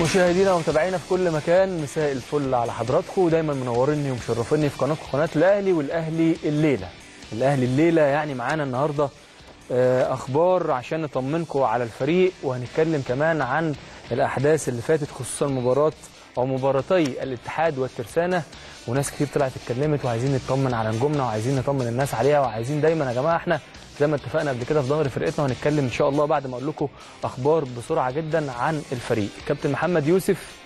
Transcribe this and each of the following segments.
مشاهدينا ومتابعينا في كل مكان مساء الفل على حضراتكم ودايما منوريني ومشرفيني في قناتكم قناه الاهلي والاهلي الليله الاهلي الليله يعني معانا النهارده آه، اخبار عشان نطمنكم على الفريق وهنتكلم كمان عن الاحداث اللي فاتت خصوصا مباراه او مباراتي الاتحاد والترسانه وناس كتير طلعت اتكلمت وعايزين نطمن على نجومنا وعايزين نطمن الناس عليها وعايزين دايما يا جماعه احنا زي ما اتفقنا قبل كده في ظهر فرقتنا وهنتكلم ان شاء الله بعد ما اقول لكم اخبار بسرعه جدا عن الفريق كابتن محمد يوسف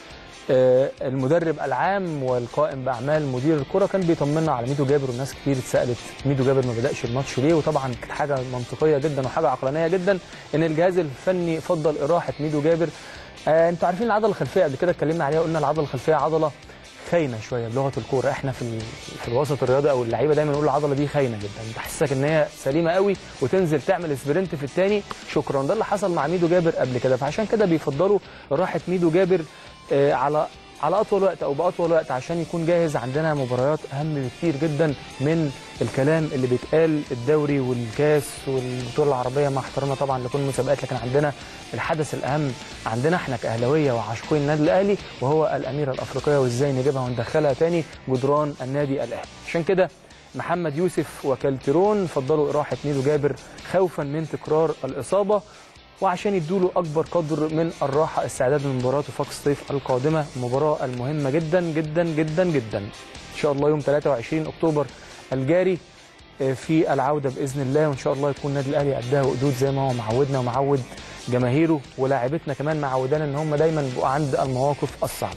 آه، المدرب العام والقائم باعمال مدير الكره كان بيطمنا على ميدو جابر والناس كتير اتسالت ميدو جابر ما بداش الماتش ليه وطبعا كانت حاجه منطقيه جدا وحاجه عقلانيه جدا ان الجهاز الفني فضل اراحه ميدو جابر آه انتوا عارفين العضله الخلفيه قبل كده اتكلمنا عليها قلنا العضله الخلفيه عضله خاينه شويه بلغه الكوره احنا في ال- في الوسط الرياضي او اللعيبه دايما نقول العضله دي خاينه جدا تحسسك ان هي سليمه قوي وتنزل تعمل سبرنت في الثاني شكرا ده اللي حصل مع ميدو جابر قبل كده فعشان كده بيفضلوا راحه ميدو جابر آه، على على اطول وقت او باطول وقت عشان يكون جاهز عندنا مباريات اهم بكتير جدا من الكلام اللي بيتقال الدوري والكاس والبطوله العربيه مع احترامنا طبعا لكل المسابقات لكن عندنا الحدث الاهم عندنا احنا كاهلاويه وعاشقين النادي الاهلي وهو الاميره الافريقيه وازاي نجيبها وندخلها تاني جدران النادي الاهلي عشان كده محمد يوسف وكالترون فضلوا اراحه ميدو جابر خوفا من تكرار الاصابه وعشان يدوله اكبر قدر من الراحه استعداد لمباراه وفاق الصيف القادمه المباراه المهمه جدا جدا جدا جدا ان شاء الله يوم 23 اكتوبر الجاري آه، في العوده باذن الله وان شاء الله يكون النادي الاهلي قدها وقدود زي ما هو معودنا ومعود جماهيره ولاعيبتنا كمان معودانا ان هم دايما بيبقوا عند المواقف الصعبه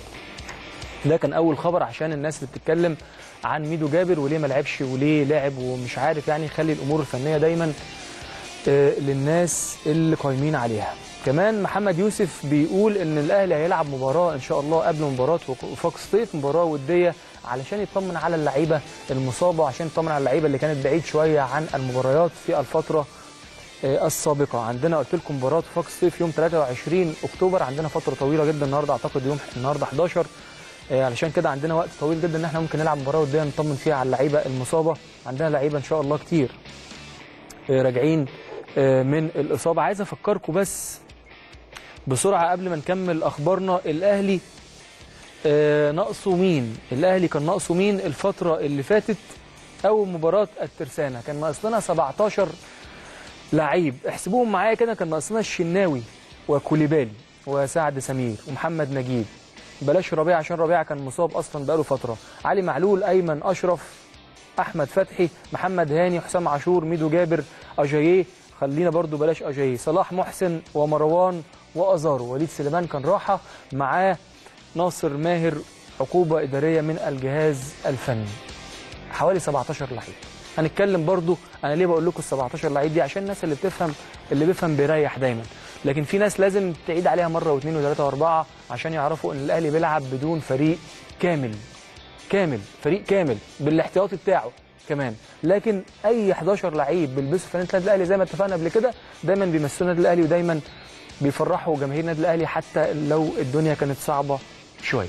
ده كان اول خبر عشان الناس اللي بتتكلم عن ميدو جابر وليه ما لعبش وليه لعب ومش عارف يعني خلي الامور الفنيه دايما آه، للناس اللي قايمين عليها كمان محمد يوسف بيقول ان الاهلي هيلعب مباراه ان شاء الله قبل مباراه وفاق الصيف مباراه وديه علشان يطمن على اللعيبه المصابه وعشان يطمن على اللعيبه اللي كانت بعيد شويه عن المباريات في الفتره آه، السابقه عندنا قلت لكم مباراه وفاق الصيف يوم 23 اكتوبر عندنا فتره طويله جدا النهارده اعتقد يوم النهارده 11 آه، علشان كده عندنا وقت طويل جدا ان احنا ممكن نلعب مباراه وديه نطمن فيها على اللعيبه المصابه عندنا لعيبه ان شاء الله كتير آه، راجعين آه، من الاصابه عايز افكركم بس بسرعه قبل ما نكمل اخبارنا الاهلي آه، ناقصه مين الاهلي كان ناقصه مين الفتره اللي فاتت اول مباراه الترسانه كان ناقص لنا 17 لعيب احسبوهم معايا كده كان ناقصنا الشناوي وكوليبالي وسعد سمير ومحمد نجيب بلاش ربيع عشان ربيع كان مصاب اصلا بقاله فتره علي معلول ايمن اشرف احمد فتحي محمد هاني حسام عاشور ميدو جابر اجاييه خلينا برضو بلاش اجاييه صلاح محسن ومروان وازارو وليد سليمان كان راحه معاه ناصر ماهر عقوبه اداريه من الجهاز الفني حوالي 17 لعيب هنتكلم برضو انا ليه بقول لكم ال 17 لعيب دي عشان الناس اللي بتفهم اللي بيفهم بيريح دايما لكن في ناس لازم تعيد عليها مره واثنين وثلاثه واربعه عشان يعرفوا ان الاهلي بيلعب بدون فريق كامل كامل فريق كامل بالاحتياطي بتاعه كمان لكن اي 11 لعيب بيلبسوا فانله النادي الاهلي زي ما اتفقنا قبل كده دايما بيمثلوا النادي الاهلي ودايما بيفرحوا جماهير النادي الاهلي حتى لو الدنيا كانت صعبه شويه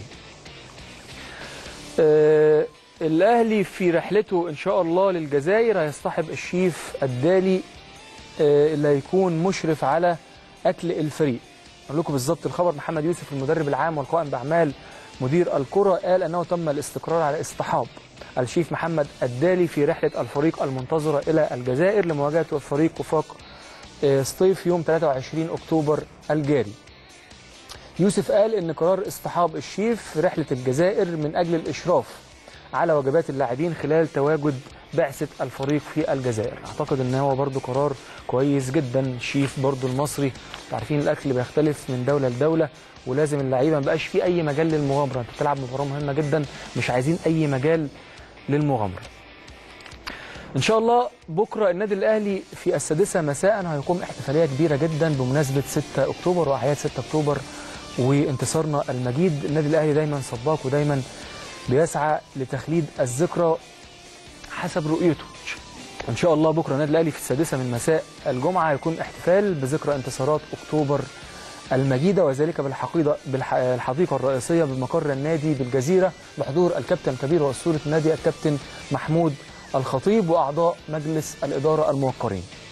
آه، الاهلي في رحلته ان شاء الله للجزائر هيصطحب الشيف الدالي آه، اللي هيكون مشرف على اكل الفريق اقول لكم بالظبط الخبر محمد يوسف المدرب العام والقائم باعمال مدير الكره قال انه تم الاستقرار على اصطحاب الشيف محمد الدالي في رحله الفريق المنتظره الى الجزائر لمواجهه فريق وفاق آه، سطيف يوم 23 اكتوبر الجاري يوسف قال ان قرار اصطحاب الشيف في رحله الجزائر من اجل الاشراف على وجبات اللاعبين خلال تواجد بعثه الفريق في الجزائر اعتقد ان هو برضو قرار كويس جدا الشيف برضو المصري عارفين الاكل بيختلف من دوله لدوله ولازم اللعيبه ما بقاش في اي مجال للمغامره انت بتلعب مباراه مهمه جدا مش عايزين اي مجال للمغامره ان شاء الله بكره النادي الاهلي في السادسه مساء هيقوم احتفاليه كبيره جدا بمناسبه 6 اكتوبر واعياد 6 اكتوبر وانتصارنا المجيد النادي الاهلي دايما سباق ودايما بيسعى لتخليد الذكرى حسب رؤيته ان شاء الله بكره النادي الاهلي في السادسه من مساء الجمعه هيكون احتفال بذكرى انتصارات اكتوبر المجيده وذلك بالحقيقه بالحديقه الرئيسيه بمقر النادي بالجزيره بحضور الكابتن كبير واسطوره النادي الكابتن محمود الخطيب واعضاء مجلس الاداره الموقرين.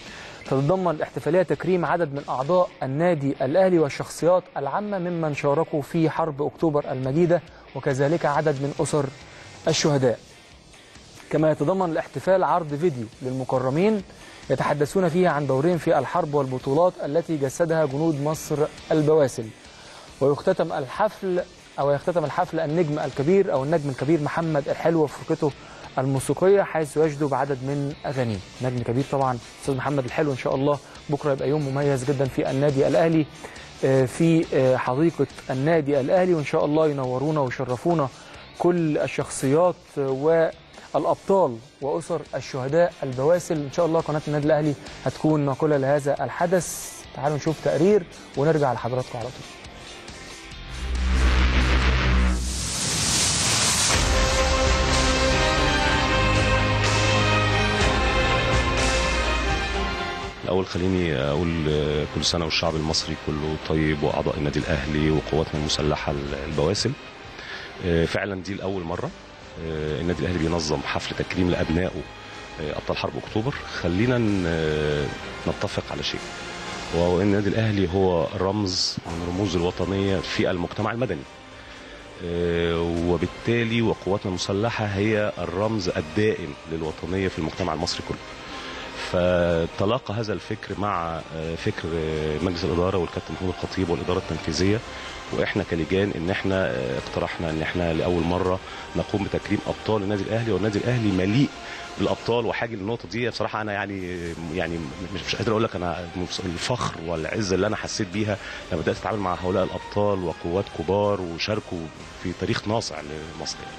تتضمن الاحتفاليه تكريم عدد من اعضاء النادي الاهلي والشخصيات العامه ممن شاركوا في حرب اكتوبر المجيده وكذلك عدد من اسر الشهداء. كما يتضمن الاحتفال عرض فيديو للمكرمين يتحدثون فيه عن دورهم في الحرب والبطولات التي جسدها جنود مصر البواسل. ويختتم الحفل او يختتم الحفل النجم الكبير او النجم الكبير محمد الحلو وفرقته الموسيقيه حيث يجدوا بعدد من اغانيه نجم كبير طبعا استاذ محمد الحلو ان شاء الله بكره يبقى يوم مميز جدا في النادي الاهلي في حديقه النادي الاهلي وان شاء الله ينورونا ويشرفونا كل الشخصيات والابطال واسر الشهداء البواسل ان شاء الله قناه النادي الاهلي هتكون ناقله لهذا الحدث تعالوا نشوف تقرير ونرجع لحضراتكم على طول الأول خليني أقول كل سنة والشعب المصري كله طيب وأعضاء النادي الأهلي وقواتنا المسلحة البواسل فعلا دي لأول مرة النادي الأهلي بينظم حفل تكريم لأبنائه أبطال حرب أكتوبر خلينا نتفق على شيء وهو أن النادي الأهلي هو رمز من رموز الوطنية في المجتمع المدني وبالتالي وقواتنا المسلحة هي الرمز الدائم للوطنية في المجتمع المصري كله فتلاقى هذا الفكر مع فكر مجلس الاداره والكابتن محمود الخطيب والاداره التنفيذيه واحنا كلجان ان احنا اقترحنا ان احنا لاول مره نقوم بتكريم ابطال النادي الاهلي والنادي الاهلي مليء بالابطال وحاجه للنقطه دي بصراحه انا يعني يعني مش, مش قادر اقول لك انا الفخر والعزه اللي انا حسيت بيها لما بدات اتعامل مع هؤلاء الابطال وقوات كبار وشاركوا في تاريخ ناصع لمصر يعني.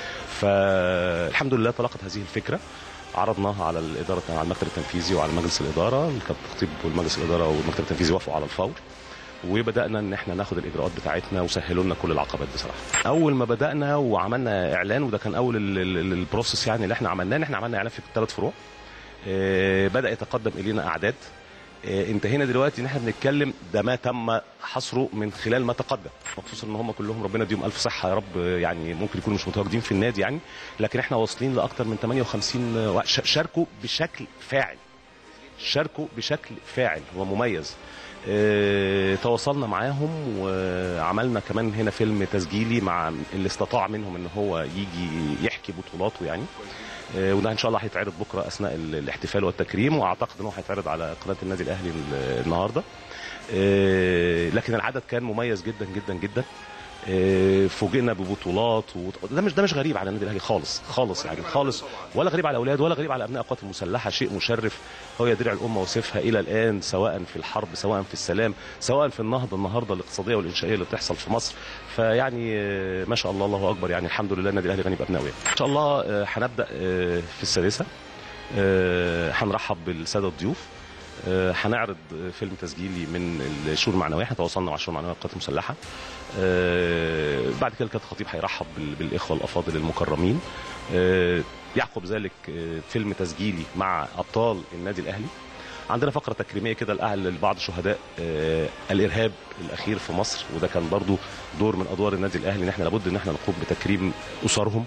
فالحمد لله تلقت هذه الفكره عرضناها على الاداره على المكتب التنفيذي وعلى مجلس الاداره الكابتن الخطيب والمجلس الاداره والمكتب التنفيذي وافقوا على الفور وبدانا ان احنا ناخد الاجراءات بتاعتنا وسهلوا لنا كل العقبات بصراحه اول ما بدانا وعملنا اعلان وده كان اول البروسيس يعني اللي احنا عملناه ان احنا عملنا اعلان في ثلاث فروع بدا يتقدم الينا اعداد انتهينا دلوقتي ان احنا بنتكلم ده ما تم حصره من خلال ما تقدم مخصوصا ان هم كلهم ربنا يديهم الف صحه يا رب يعني ممكن يكونوا مش متواجدين في النادي يعني لكن احنا واصلين لاكثر من 58 شاركوا بشكل فاعل شاركوا بشكل فاعل ومميز اه تواصلنا معاهم وعملنا كمان هنا فيلم تسجيلي مع اللي استطاع منهم ان هو يجي يحكي بطولاته يعني وده ان شاء الله هيتعرض بكره اثناء الاحتفال والتكريم واعتقد ان هو هيتعرض على قناه النادي الاهلي النهارده لكن العدد كان مميز جدا جدا جدا فوجئنا ببطولات وده مش ده مش غريب على النادي الاهلي خالص خالص يعني خالص ولا غريب على الاولاد ولا غريب على ابناء القوات المسلحه شيء مشرف هو درع الامه وسيفها الى الان سواء في الحرب سواء في السلام سواء في النهضه النهارده الاقتصاديه والانشائيه اللي بتحصل في مصر فيعني ما شاء الله الله اكبر يعني الحمد لله النادي الاهلي غني بابنائه ان شاء الله هنبدا في السادسه هنرحب بالساده الضيوف هنعرض فيلم تسجيلي من الشؤون المعنويه احنا تواصلنا مع الشؤون المعنويه للقوات المسلحه بعد كده الكابتن الخطيب هيرحب بالاخوه الافاضل المكرمين يعقب ذلك فيلم تسجيلي مع ابطال النادي الاهلي عندنا فقره تكريميه كده لاهل لبعض شهداء الارهاب الاخير في مصر وده كان برضو دور من ادوار النادي الاهلي ان احنا لابد ان احنا نقوم بتكريم اسرهم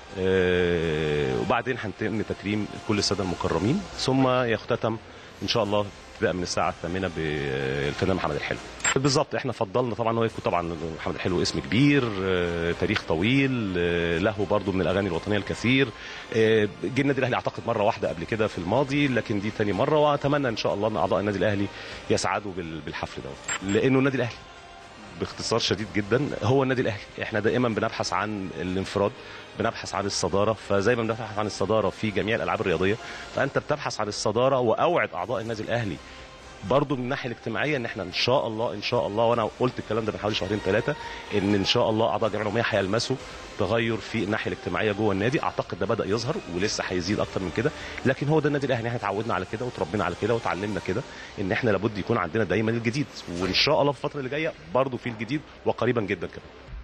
وبعدين هنتم تكريم كل الساده المكرمين ثم يختتم ان شاء الله ابتداء من الساعه الثامنه بالفنان محمد الحلو بالظبط احنا فضلنا طبعا هو يكون طبعا محمد الحلو اسم كبير تاريخ طويل له برضو من الاغاني الوطنيه الكثير جه النادي الاهلي اعتقد مره واحده قبل كده في الماضي لكن دي ثاني مره واتمنى ان شاء الله ان اعضاء النادي الاهلي يسعدوا بالحفل ده لانه النادي الاهلي باختصار شديد جدا هو النادي الاهلي احنا دائما بنبحث عن الانفراد بنبحث عن الصداره فزي ما بنبحث عن الصداره في جميع الالعاب الرياضيه فانت بتبحث عن الصداره واوعد اعضاء النادي الاهلي برضه من الناحيه الاجتماعيه ان احنا ان شاء الله ان شاء الله وانا قلت الكلام ده من حوالي شهرين ثلاثه ان ان شاء الله اعضاء الجمعيه العموميه هيلمسوا تغير في الناحيه الاجتماعيه جوه النادي اعتقد ده بدا يظهر ولسه هيزيد اكتر من كده لكن هو ده النادي الاهلي احنا اتعودنا على كده وتربينا على كده وتعلمنا كده ان احنا لابد يكون عندنا دايما الجديد وان شاء الله في الفتره اللي جايه برضه في الجديد وقريبا جدا كمان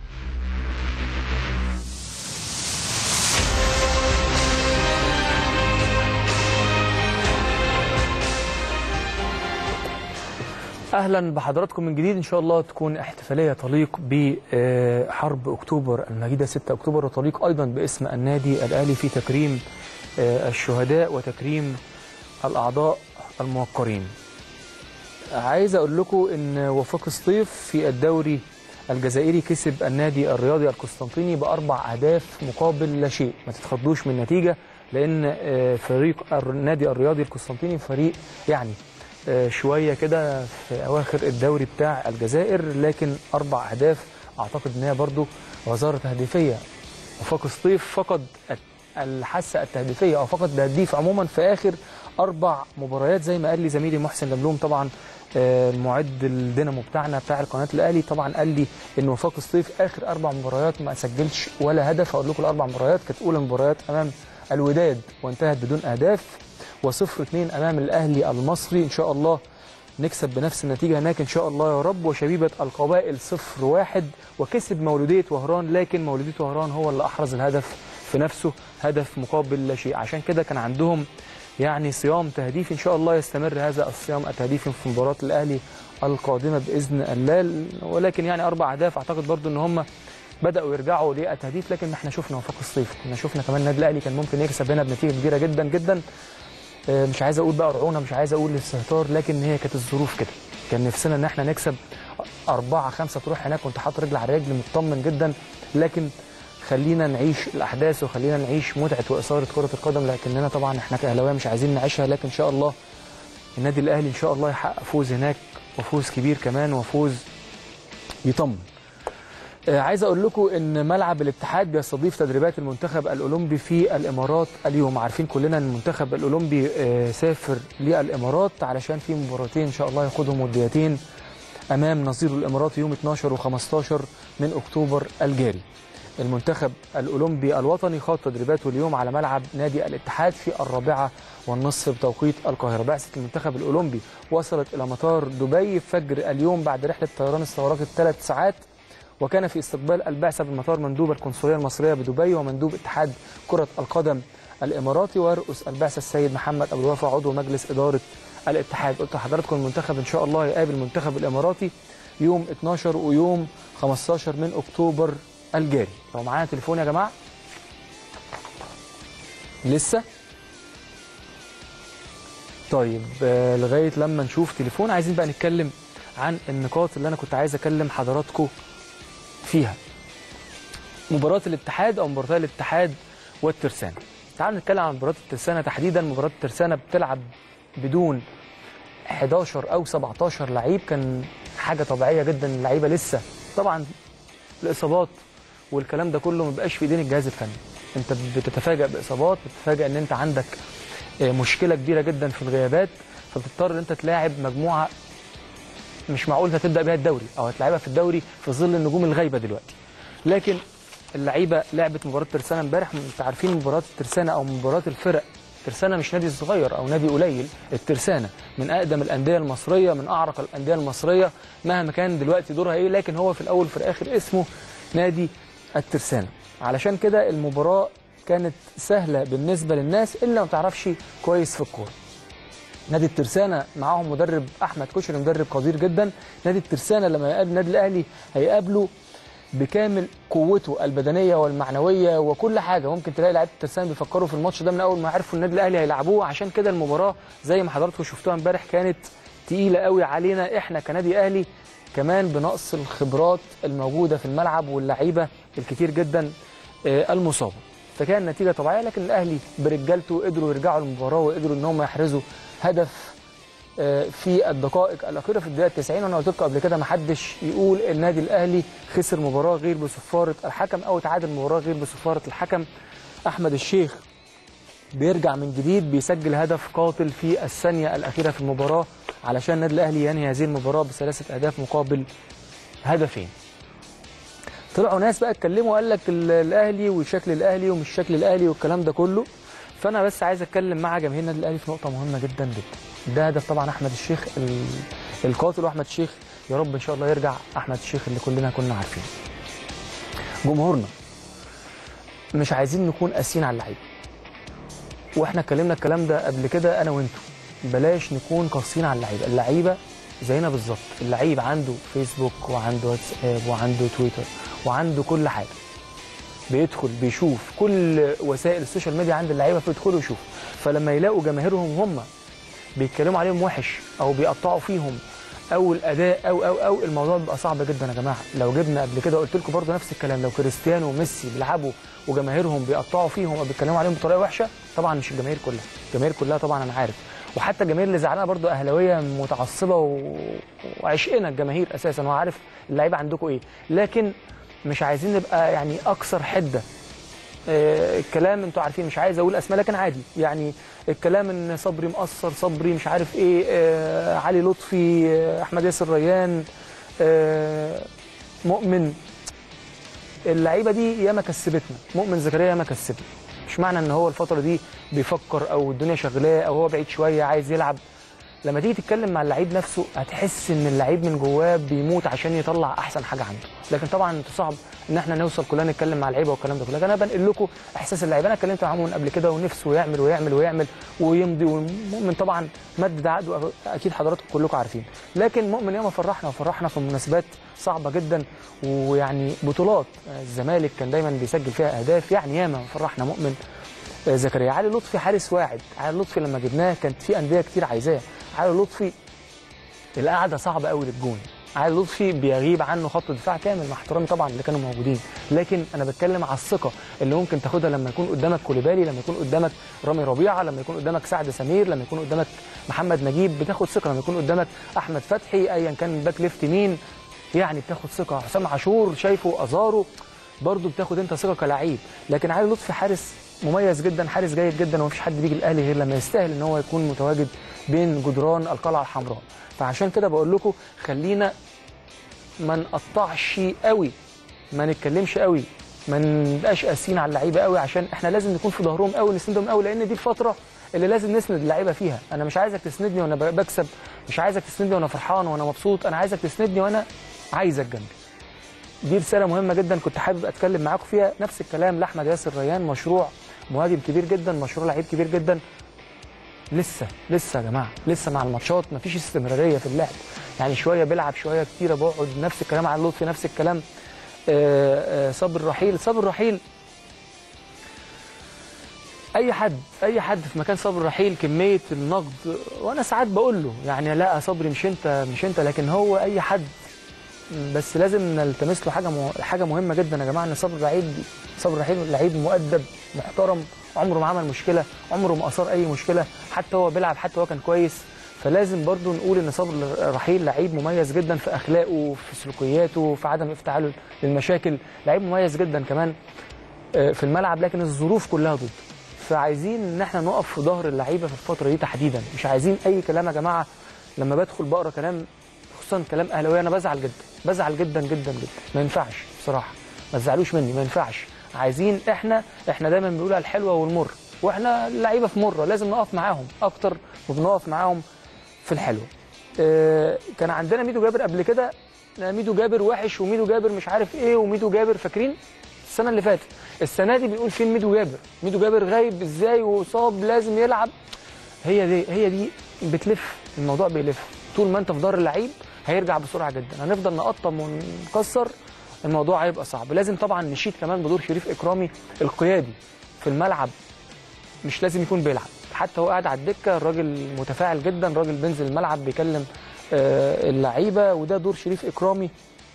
اهلا بحضراتكم من جديد ان شاء الله تكون احتفاليه تليق بحرب اكتوبر المجيده 6 اكتوبر وتليق ايضا باسم النادي الاهلي في تكريم الشهداء وتكريم الاعضاء الموقرين عايز اقول لكم ان وفاق سطيف في الدوري الجزائري كسب النادي الرياضي القسطنطيني باربع اهداف مقابل لا شيء ما تتخضوش من النتيجه لان آه، فريق النادي الرياضي القسطنطيني فريق يعني آه، شويه كده في اواخر الدوري بتاع الجزائر لكن اربع اهداف اعتقد ان هي برضو غزاره تهديفيه وفاق سطيف فقد الحاسه التهديفيه او فقد التهديف عموما في اخر اربع مباريات زي ما قال لي زميلي محسن لملوم طبعا آه، المعد الدينامو بتاعنا بتاع القناه الاهلي طبعا قال لي ان وفاق الصيف اخر اربع مباريات ما سجلش ولا هدف اقول لكم الاربع مباريات كانت اولى مباريات امام الوداد وانتهت بدون اهداف وصفر اثنين امام الاهلي المصري ان شاء الله نكسب بنفس النتيجه هناك ان شاء الله يا رب وشبيبه القبائل صفر واحد وكسب مولوديه وهران لكن مولوديه وهران هو اللي احرز الهدف في نفسه هدف مقابل لا شيء عشان كده كان عندهم يعني صيام تهديفي ان شاء الله يستمر هذا الصيام التهديفي في مباراه الاهلي القادمه باذن الله ولكن يعني اربع اهداف اعتقد برضو ان هم بداوا يرجعوا للتهديف لكن احنا شفنا وفاق الصيف كنا شفنا كمان النادي الاهلي كان ممكن يكسب هنا بنتيجه كبيره جدا جدا آه، مش عايز اقول بقى رعونه مش عايز اقول الاستهتار لكن هي كانت الظروف كده كان نفسنا ان احنا نكسب أربعة خمسة تروح هناك وانت حاطط رجل على رجل مطمن جدا لكن خلينا نعيش الاحداث وخلينا نعيش متعه واثاره كره القدم لكننا طبعا احنا كاهلاويه مش عايزين نعيشها لكن ان شاء الله النادي الاهلي ان شاء الله يحقق فوز هناك وفوز كبير كمان وفوز يطمن آه، عايز اقول لكم ان ملعب الاتحاد بيستضيف تدريبات المنتخب الاولمبي في الامارات اليوم عارفين كلنا ان المنتخب الاولمبي آه، سافر للامارات علشان في مباراتين ان شاء الله ياخدهم وديتين امام نظيره الاماراتي يوم 12 و15 من اكتوبر الجاري المنتخب الأولمبي الوطني خاض تدريباته اليوم على ملعب نادي الاتحاد في الرابعة والنصف بتوقيت القاهرة بعثة المنتخب الأولمبي وصلت إلى مطار دبي فجر اليوم بعد رحلة طيران استغرقت ثلاث ساعات وكان في استقبال البعثة بالمطار مندوب القنصلية المصرية بدبي ومندوب اتحاد كرة القدم الإماراتي ويرأس البعثة السيد محمد أبو الوفا عضو مجلس إدارة الاتحاد قلت لحضراتكم المنتخب إن شاء الله يقابل المنتخب الإماراتي يوم 12 ويوم 15 من أكتوبر الجاري لو معانا تليفون يا جماعه لسه طيب آه، لغايه لما نشوف تليفون عايزين بقى نتكلم عن النقاط اللي انا كنت عايز اكلم حضراتكم فيها مباراه الاتحاد او مباراه الاتحاد والترسانه تعالوا نتكلم عن مباراه الترسانه تحديدا مباراه الترسانه بتلعب بدون 11 او 17 لعيب كان حاجه طبيعيه جدا اللعيبه لسه طبعا الاصابات والكلام ده كله ما بقاش في ايدين الجهاز الفني انت بتتفاجئ باصابات بتتفاجئ ان انت عندك آه، مشكله كبيره جدا في الغيابات فبتضطر ان انت تلاعب مجموعه مش معقول هتبدا بيها الدوري او هتلعبها في الدوري في ظل النجوم الغايبه دلوقتي لكن اللعيبه لعبت مباراه ترسانه امبارح انت عارفين مباراه الترسانه او مباراه الفرق ترسانة مش نادي صغير او نادي قليل الترسانة من اقدم الانديه المصريه من اعرق الانديه المصريه مهما كان دلوقتي دورها ايه لكن هو في الاول في الاخر اسمه نادي الترسانة علشان كده المباراة كانت سهلة بالنسبة للناس إلا ما تعرفش كويس في الكورة نادي الترسانة معاهم مدرب أحمد كشري مدرب قدير جدا نادي الترسانة لما يقابل النادي الأهلي هيقابله بكامل قوته البدنيه والمعنويه وكل حاجه ممكن تلاقي لعيبه الترسانة بيفكروا في الماتش ده من اول ما عرفوا النادي الاهلي هيلعبوه عشان كده المباراه زي ما حضراتكم شفتوها امبارح كانت تقيله قوي علينا احنا كنادي اهلي كمان بنقص الخبرات الموجوده في الملعب واللعيبه الكتير جدا آه، المصابه فكان النتيجه طبيعيه لكن الاهلي برجالته قدروا يرجعوا المباراه وقدروا ان هم يحرزوا هدف آه، في الدقائق الاخيره في الدقيقه 90 وانا قلت لكم قبل كده ما حدش يقول النادي الاهلي خسر مباراه غير بصفاره الحكم او تعادل مباراه غير بصفاره الحكم احمد الشيخ بيرجع من جديد بيسجل هدف قاتل في الثانيه الاخيره في المباراه علشان النادي الاهلي ينهي هذه المباراه بثلاثه اهداف مقابل هدفين طلعوا ناس بقى اتكلموا وقال لك ال- الاهلي وشكل الاهلي ومش شكل الاهلي والكلام ده كله فانا بس عايز اتكلم مع جماهير النادي الاهلي في نقطه مهمه جدا جدا ده هدف طبعا احمد الشيخ ال- القاتل واحمد الشيخ يا رب ان شاء الله يرجع احمد الشيخ اللي كلنا كنا عارفينه جمهورنا مش عايزين نكون قاسيين على اللعيبه واحنا اتكلمنا الكلام ده قبل كده انا وانتوا بلاش نكون قاسيين على اللعيبه اللعيبه زينا بالظبط اللعيب عنده فيسبوك وعنده واتساب وعنده تويتر وعنده كل حاجه بيدخل بيشوف كل وسائل السوشيال ميديا عند اللعيبه فيدخلوا يشوفوا فلما يلاقوا جماهيرهم هم بيتكلموا عليهم وحش او بيقطعوا فيهم او الاداء او او او الموضوع بيبقى صعب جدا يا جماعه لو جبنا قبل كده قلت لكم برضه نفس الكلام لو كريستيانو وميسي بيلعبوا وجماهيرهم بيقطعوا فيهم او بيتكلموا عليهم بطريقه وحشه طبعا مش الجماهير كلها الجماهير كلها طبعا انا عارف وحتى الجماهير اللي زعلانه برضه اهلاويه متعصبه و... وعشقنا الجماهير اساسا وعارف اللعيبه عندكم ايه لكن مش عايزين نبقى يعني اكثر حده آه، الكلام انتوا عارفين مش عايز اقول اسماء لكن عادي يعني الكلام ان صبري مقصر صبري مش عارف ايه آه، علي لطفي آه، احمد ياسر ريان آه، مؤمن اللعيبه دي ياما كسبتنا مؤمن زكريا ياما كسبنا مش معنى ان هو الفتره دي بيفكر او الدنيا شغلاه او هو بعيد شويه عايز يلعب لما تيجي تتكلم مع اللعيب نفسه هتحس ان اللعيب من جواه بيموت عشان يطلع احسن حاجه عنده لكن طبعا انتوا صعب ان احنا نوصل كلنا نتكلم مع اللعيبه والكلام ده كله لكن انا بنقل لكم احساس اللعيبه انا اتكلمت معاهم من قبل كده ونفسه يعمل ويعمل ويعمل ويمضي ومؤمن طبعا مد عقده اكيد حضراتكم كلكم عارفين لكن مؤمن ياما فرحنا وفرحنا في مناسبات صعبه جدا ويعني بطولات الزمالك كان دايما بيسجل فيها اهداف يعني ياما فرحنا مؤمن آه، زكريا علي لطفي حارس واعد علي لطفي لما جبناه كانت في انديه كتير عايزاه علي لطفي القعده صعبه قوي للجون علي لطفي بيغيب عنه خط دفاع كامل مع احترامي طبعا اللي كانوا موجودين لكن انا بتكلم على الثقه اللي ممكن تاخدها لما يكون قدامك كوليبالي لما يكون قدامك رامي ربيعه لما يكون قدامك سعد سمير لما يكون قدامك محمد نجيب بتاخد ثقه لما يكون قدامك احمد فتحي ايا كان باك ليفت مين يعني بتاخد ثقه حسام عاشور شايفه ازارو برضه بتاخد انت ثقه كلاعب لكن علي لطفي حارس مميز جدا حارس جيد جدا ومفيش حد بيجي الاهلي غير لما يستاهل ان هو يكون متواجد بين جدران القلعه الحمراء فعشان كده بقول لكم خلينا ما نقطعش قوي ما نتكلمش قوي ما نبقاش قاسيين على اللعيبه قوي عشان احنا لازم نكون في ظهرهم قوي نسندهم قوي لان دي الفتره اللي لازم نسند اللعيبه فيها انا مش عايزك تسندني وانا ب- بكسب مش عايزك تسندني وانا فرحان وانا مبسوط انا عايزك تسندني وانا عايزك جنبي دي رساله مهمه جدا كنت حابب اتكلم معاكم فيها نفس الكلام لاحمد ياسر ريان مشروع مهاجم كبير جدا مشروع لعيب كبير جدا لسه لسه يا جماعه لسه مع الماتشات مفيش استمراريه في اللعب يعني شويه بيلعب شويه كتيره بقعد نفس الكلام على لطفي نفس الكلام آه، آه، صبر رحيل صبر رحيل اي حد اي حد في مكان صبر رحيل كميه النقد وانا ساعات بقول له يعني لا يا صبري مش انت مش انت لكن هو اي حد بس لازم نلتمس له حاجه مه... حاجه مهمه جدا يا جماعه ان صبر رحيل صبر رحيل لعيب مؤدب محترم عمره ما عمل مشكله عمره ما اثار اي مشكله حتى هو بيلعب حتى هو كان كويس فلازم برضو نقول ان صبر رحيل لعيب مميز جدا في اخلاقه في سلوكياته في عدم افتعاله للمشاكل لعيب مميز جدا كمان آه، في الملعب لكن الظروف كلها ضده فعايزين ان احنا نقف في ظهر اللعيبه في الفتره دي تحديدا مش عايزين اي كلام يا جماعه لما بدخل بقرا كلام خصوصا كلام اهلاويه انا بزعل جدا بزعل جدا جدا جدا ما ينفعش بصراحه ما تزعلوش مني ما ينفعش عايزين احنا احنا دايما بنقول على الحلوه والمر واحنا اللعيبه في مره لازم نقف معاهم اكتر وبنقف معاهم في الحلوه اه كان عندنا ميدو جابر قبل كده ميدو جابر وحش وميدو جابر مش عارف ايه وميدو جابر فاكرين السنه اللي فاتت السنه دي بنقول فين ميدو جابر ميدو جابر غايب ازاي وصاب لازم يلعب هي دي هي دي بتلف الموضوع بيلف طول ما انت في ظهر اللعيب هيرجع بسرعه جدا هنفضل نقطم ونكسر الموضوع هيبقى صعب لازم طبعا نشيد كمان بدور شريف اكرامي القيادي في الملعب مش لازم يكون بيلعب حتى هو قاعد على الدكه الراجل متفاعل جدا راجل بينزل الملعب بيكلم آه، اللعيبه وده دور شريف اكرامي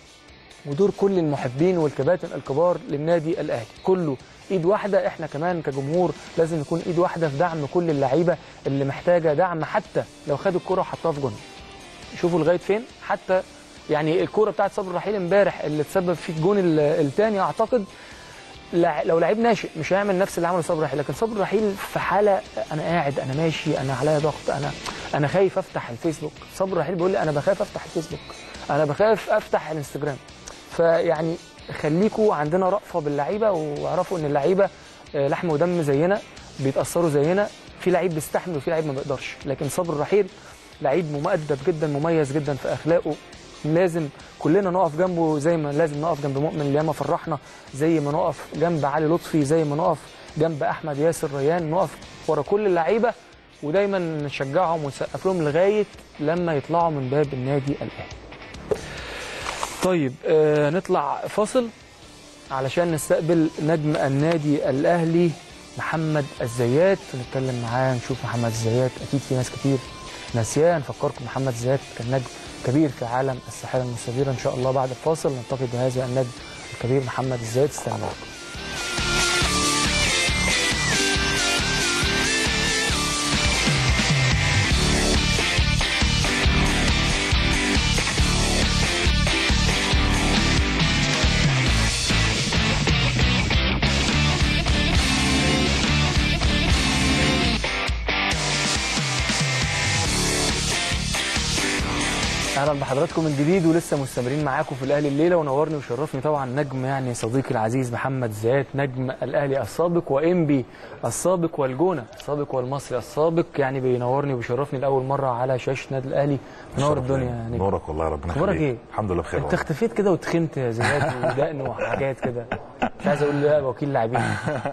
ودور كل المحبين والكباتن الكبار للنادي الاهلي كله ايد واحده احنا كمان كجمهور لازم نكون ايد واحده في دعم كل اللعيبه اللي محتاجه دعم حتى لو خدوا الكره وحطوها في جون شوفوا لغايه فين حتى يعني الكوره بتاعت صبري رحيل امبارح اللي تسبب في الجون الثاني اعتقد لع- لو لعيب ناشئ مش هيعمل نفس اللي عمله صبري رحيل لكن صبري رحيل في حاله انا قاعد انا ماشي انا عليا ضغط انا انا خايف افتح الفيسبوك صبري رحيل بيقول لي انا بخاف افتح الفيسبوك انا بخاف افتح الانستجرام فيعني خليكوا عندنا رأفة باللعيبه واعرفوا ان اللعيبه آه، لحم ودم زينا بيتاثروا زينا في لعيب بيستحمل وفي لعيب ما بيقدرش لكن صبري رحيل لعيب مؤدب جدا مميز جدا في اخلاقه لازم كلنا نقف جنبه زي ما لازم نقف جنب مؤمن اللي ياما فرحنا زي ما نقف جنب علي لطفي زي ما نقف جنب احمد ياسر ريان نقف ورا كل اللعيبه ودايما نشجعهم ونسقف لهم لغايه لما يطلعوا من باب النادي الاهلي. طيب آه نطلع فاصل علشان نستقبل نجم النادي الاهلي محمد الزيات ونتكلم معاه نشوف محمد الزيات اكيد في ناس كتير ناسياه نفكركم محمد زياد كان نجم كبير في عالم الساحره المستديره ان شاء الله بعد الفاصل نلتقي بهذا النجم الكبير محمد زياد استنوا اهلا بحضراتكم من جديد ولسه مستمرين معاكم في الاهلي الليله ونورني وشرفني طبعا نجم يعني صديقي العزيز محمد زياد نجم الاهلي السابق وانبي السابق والجونه السابق والمصري السابق يعني بينورني وبيشرفني لاول مره على شاشه نادي الاهلي منور شرف الدنيا ليا. يا نجم نورك والله ربنا أخبارك يخليك. إيه؟ الحمد لله بخير انت والله. اختفيت كده وتخنت يا زياد ودقن وحاجات كده مش عايز اقول لا وكيل لاعبين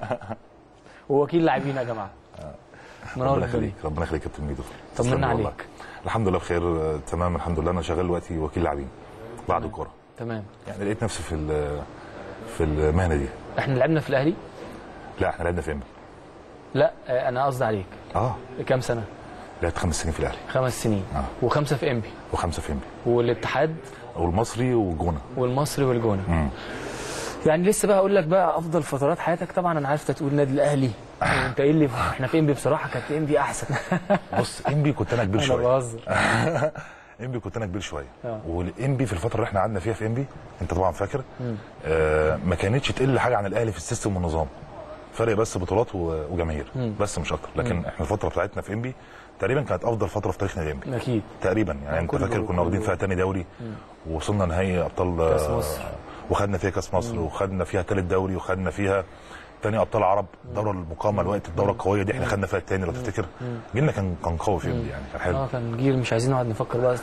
هو وكيل لاعبين يا جماعه منور ربنا الدنيا يخليك ربنا يخليك يا كابتن ميدو طمنا تسلم لي والله. عليك. الحمد لله بخير آه، تمام الحمد لله انا شغال دلوقتي وكيل لاعبين بعد الكوره تمام يعني لقيت نفسي في ال- في المهنه دي احنا لعبنا في الاهلي لا احنا لعبنا في امبي لا آه، انا قصدي عليك اه كام سنه لعبت خمس سنين في الاهلي خمس سنين آه. وخمسه في انبي وخمسه في امبي والاتحاد والمصري والجونه والمصري والجونه مم. يعني لسه بقى اقول لك بقى افضل فترات حياتك طبعا انا عارف انت تقول نادي الاهلي وانت ايه اللي احنا في انبي بصراحه كانت انبي احسن بص امبي كنت انا كبير انا شويه بهزر امبي كنت انا كبير شويه آه. والامبي في الفتره اللي احنا قعدنا فيها في امبي انت طبعا فاكر آه ما كانتش تقل حاجه عن الاهلي في السيستم والنظام فرق بس بطولات و- وجماهير بس مش اكتر لكن احنا الفتره بتاعتنا في امبي تقريبا كانت افضل فتره في تاريخ نادي امبي اكيد تقريبا يعني انت كله- فاكر كنا واخدين كله. فيها تاني دوري ووصلنا نهائي ابطال كأس آه، مصر. وخدنا فيها كاس مصر وخدنا فيها تالت دوري وخدنا فيها تاني ابطال عرب الدوره المقامه الوقت الدوره القويه دي احنا خدنا فيها التاني لو تفتكر جيلنا كان كان قوي في امبي يعني كان حلو اه كان جيل مش عايزين نقعد نفكر بقى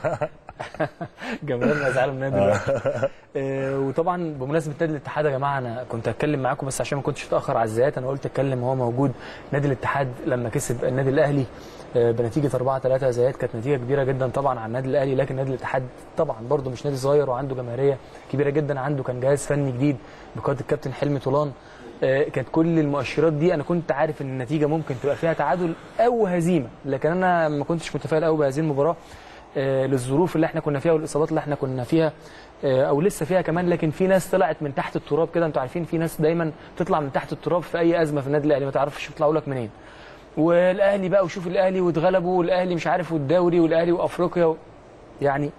جماهيرنا زعلوا من النادي دلوقتي آه، وطبعا بمناسبه نادي الاتحاد يا جماعه انا كنت هتكلم معاكم بس عشان ما كنتش اتاخر على الزيات انا قلت اتكلم وهو موجود نادي الاتحاد لما كسب النادي الاهلي آه، بنتيجه 4 3 زيات كانت نتيجه كبيره جدا طبعا على النادي الاهلي لكن نادي الاتحاد طبعا برده مش نادي صغير وعنده جماهيريه كبيره جدا عنده كان جهاز فني جديد بقياده الكابتن حلمي طولان آه، كانت كل المؤشرات دي انا كنت عارف ان النتيجه ممكن تبقى فيها تعادل او هزيمه لكن انا ما كنتش متفائل قوي بهذه المباراه آه، للظروف اللي احنا كنا فيها والاصابات اللي احنا كنا فيها آه، او لسه فيها كمان لكن في ناس طلعت من تحت التراب كده انتوا عارفين في ناس دايما تطلع من تحت التراب في اي ازمه في النادي الاهلي ما تعرفش يطلعوا لك منين والاهلي بقى وشوف الاهلي واتغلبوا والاهلي مش عارف والدوري والاهلي وافريقيا و... يعني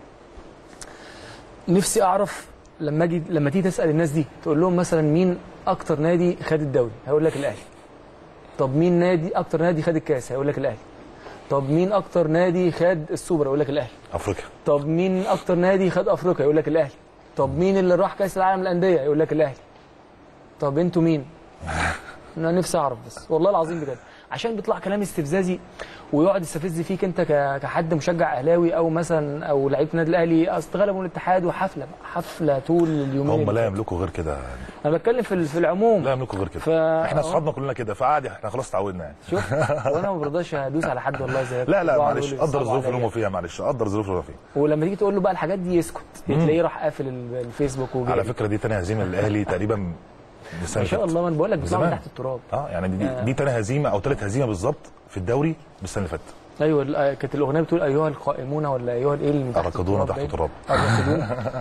نفسي اعرف لما اجي لما تيجي تسال الناس دي تقول لهم مثلا مين اكتر نادي خد الدوري هيقول لك الاهلي طب مين نادي اكتر نادي خد الكاس هيقول لك الاهلي طب مين اكتر نادي خد السوبر يقول لك الاهلي افريقيا طب مين اكتر نادي خد افريقيا يقول لك الاهلي طب مين اللي راح كاس العالم للانديه يقول لك الاهلي طب انتوا مين انا نفسي اعرف بس والله العظيم بجد عشان بيطلع كلام استفزازي ويقعد يستفز فيك انت ك- كحد مشجع اهلاوي او مثلا او لعيبه النادي الاهلي اصل اتغلبوا من الاتحاد وحفله بقى، حفله طول اليومين هم اللي لا فاتوا. يملكوا غير كده انا بتكلم في ال- في العموم لا يملكوا غير كده ف- احنا أهو. اصحابنا كلنا كده فعادي احنا خلاص اتعودنا يعني شوف وانا ما برضاش ادوس على حد والله زي لا لا وأقعد معلش أقول قدر صعب الظروف اللي عليا. هم فيها معلش قدر الظروف اللي هم فيها ولما تيجي تقول له بقى الحاجات دي يسكت تلاقيه راح قافل ال- الفيسبوك وجاي على فكره دي تاني هزيمه للاهلي تقريبا من السنه ما شاء اللي الله ما انا بقول لك بيطلعوا من زمان. تحت التراب اه يعني دي, دي تاني هزيمه او ثالث هزيمه بالظبط في الدوري بالسنه اللي فاتت ايوه ال- آه، كانت الاغنيه بتقول ايها القائمون ولا ايها الايه اللي من تحت الركضون التراب تحت باين؟ التراب الركضون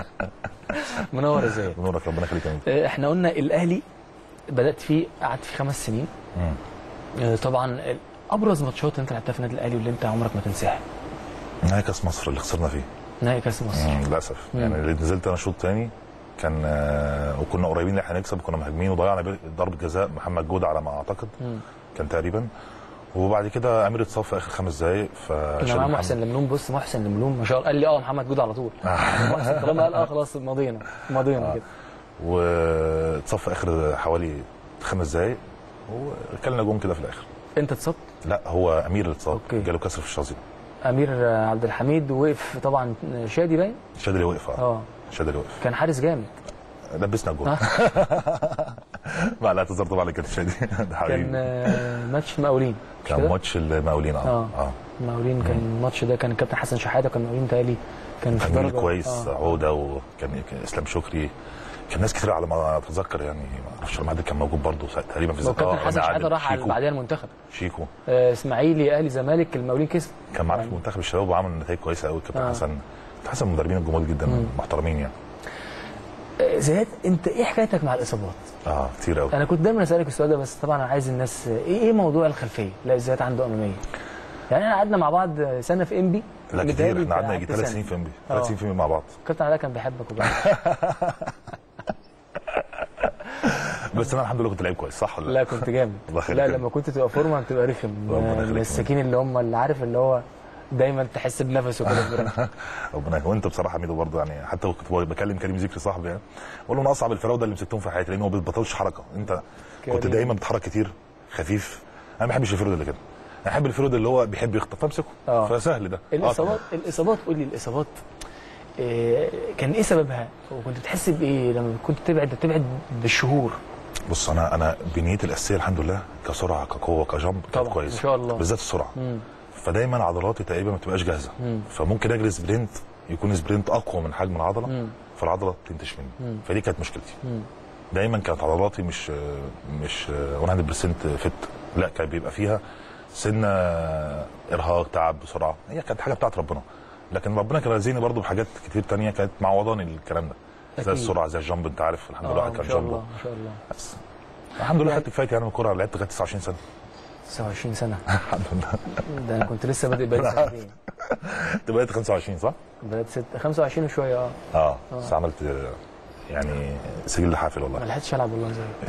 منور ازاي نورك ربنا يخليك يا ميدو. آه، احنا قلنا الاهلي بدات فيه قعدت فيه خمس سنين مم. آه، طبعا ال- ابرز ماتشات اللي انت لعبتها في النادي الاهلي واللي انت عمرك ما تنساها نهائي كاس مصر اللي خسرنا فيه نهائي كاس مصر مم، للاسف يعني اللي نزلت انا شوط تاني كان آه، وكنا قريبين ان احنا نكسب كنا مهاجمين وضيعنا بي- ضربه جزاء محمد جود على ما اعتقد مم. كان تقريبا وبعد كده امير اتصاب في اخر خمس دقائق كنا فشال مع محمد. محسن لملوم بص محسن لملوم ما شاء الله قال لي اه محمد جود على طول محسن طالما قال اه خلاص ماضينا ماضينا كده واتصاب في اخر حوالي خمس دقائق وكلنا جون كده في الاخر انت اتصبت لا هو امير اللي اتصاب أوكي. جاله كسر في الشظيه امير آه، عبد الحميد وقف طبعا شادي باين شادري وقف اه اه شادري وقف كان حارس جامد لبسنا الجون مع الاعتذار طبعا لكابتن شادي ده حبيبي كان آه، ماتش مقاولين مش كان كده؟ ماتش المقاولين اه آه. اه المقاولين كان الماتش ده كان الكابتن حسن شحاته كان مقاولين تهيألي كان في كان جيل درجه كويس آه. عوده وكان كان اسلام شكري كان ناس كتير على ما اتذكر يعني ما اعرفش لما عادل كان موجود برضه ساعة- تقريبا في هو الزمالك. كابتن آه، حسن رامي شحاته عادل، راح على شيكو. بعدها المنتخب شيكو آه، اسماعيلي اهلي زمالك المقاولين كسب كان معانا في يعني. منتخب الشباب وعمل نتائج كويسه قوي كابتن آه. حسن كابتن حسن من المدربين الجمال جدا محترمين يعني آه، زياد انت ايه حكايتك مع الاصابات؟ اه كتير قوي انا كنت دايما اسالك السؤال ده بس طبعا انا عايز الناس ايه ايه موضوع الخلفيه؟ لا زياد عنده اماميه يعني احنا قعدنا مع بعض سنه في انبي لا كتير متهيألي احنا قعدنا قعدت يجي ثلاث سنة. سنين في ام بي آه. ثلاث سنين في ام بي مع بعض كابتن علاء كان بيحبك وبقى. بس انا الحمد لله كنت لعيب كويس صح ولا لا كنت جامد الله يخليك لا يا لما كنت تبقى فورمه بتبقى رخم ربنا آه، يخليك. المساكين اللي هم اللي عارف اللي هو دايما تحس بنفسه كده في الجرح. ربنا يخليك وانت بصراحه ميدو برضه يعني حتى كنت بكلم كريم ذكري صاحبي يعني بقول له من اصعب الفراوده اللي مسكتهم في حياتي لان هو ما بيبطلش حركه انت كنت كريم. دايما بتحرك كتير خفيف انا ما بحبش الفرود اللي كده انا بحب الفرود اللي هو بيحب يخطف فامسكه آه. فسهل ده آه الاصابات الاصابات قول لي الاصابات إيه كان ايه سببها؟ وكنت بتحس بايه لما كنت تبعد تبعد بالشهور؟ بص انا انا بنيتي الاساسيه الحمد لله كسرعه كقوه كجامب كانت طبعا، كويسه ما شاء الله. بالذات السرعه مم. فدايما عضلاتي تقريبا ما بتبقاش جاهزه مم. فممكن اجري سبرنت يكون سبرنت اقوى من حجم العضله مم. فالعضله تنتش مني مم. فدي كانت مشكلتي مم. دايما كانت عضلاتي مش مش 100% فت لا كان بيبقى فيها سنه ارهاق تعب بسرعه هي كانت حاجه بتاعت ربنا لكن ربنا كان رازقني برضو بحاجات كتير تانية كانت معوضاني الكلام ده زي أكيد. السرعه زي الجامب انت عارف الحمد لله اه واحد ما كان شاء جامبو الله ما شاء الله بس الحمد لله يعني- خدت كفايتي يعني من الكوره لعبت لغايه 29 سنه 29 سنه الحمد لله ده انا كنت لسه بادئ بقالي سنتين انت بقيت 25 صح؟ بدات ست 25 وشويه اه اه بس عملت آه، يعني سجل حافل ما والله لحقتش العب والله زي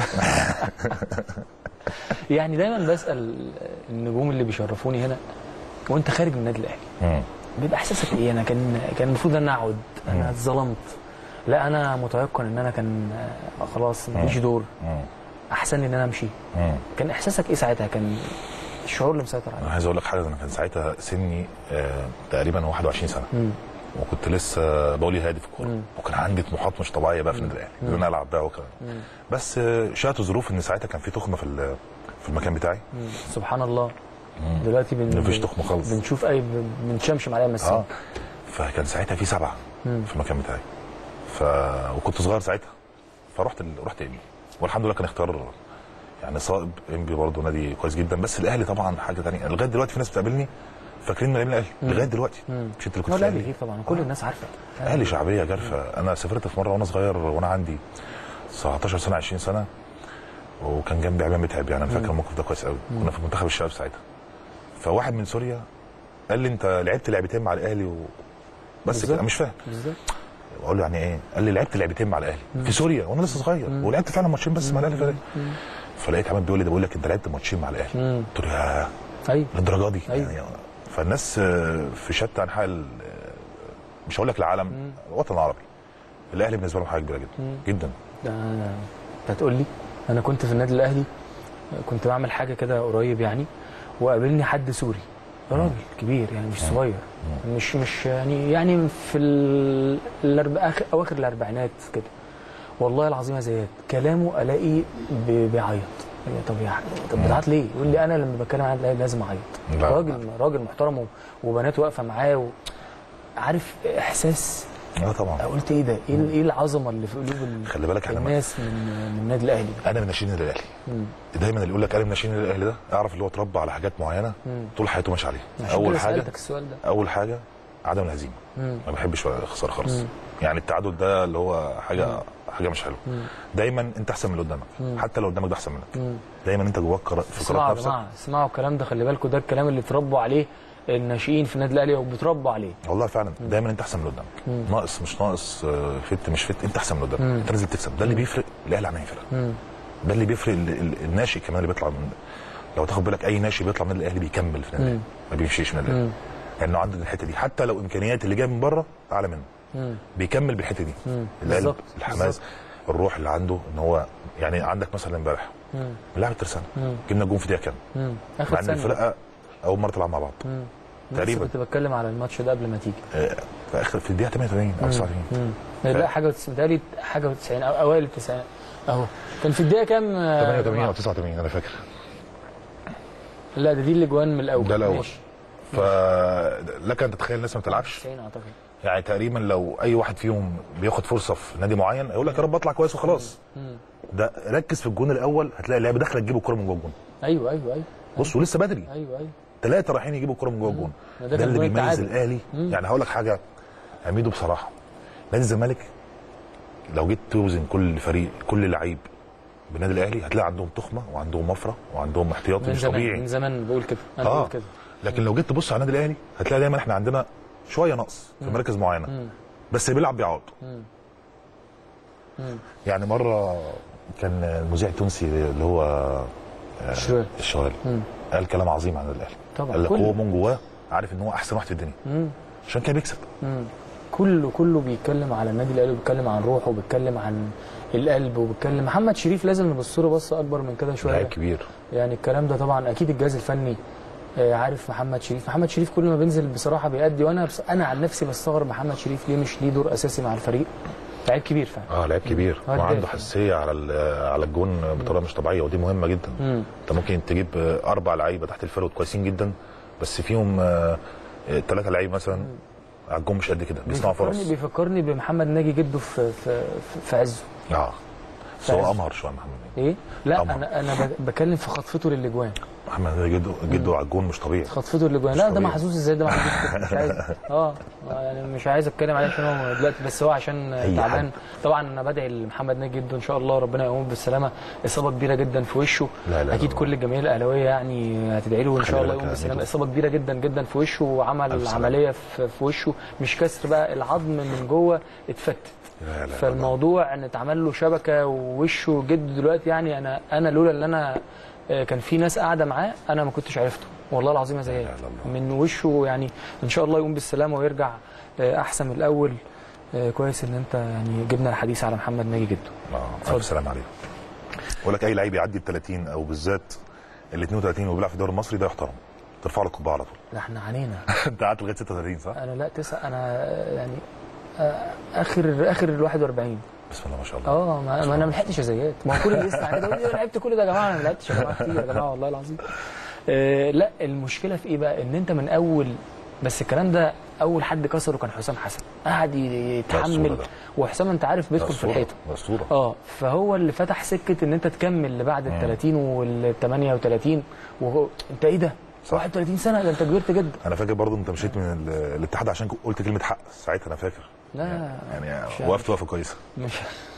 يعني دايما بسال النجوم اللي بيشرفوني هنا وانت خارج من النادي الاهلي مم. بيبقى احساسك ايه انا كان كان المفروض ان انا اقعد انا اتظلمت لا انا متيقن ان انا كان آه، خلاص ماليش دور مم. احسن لي ان انا امشي مم. كان احساسك ايه ساعتها كان الشعور اللي مسيطر عليك انا عايز اقول لك حاجه انا كان ساعتها سني آه تقريبا 21 سنه مم. وكنت لسه بقولي هادي في الكوره مم. وكان عندي طموحات مش طبيعيه بقى في النادي الاهلي ان انا العب بقى وكده بس آه، شاءت الظروف ان ساعتها كان في تخمه في ال- في المكان بتاعي مم. سبحان الله دلوقتي بن... مفيش تخمه خالص بنشوف اي بنشمشم عليها مسين اه فكان ساعتها في سبعه مم. في المكان بتاعي ف وكنت صغير ساعتها فرحت ال... رحت انبي والحمد لله كان اختيار يعني صائب انبي برضه نادي كويس جدا بس الاهلي طبعا حاجه ثانيه لغايه دلوقتي في ناس بتقابلني فاكرين ان الاهلي لغايه دلوقتي مم. مش انت اللي هو كنت في الاهلي الاهلي كتير طبعا كل الناس عارفه اهلي شعبيه جارفه انا سافرت في مره وانا صغير وانا عندي 19 سنه 20 سنه وكان جنبي عمام متعب يعني انا فاكر الموقف ده كويس قوي كنا في منتخب الشباب ساعتها فواحد من سوريا قال لي انت لعبت لعبتين مع الاهلي و... بس بالظبط. كده أنا مش فاهم بالظبط اقول له يعني ايه قال لي لعبت لعبتين مع الاهلي في سوريا وانا لسه صغير ولعبت فعلا ماتشين بس مع الاهلي فعلا فلقيت عماد بيقول لي ده بقول لك انت لعبت ماتشين مع الاهلي مم. قلت له يا ايوه للدرجه دي أيوة. يعني فالناس آه، في شتى انحاء ال- آه، مش هقول لك العالم الوطن العربي الاهلي بالنسبه لهم حاجه كبيره جدا جدا ده انت هتقول لي انا كنت في النادي الاهلي كنت بعمل حاجه كده قريب يعني وقابلني حد سوري راجل كبير يعني مش صغير مش مش يعني يعني في ال- الأرب... آخر اواخر الاربعينات كده والله العظيم يا زياد كلامه الاقي ب- بيعيط يعني طب يا ح- طب بتعيط ليه؟ يقول لي انا لما بتكلم عن الاهلي لازم اعيط لا. راجل راجل محترم و- وبنات واقفه معاه و... عارف احساس اه طبعا قلت ايه ده؟ ايه ال- ايه العظمه اللي في قلوب ال- خلي بالك احنا الناس من من النادي الاهلي انا من ناشئين النادي الاهلي دايما اللي يقول لك انا من ناشئين النادي الاهلي ده اعرف اللي هو اتربى على حاجات معينه طول حياته ماشي عليها عشان اول كده حاجه سالتك السؤال ده اول حاجه عدم الهزيمه مم. ما بحبش الخساره خالص يعني التعادل ده اللي هو حاجه حاجه مش حلوه دايما انت احسن من اللي قدامك حتى لو قدامك ده احسن منك مم. دايما انت جواك قرار- في اسمعوا قرارات يا نفسك جماعه اسمعوا الكلام ده خلي بالكم ده الكلام اللي اتربوا عليه الناشئين في النادي الاهلي وبيتربوا عليه والله فعلا دايما انت احسن من اللي قدامك ناقص مش ناقص آه، فت مش فت انت احسن من اللي قدامك انت لازم تكسب ده اللي بيفرق الاهلي عن اي فرقه ده اللي بيفرق ال- ال- الناشئ كمان اللي بيطلع من لو تاخد بالك اي ناشئ بيطلع من النادي الاهلي بيكمل في النادي الاهلي ما بيمشيش من النادي الاهلي لانه عنده الحته دي حتى لو امكانيات اللي جايه من بره اعلى منه بيكمل بالحته دي القلب بالظبط، الحماس بالظبط. الروح اللي عنده ان هو يعني عندك مثلا امبارح لاعب الترسانه جبنا جون في دقيقه كام مم. مع اخر ان سنه الفرقه اول مره تلعب مع بعض لسه تقريبا. كنت بتكلم على الماتش ده قبل ما تيجي آه، في اخر في الدقيقه 88 او 89 مم. لا حاجه وتس- متهيألي حاجه و90 او اوائل التسعينات اهو كان في الدقيقه كام آه، 88 او جماعة؟ 89 انا فاكر لا ده دي الاجوان من الاول ده الأول. ماشي. فلك ان تتخيل الناس ما بتلعبش 90 اعتقد يعني تقريبا لو اي واحد فيهم بياخد فرصه في نادي معين يقول لك يا رب اطلع كويس وخلاص ده ركز في الجون الاول هتلاقي اللعيبه داخله تجيب الكره من جوه الجون ايوه ايوه ايوه بص ولسه بدري ايوه ايوه ثلاثه رايحين يجيبوا الكره من جوه الجون ده ده كان اللي جون بيميز التعادل. الاهلي يعني هقول لك حاجه عميدو بصراحه نادي الزمالك لو جيت توزن كل فريق كل لعيب بالنادي الاهلي هتلاقي عندهم تخمه وعندهم مفره وعندهم احتياطي من مش زمان طبيعي من زمان بقول كده انا اه بقول كده لكن لو جيت تبص على النادي الاهلي هتلاقي دايما احنا عندنا شويه نقص في مراكز معينه بس اللي بيلعب بيعوض يعني مره كان المذيع التونسي اللي هو آه، شوال. الشوال قال كلام عظيم عن النادي الاهلي طبعا. قال لك كل- هو من جواه عارف ان هو احسن واحد في الدنيا عشان كده بيكسب كله كله بيتكلم على النادي الاهلي وبيتكلم عن روحه وبيتكلم عن القلب وبيتكلم محمد شريف لازم نبص له بصه اكبر من كده شويه لعيب كبير يعني الكلام ده طبعا اكيد الجهاز الفني آه، عارف محمد شريف محمد شريف كل ما بينزل بصراحه بيأدي وانا بس انا عن نفسي بستغرب محمد شريف ليه مش ليه دور اساسي مع الفريق لعيب كبير فعلا اه لعيب كبير آه، وعنده هداف. حساسيه على ال- على الجون بطريقه مش طبيعيه ودي مهمه جدا انت ممكن تجيب آه، اربع لعيبه تحت الفرود كويسين جدا بس فيهم ثلاثه لعيبه مثلا على الجون مش قد كده بيصنعوا فرص بيفكرني بيفكرني بمحمد ناجي جده في في في- في عزه اه بس هو فعز. امهر شويه محمد ناجي. ايه لا طبعا. انا انا ب- بكلم في خطفته للاجوان محمد ناجي جده جده على الجون مش طبيعي خطفته للاجوان لا ده طبيعي. محظوظ ازاي ده محظوظ مش عايز اه يعني مش عايز اتكلم عليه عشان هو دلوقتي بس هو عشان أي تعبان حد. طبعا انا بدعي لمحمد ناجي جدا ان شاء الله ربنا يقوم بالسلامه اصابه كبيره جدا في وشه لا، لا، اكيد لا. كل الجماهير الاهلاويه يعني هتدعي له ان خلي شاء الله بالك يقوم يا بالسلامه ميدو. اصابه كبيره جدا جدا في وشه وعمل ألف سلامة. عمليه في في وشه مش كسر بقى العظم من جوه اتفتت لا، لا، لا. فالموضوع ان اتعمل له شبكه ووشه جد دلوقتي يعني انا انا لولا ان انا آه، كان في ناس قاعده معاه انا ما كنتش عرفته والله العظيم يا زياد لا، لا، لا. من وشه يعني ان شاء الله يقوم بالسلامه ويرجع آه، احسن من الاول آه، كويس ان انت يعني جبنا الحديث على محمد ناجي جده اه اتفضل. الف سلام عليك بقول لك اي لعيب يعدي ال 30 او بالذات ال 32 وبيلعب في الدوري المصري ده يحترم ترفع له القبعه على طول ده احنا علينا انت قعدت لغايه 36 صح؟ انا لا تسع انا آه، يعني آه، اخر اخر ال 41 بسم الله ما شاء الله اه ما, ما انا ما لحقتش يا زياد ما هو كل اللي يسمع كده يقول لي انا لعبت كل ده يا جماعه انا ما لعبتش يا جماعه كتير يا جماعه والله العظيم آه لا المشكله في ايه بقى ان انت من اول بس الكلام ده اول حد كسره كان حسام حسن قعد يتحمل ده. وحسام انت عارف بيدخل في أسطورة، الحيطه اسطوره اه فهو اللي فتح سكه ان انت تكمل لبعد ال 30 وال 38 وهو انت ايه ده؟ صح. 31 سنه ده انت كبرت جدا انا فاكر برضو انت مشيت من ال- الاتحاد عشان قلت كلمه حق ساعتها انا فاكر لا يعني مش وقفت وقفه كويسه مش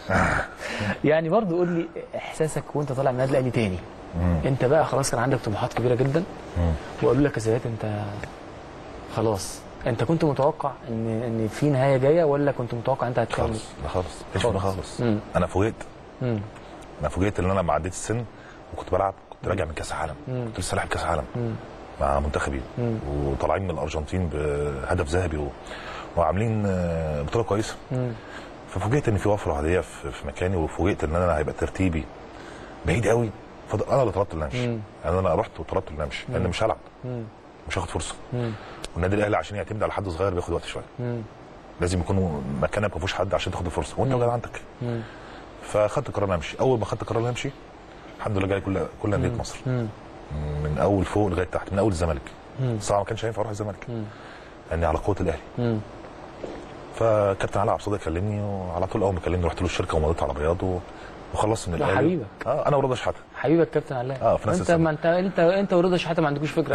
يعني برضه قول لي احساسك وانت طالع من النادي الاهلي تاني انت بقى خلاص كان عندك طموحات كبيره جدا وقالوا لك يا زياد انت خلاص انت كنت متوقع ان ان في نهايه جايه ولا كنت متوقع انت هتكمل خالص لا خالص مش خالص. خالص مم. انا فوجئت مم. انا فوجئت ان انا لما عديت السن وكنت بلعب كنت راجع من كاس عالم كنت لسه لاعب كاس عالم مع منتخبي وطالعين من الارجنتين بهدف ذهبي و... وعاملين آه، بطوله كويسه مم. ففوجئت ان في وفره عاديه في في مكاني وفوجئت ان انا هيبقى ترتيبي بعيد قوي فضل انا اللي طلبت ان امشي مم. يعني انا رحت وطلبت ان امشي لان مش هلعب مم. مش هاخد فرصه مم. والنادي الاهلي عشان يعتمد على حد صغير بياخد وقت شويه مم. لازم يكون مكانك ما فيهوش حد عشان تاخد الفرصه وانت جاي عندك مم. فاخدت قرار إن امشي اول ما خدت قرار إن امشي الحمد لله جاي كل كل انديه مصر مم. من اول فوق لغايه تحت من اول الزمالك مم. صراحه ما كانش هينفع اروح الزمالك مم. لاني على قوه الاهلي مم. فكابتن علي عبد الصادق كلمني وعلى طول اول ما كلمني رحت له الشركه ومضيت على بياض و- وخلصت من ده الاهلي حبيبك. اه انا ورضا شحاته حبيبك كابتن علاء اه، في نفس انت السنة. ما انت انت انت ورضا شحاته ما عندكوش فكره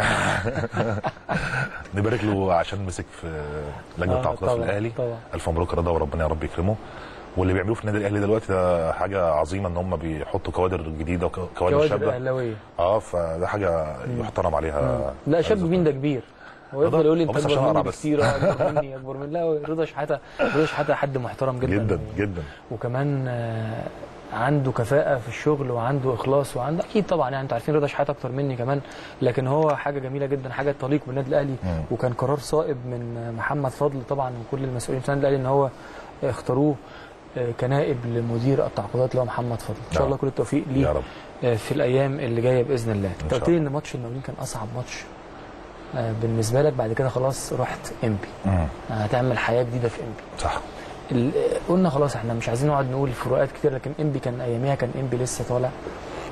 نبارك له عشان مسك في لجنه آه، التعاقدات في طبعا، الاهلي طبعا. الف مبروك يا رضا وربنا يا رب يكرمه واللي بيعملوه في النادي الاهلي دلوقتي ده حاجه عظيمه ان هم بيحطوا كوادر جديده وكوادر كوادر شابه اهلاويه اه فده حاجه يحترم عليها لا شاب مين ده كبير هو يفضل رضا- يقول لي هو انت بس اكبر عشان مني أقرع بس. بكتير اه اكبر مني اكبر مني لا رضا شحاته رضا شحاته حد محترم جدا جدا جدا وكمان آه، عنده كفاءة في الشغل وعنده إخلاص وعنده أكيد طبعا يعني أنتوا عارفين رضا شحاتة أكتر مني كمان لكن هو حاجة جميلة جدا حاجة تليق بالنادي الأهلي مم. وكان قرار صائب من محمد فضل طبعا وكل المسؤولين في النادي الأهلي إن هو اختاروه آه، كنائب لمدير التعاقدات اللي هو محمد فضل إن شاء نعم. الله كل التوفيق ليه يا رب آه، في الأيام اللي جاية بإذن الله أنت شاء قلت لي الله. إن ماتش المقاولين كان أصعب ماتش آه، بالنسبة لك بعد كده خلاص رحت إمبي مم. هتعمل حياة جديدة في إمبي صح ال- قلنا خلاص احنا مش عايزين نقعد نقول فروقات كتير لكن انبي كان اياميها كان انبي لسه طالع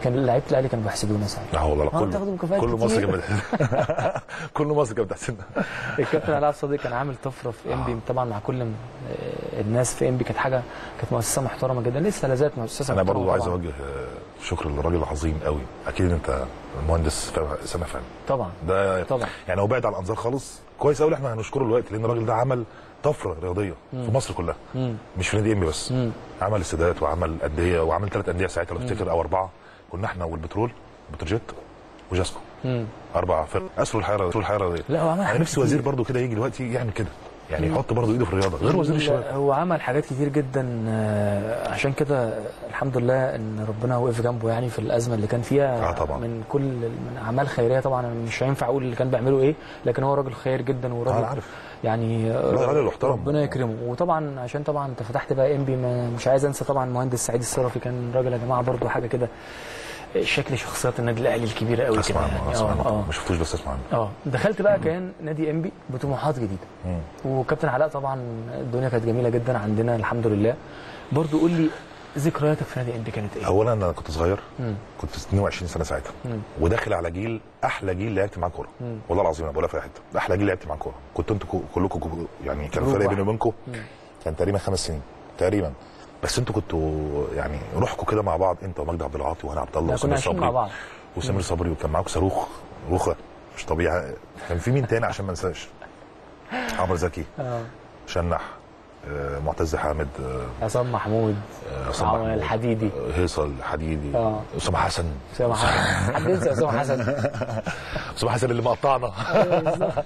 كان لعيبه الاهلي كانوا بيحسدونا ساعتها لا والله لا آه، بتاخدوا كله مكافآت كل مصر كتير. كانت بتحسدنا كل مصر كانت بتحسدنا الكابتن علاء صديق كان عامل طفره في انبي طبعا مع كل م- آه، الناس في انبي كانت حاجه كانت مؤسسه محترمه جدا لسه لا زالت مؤسسه انا محترمه برضو عايز طبعاً. اوجه آه، شكر للراجل العظيم قوي اكيد انت مهندس فا- سنه فعلا طبعا ده طبعا. يعني هو بعد عن الانظار خالص كويس قوي احنا هنشكره دلوقتي لان الراجل ده عمل طفره رياضيه في مصر كلها مم. مش في نادي انبي بس مم. عمل استادات وعمل انديه وعمل ثلاث انديه ساعتها لو تفتكر او اربعه كنا احنا والبترول بتروجيت وجاسكو مم. اربع فرق اسروا الحياه اسروا الحياه الرياضيه لا هو عمل انا حاجات نفسي كتير. وزير برضو كده يجي دلوقتي يعمل كده يعني يحط برضو ايده في الرياضه غير وزير الشباب لا، هو عمل حاجات كتير جدا آه، عشان كده الحمد لله ان ربنا وقف جنبه يعني في الازمه اللي كان فيها آه، طبعا. من كل من اعمال خيريه طبعا أنا مش هينفع اقول اللي كان بيعمله ايه لكن هو راجل خير جدا آه، وراجل انا عارف يعني لا، راجل محترم. ربنا يكرمه وطبعا عشان طبعا انت فتحت بقى ام بي مش عايز انسى طبعا المهندس سعيد الصرفي كان راجل يا جماعه برضو حاجه كده شكل شخصيات النادي الاهلي الكبيره قوي كده اسمع عنه يعني اسمع اه عنه اه ما شفتوش بس اسمع عنه اه دخلت بقى كان نادي ام بي بطموحات جديده مم. وكابتن علاء طبعا الدنيا كانت جميله جدا عندنا الحمد لله برضو قول لي ذكرياتك في نادي ام بي كانت ايه؟ اولا انا كنت صغير مم. كنت 22 سنه ساعتها مم. وداخل على جيل احلى جيل لعبت معاه كوره مم. والله العظيم انا بقولها في أي حته احلى جيل لعبت معاه كوره كنتوا انتوا كو- كلكم كو- يعني كان جروب فرق واحد. بيني وبينكم مم. كان تقريبا خمس سنين تقريبا بس انتوا كنتوا يعني روحكم كده مع بعض انت ومجدي عبد العاطي وانا عبد الله لا، كنا وسمير عايشين صبري مع بعض وسمير صبري وكان معاكم صاروخ روخه مش طبيعي كان في مين تاني عشان ما انساش عمرو زكي اه شنح آه، معتز حامد آه، عصام محمود آه، عصام عمر محمود، الحديدي آه، هيصل حديدي آه. اسامه حسن اسامه حسن حد ينسى اسامه حسن اسامه حسن اللي مقطعنا أيوة بالظبط.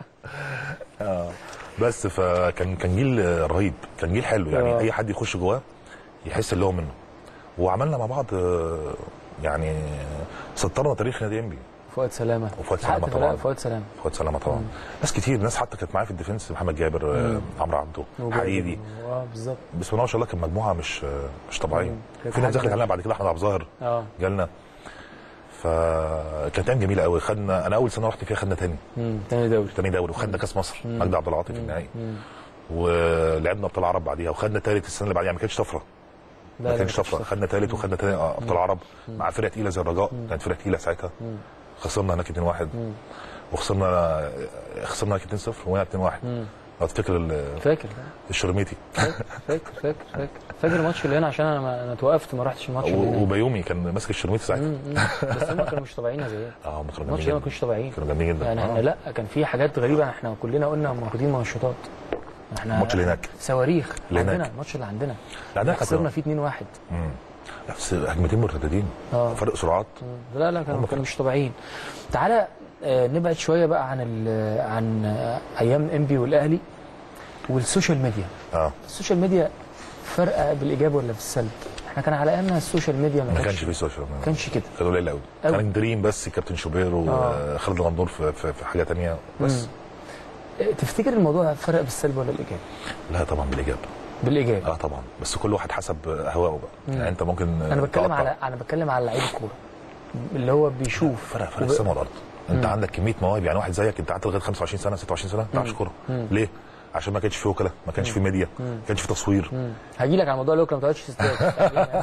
بس فكان كان جيل آه، رهيب كان جيل حلو يعني آه. اي حد يخش جواه يحس اللي هو منه وعملنا مع بعض آه، يعني سطرنا تاريخ نادي انبي فؤاد سلامه وفؤاد لحقت سلامة فرق طبعاً. فؤاد سلامه فؤاد سلامه طبعا ناس كتير ناس حتى كانت معايا في الديفنس محمد جابر آه، عمرو عبده حقيقي اه بالظبط بسم الله ما شاء الله كان مجموعه مش آه، مش طبيعيه مم. كانت في ناس حاجة- دخلت علينا بعد كده احمد عبد الظاهر اه جالنا فكانت ايام جميله قوي خدنا انا اول سنه رحت فيها خدنا تاني مم. تاني دوري تاني دوري وخدنا كاس مصر مجدي عبد العاطي في النهائي مم. ولعبنا ابطال عرب بعديها وخدنا تالت السنه اللي بعديها ما كانتش طفره لا، ما لا، كانش طفره خدنا تالت وخدنا تاني آه، ابطال عرب مع فرقه تقيله زي الرجاء كانت فرقه تقيله ساعتها خسرنا هناك 2-1 وخسرنا خسرنا هناك 2-0 وهنا 2-1 لو تفتكر ال- فاكر الشرميتي فاكر فاكر فاكر فاكر فاكر الماتش اللي هنا عشان انا ما انا توقفت ما رحتش الماتش اللي و- هنا وبيومي كان ماسك الشرميتي ساعتها مم. مم. بس هم كانوا مش طبيعيين يا زياد اه هم كانوا الماتش جامدين ده ما جدا كانوش طبيعيين كانوا جامدين جدا يعني احنا آه. لا كان في حاجات غريبه احنا كلنا قلنا هم واخدين منشطات احنا الماتش اللي هناك. صواريخ اللي هناك. عندنا الماتش اللي عندنا لا، ده كان- خسرنا فيه 2-1 مم. لا، بس هجمتين مرتدين اه فرق سرعات لا لا كانوا كانوا مش طبيعيين تعالى آه، نبعد شويه بقى عن ال- عن آه، ايام انبي والاهلي والسوشيال ميديا اه السوشيال ميديا فرقه بالايجاب ولا بالسلب احنا كان على ايامنا السوشيال ميديا ما كانش في سوشيال ما كانش كده كان قليل قوي أوي. كان دريم بس كابتن شوبير آه. وخالد الغندور في, في, في حاجه تانية بس آه، تفتكر الموضوع فرق بالسلب ولا الايجاب لا طبعا بالاجابه بالايجاب اه طبعا بس كل واحد حسب هواه بقى يعني انت ممكن انا بتكلم تقطع. على انا بتكلم على لعيب الكوره اللي هو بيشوف فرق فرق وب- السما والارض انت عندك كميه مواهب يعني واحد زيك انت قعدت لغايه 25 سنه 26 سنه ما بتعرفش كوره ليه؟ عشان ما كانش في وكلاء ما كانش في ميديا ما كانش في تصوير هاجي لك على موضوع لو ما تقعدش تستاذ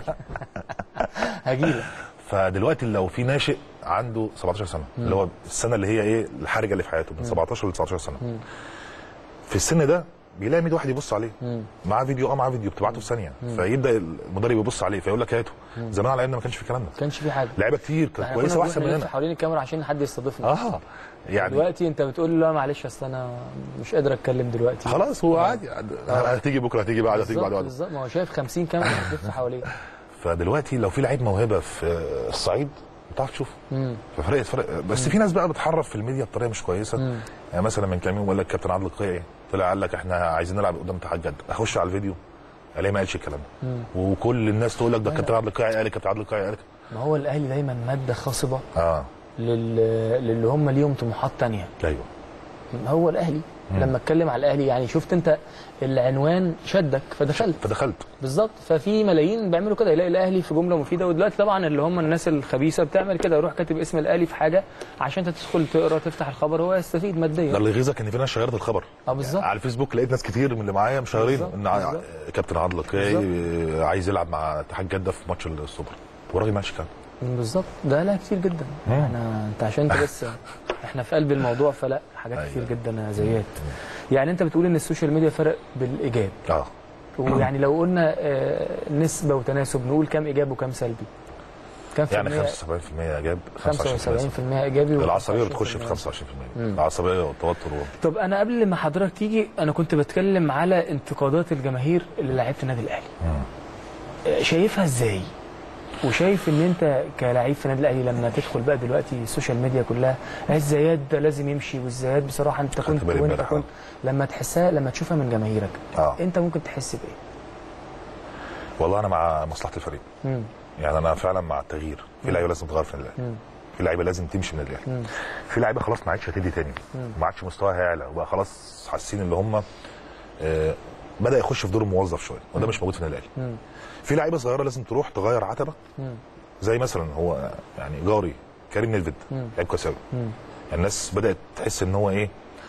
هاجي لك فدلوقتي لو في ناشئ عنده 17 سنه اللي هو السنه اللي هي ايه الحرجه اللي في حياته من 17 ل 19 سنه في السن ده بيلاقي 100 واحد يبص عليه معاه فيديو اه معاه فيديو بتبعته في ثانيه فيبدا المدرب يبص عليه فيقول لك هاته زمان على ايامنا ما كانش في الكلام ده ما كانش في حاجه لعيبه كتير كانت احنا كويسه كنا واحسن بنروح نلف مننا حوالين الكاميرا عشان حد يستضيفنا اه يعني دلوقتي انت بتقول له لا معلش اصل انا مش قادر اتكلم دلوقتي خلاص هو عادي هتيجي بكره هتيجي بعد هتيجي بالظبط بعد بعد بالظبط ما هو شايف 50 كاميرا بتلف حواليه فدلوقتي لو في لعيب موهبه في الصعيد بتعرف تشوفه ففرقت فرق بس في ناس بقى بتحرف في الميديا بطريقه مش كويسه يعني مثلا من كام يوم قال لك كابتن عادل القيعي طلع قال لك احنا عايزين نلعب قدام اتحاد جده اخش على الفيديو الاقي ما قالش الكلام ده وكل الناس تقول لك ده كابتن عادل القيعي قال كابتن عادل القيعي قال ما هو الاهلي دايما ماده خصبه اه لل... للي هم ليهم طموحات تانية ايوه هو الاهلي لما اتكلم على الاهلي يعني شفت انت العنوان شدك فدخلت فدخلت بالظبط ففي ملايين بيعملوا كده يلاقي الاهلي في جمله مفيده ودلوقتي طبعا اللي هم الناس الخبيثه بتعمل كده يروح كاتب اسم الاهلي في حاجه عشان انت تدخل تقرا تفتح الخبر هو يستفيد ده ماديا اللي يغيظك ان في ناس شيرت الخبر اه بالظبط على الفيسبوك لقيت ناس كتير من اللي معايا مشيرين بالظبط، ان ع- بالظبط. كابتن عادل القيعي عايز يلعب مع اتحاد جده في ماتش السوبر والراجل ما قالش كده بالظبط ده لا كتير جدا مم. احنا انت عشان انت بس احنا في قلب الموضوع فلا حاجات أيوة. كتير جدا يا زياد يعني انت بتقول ان السوشيال ميديا فرق بالايجاب اه ويعني لو قلنا آه، نسبه وتناسب نقول كام ايجاب وكام سلبي كام في يعني المية 75% ايجاب 25% 75% ايجابي و العصبيه 25% بتخش في 25% العصبيه والتوتر و... طب انا قبل ما حضرتك تيجي انا كنت بتكلم على انتقادات الجماهير اللي لعيبه النادي الاهلي آه، شايفها ازاي وشايف ان انت كلاعب في النادي الاهلي لما تدخل بقى دلوقتي السوشيال ميديا كلها الزياد ده لازم يمشي والزياد بصراحه انت كنت بالي وانت امبارح، كنت لما تحسها لما تشوفها من جماهيرك اه انت ممكن تحس بايه؟ والله انا مع مصلحه الفريق مم. يعني انا فعلا مع التغيير في لعيبه لازم تتغير في النادي الاهلي في لعيبه لازم تمشي من النادي الاهلي في لعيبه خلاص ما عادش هتدي تاني ما عادش مستواها هيعلى وبقى خلاص حاسين ان هم آه بدا يخش في دور الموظف شويه وده مش موجود في النادي الاهلي في لعيبه صغيره لازم تروح تغير عتبه زي مثلا هو يعني جاري كريم نيدفيد لعيب كويس قوي الناس بدات تحس ان هو ايه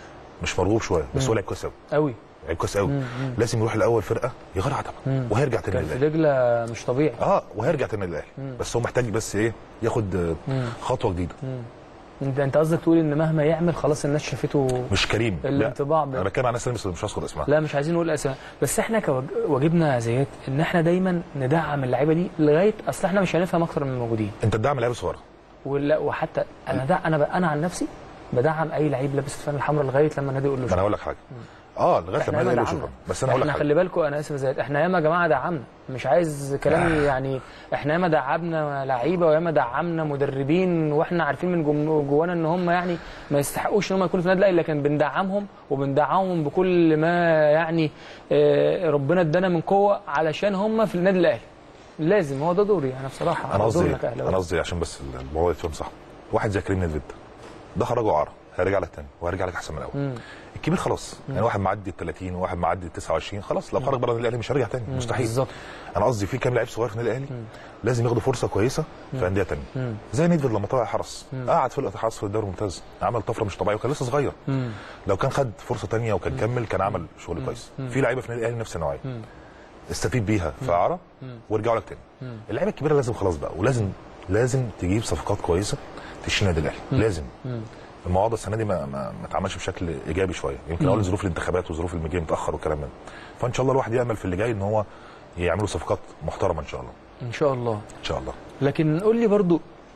مش مرغوب شويه بس هو لعيب كويس قوي قوي لعيب كويس قوي لازم يروح الاول فرقه يغير عتبه وهيرجع تاني كان النادي في الاهلي دجله مش طبيعي اه وهيرجع تاني النادي الاهلي بس هو محتاج بس ايه ياخد آه، خطوه جديده انت انت قصدك تقول ان مهما يعمل خلاص الناس شافته مش كريم لا الانطباع ب- انا بتكلم عن ناس تانية بس مش هذكر اسمها لا مش عايزين نقول اسماء بس احنا كواجبنا يا زياد ان احنا دايما ندعم اللعيبه دي لغايه اصل احنا مش هنفهم اكتر من الموجودين انت تدعم لعيبه صغيره ولا وحتى انا دع انا ب- انا عن نفسي بدعم اي لعيب لابس الفانله الحمراء لغايه لما النادي يقول له ما انا هقول لك حاجه اه لغايه احنا لما ياما يقول له دعمنا شكرا بس انا هقول لك احنا حاجه خلي بالكم انا اسف يا زياد احنا ياما يا جماعه دعمنا مش عايز كلامي يعني احنا ياما دعمنا لعيبه وياما دعمنا مدربين واحنا عارفين من جم- جوانا ان هم يعني ما يستحقوش ان هم يكونوا في النادي الاهلي لكن بندعمهم وبندعمهم بكل ما يعني آه، ربنا ادانا من قوه علشان هم في النادي الاهلي لازم هو ده دوري انا بصراحه انا قصدي دورنا إيه؟ كأهلاوي. انا قصدي عشان بس الموضوع يتفهم صح واحد زي كريم نيدفيد ده خرجه عاره هيرجع لك تاني وهيرجع لك احسن من الاول الكبير خلاص يعني واحد معدي ال 30 وواحد معدي ال 29 خلاص لو خرج بره النادي الاهلي مش هيرجع تاني مستحيل بالظبط انا قصدي في كام لعيب صغير في النادي الاهلي لازم ياخدوا فرصه كويسه في انديه تانية زي نيدفيد لما طلع حرس قعد فرقه حرس في الدوري الممتاز عمل طفره مش طبيعيه وكان لسه صغير لو كان خد فرصه تانية وكان كمل كان عمل شغل كويس في لعيبه في النادي الاهلي نفس النوعيه استفيد بيها في اعاره وارجعوا لك تاني اللعيبه الكبيره لازم خلاص بقى ولازم لازم تجيب صفقات كويسه تشيل النادي الاهلي لازم الموضوع ده السنه دي ما ما, ما اتعملش بشكل ايجابي شويه يمكن اول ظروف الانتخابات وظروف المجيه متاخر والكلام ده فان شاء الله الواحد يامل في اللي جاي ان هو يعملوا صفقات محترمه ان شاء الله ان شاء الله ان شاء الله لكن قول لي برضو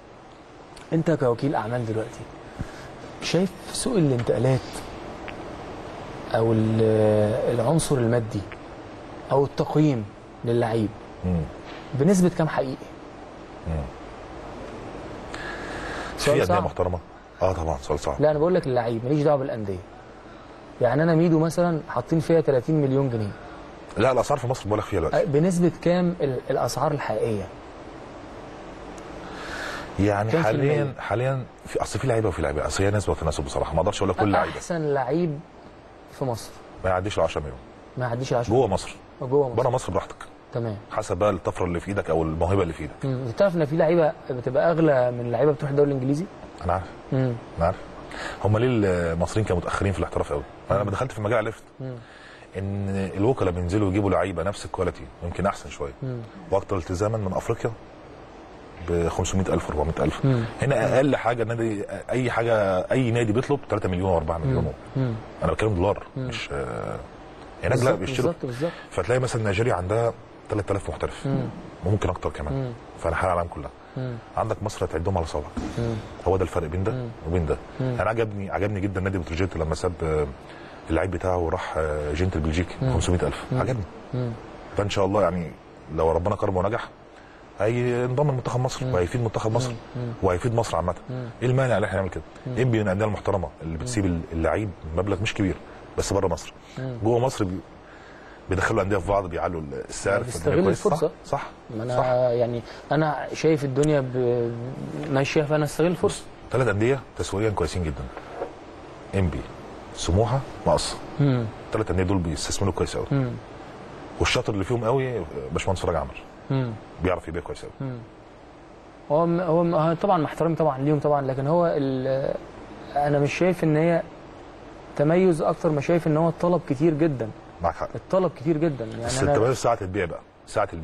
انت كوكيل اعمال دلوقتي شايف سوق الانتقالات او ال- العنصر المادي او التقييم للعيب مم. بنسبه كام حقيقي في سؤال انديه صعب. محترمه اه طبعا سؤال صعب لا انا بقول لك اللعيب ماليش دعوه بالانديه يعني انا ميدو مثلا حاطين فيها 30 مليون جنيه لا الاسعار في مصر بقول لك فيها دلوقتي أه، بنسبه كام ال- الاسعار الحقيقيه يعني كام في حاليا المية؟ حاليا في اصل في لعيبه وفي لعيبه اصل هي نسبه وتناسب بصراحه ما اقدرش اقول لك كل لعيبه احسن لعيب في مصر ما يعديش ال 10 مليون ما يعديش ال 10 جوه مصر جوه مصر بره مصر براحتك تمام حسب بقى الطفره اللي في ايدك او الموهبه اللي في ايدك مم. انت تعرف ان في لعيبه بتبقى اغلى من لعيبه بتروح الدوري الانجليزي انا عارف امم انا عارف هم ليه المصريين كانوا متاخرين في الاحتراف قوي انا لما دخلت في المجال عرفت ان الوكلاء بينزلوا يجيبوا لعيبه نفس الكواليتي يمكن احسن شويه واكتر التزاما من افريقيا ب 500000 400000 هنا اقل حاجه نادي اي حاجه اي نادي بيطلب 3 مليون و4 مليون انا بتكلم دولار مش آه، هناك لا بالظبط بيشتروا بالظبط بالظبط فتلاقي مثلا نيجيريا عندها 3000 محترف وممكن اكتر كمان في انحاء العالم كلها عندك مصر هتعدهم على صوابعك هو ده الفرق بين ده وبين ده انا عجبني عجبني جدا نادي بتروجيت لما ساب آه، اللعيب بتاعه وراح آه، جنت البلجيكي 500000 عجبني فان شاء الله يعني لو ربنا كرمه ونجح هينضم لمنتخب مصر وهيفيد منتخب مصر وهيفيد مصر عامه ايه المانع ان احنا نعمل كده؟ انبي من الانديه المحترمه اللي بتسيب اللعيب مبلغ مش كبير بس بره مصر جوه مصر بي- بيدخلوا انديه في بعض بيعلوا السعر بيستغل فالدنيا كويس. الفرصة. صح صح, ما انا صح. يعني انا شايف الدنيا ب... ماشيه فانا استغل الفرصه ثلاث انديه تسويقيا كويسين جدا انبي سموحه مقص امم الثلاث انديه دول بيستثمروا كويس قوي امم والشاطر اللي فيهم قوي باشمهندس فرج عمر امم بيعرف يبيع كويس قوي هو م- هو م- هو طبعا مع احترامي طبعا ليهم طبعا لكن هو ال... انا مش شايف ان هي تميز اكتر ما شايف ان هو الطلب كتير جدا معاك حق الطلب كتير جدا يعني بس انا التميز ساعه البيع بقى ساعه البيع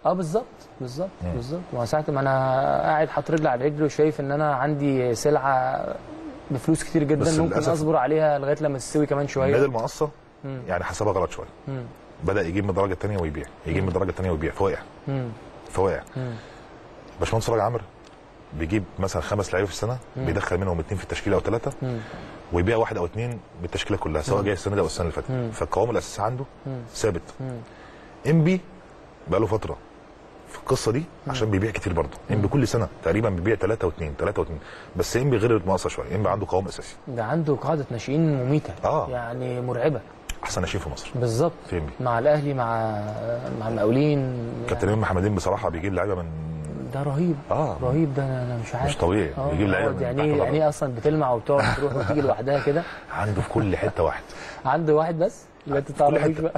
اه بالظبط بالظبط بالظبط ما ساعه ما انا قاعد حاطط رجل على رجل وشايف ان انا عندي سلعه بفلوس كتير جدا بس ممكن للأسف اصبر عليها لغايه لما تستوي كمان نادي شويه المقصه مم. يعني حسبها غلط شويه مم. بدا يجيب من الدرجه الثانيه ويبيع يجيب من الدرجه الثانيه ويبيع فوقع مم. فوقع مم. باشمهندس راجل عامر بيجيب مثلا خمس لعيبه في السنه بيدخل منهم اثنين في التشكيله او ثلاثه مم. ويبيع واحد او اثنين بالتشكيله كلها سواء جاي السنه دي او السنه اللي مم. فاتت فالقوام الاساسي عنده مم. ثابت مم. ام بي بقى له فتره في القصه دي عشان بيبيع كتير برضه ام بي كل سنه تقريبا بيبيع ثلاثه واثنين ثلاثه واثنين بس ام بي غير المقصه شويه ام بي عنده قوام اساسي ده عنده قاعده ناشئين مميته آه. يعني مرعبه احسن ناشئين في مصر بالظبط في ام بي مع الاهلي مع مع المقاولين كابتن امام محمدين بصراحه بيجيب لعيبه من ده رهيب اه رهيب ده انا أنا مش عارف مش طبيعي آه، بيجيب لعيبه يقعد من يعني تحت ايه الأرض. يعني ايه اصلا بتلمع وبتقعد تروح وتيجي لوحدها كده عنده في كل حته واحد عنده واحد بس يبقى انت كل تعرفوش بقى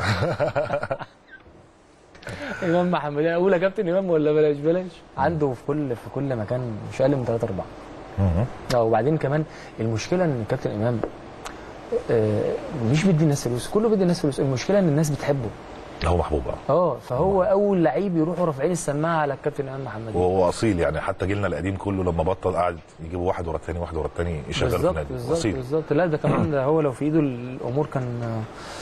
امام محمد اقول يا كابتن امام ولا بلاش بلاش عنده في كل في كل مكان مش اقل من 3 4 مهم. اه وبعدين كمان المشكله ان كابتن امام آه، مش بيدي الناس فلوس كله بيدي الناس فلوس المشكله ان الناس بتحبه هو محبوب اه اه فهو اول لعيب يروحوا رافعين السماعه على الكابتن امام محمد وهو اصيل يعني حتى جيلنا القديم كله لما بطل قعد يجيبوا واحد ورا الثاني واحد ورا الثاني يشغل في بالظبط النادي بالظبط اصيل بالظبط لا ده كمان ده هو لو في ايده الامور كان مم.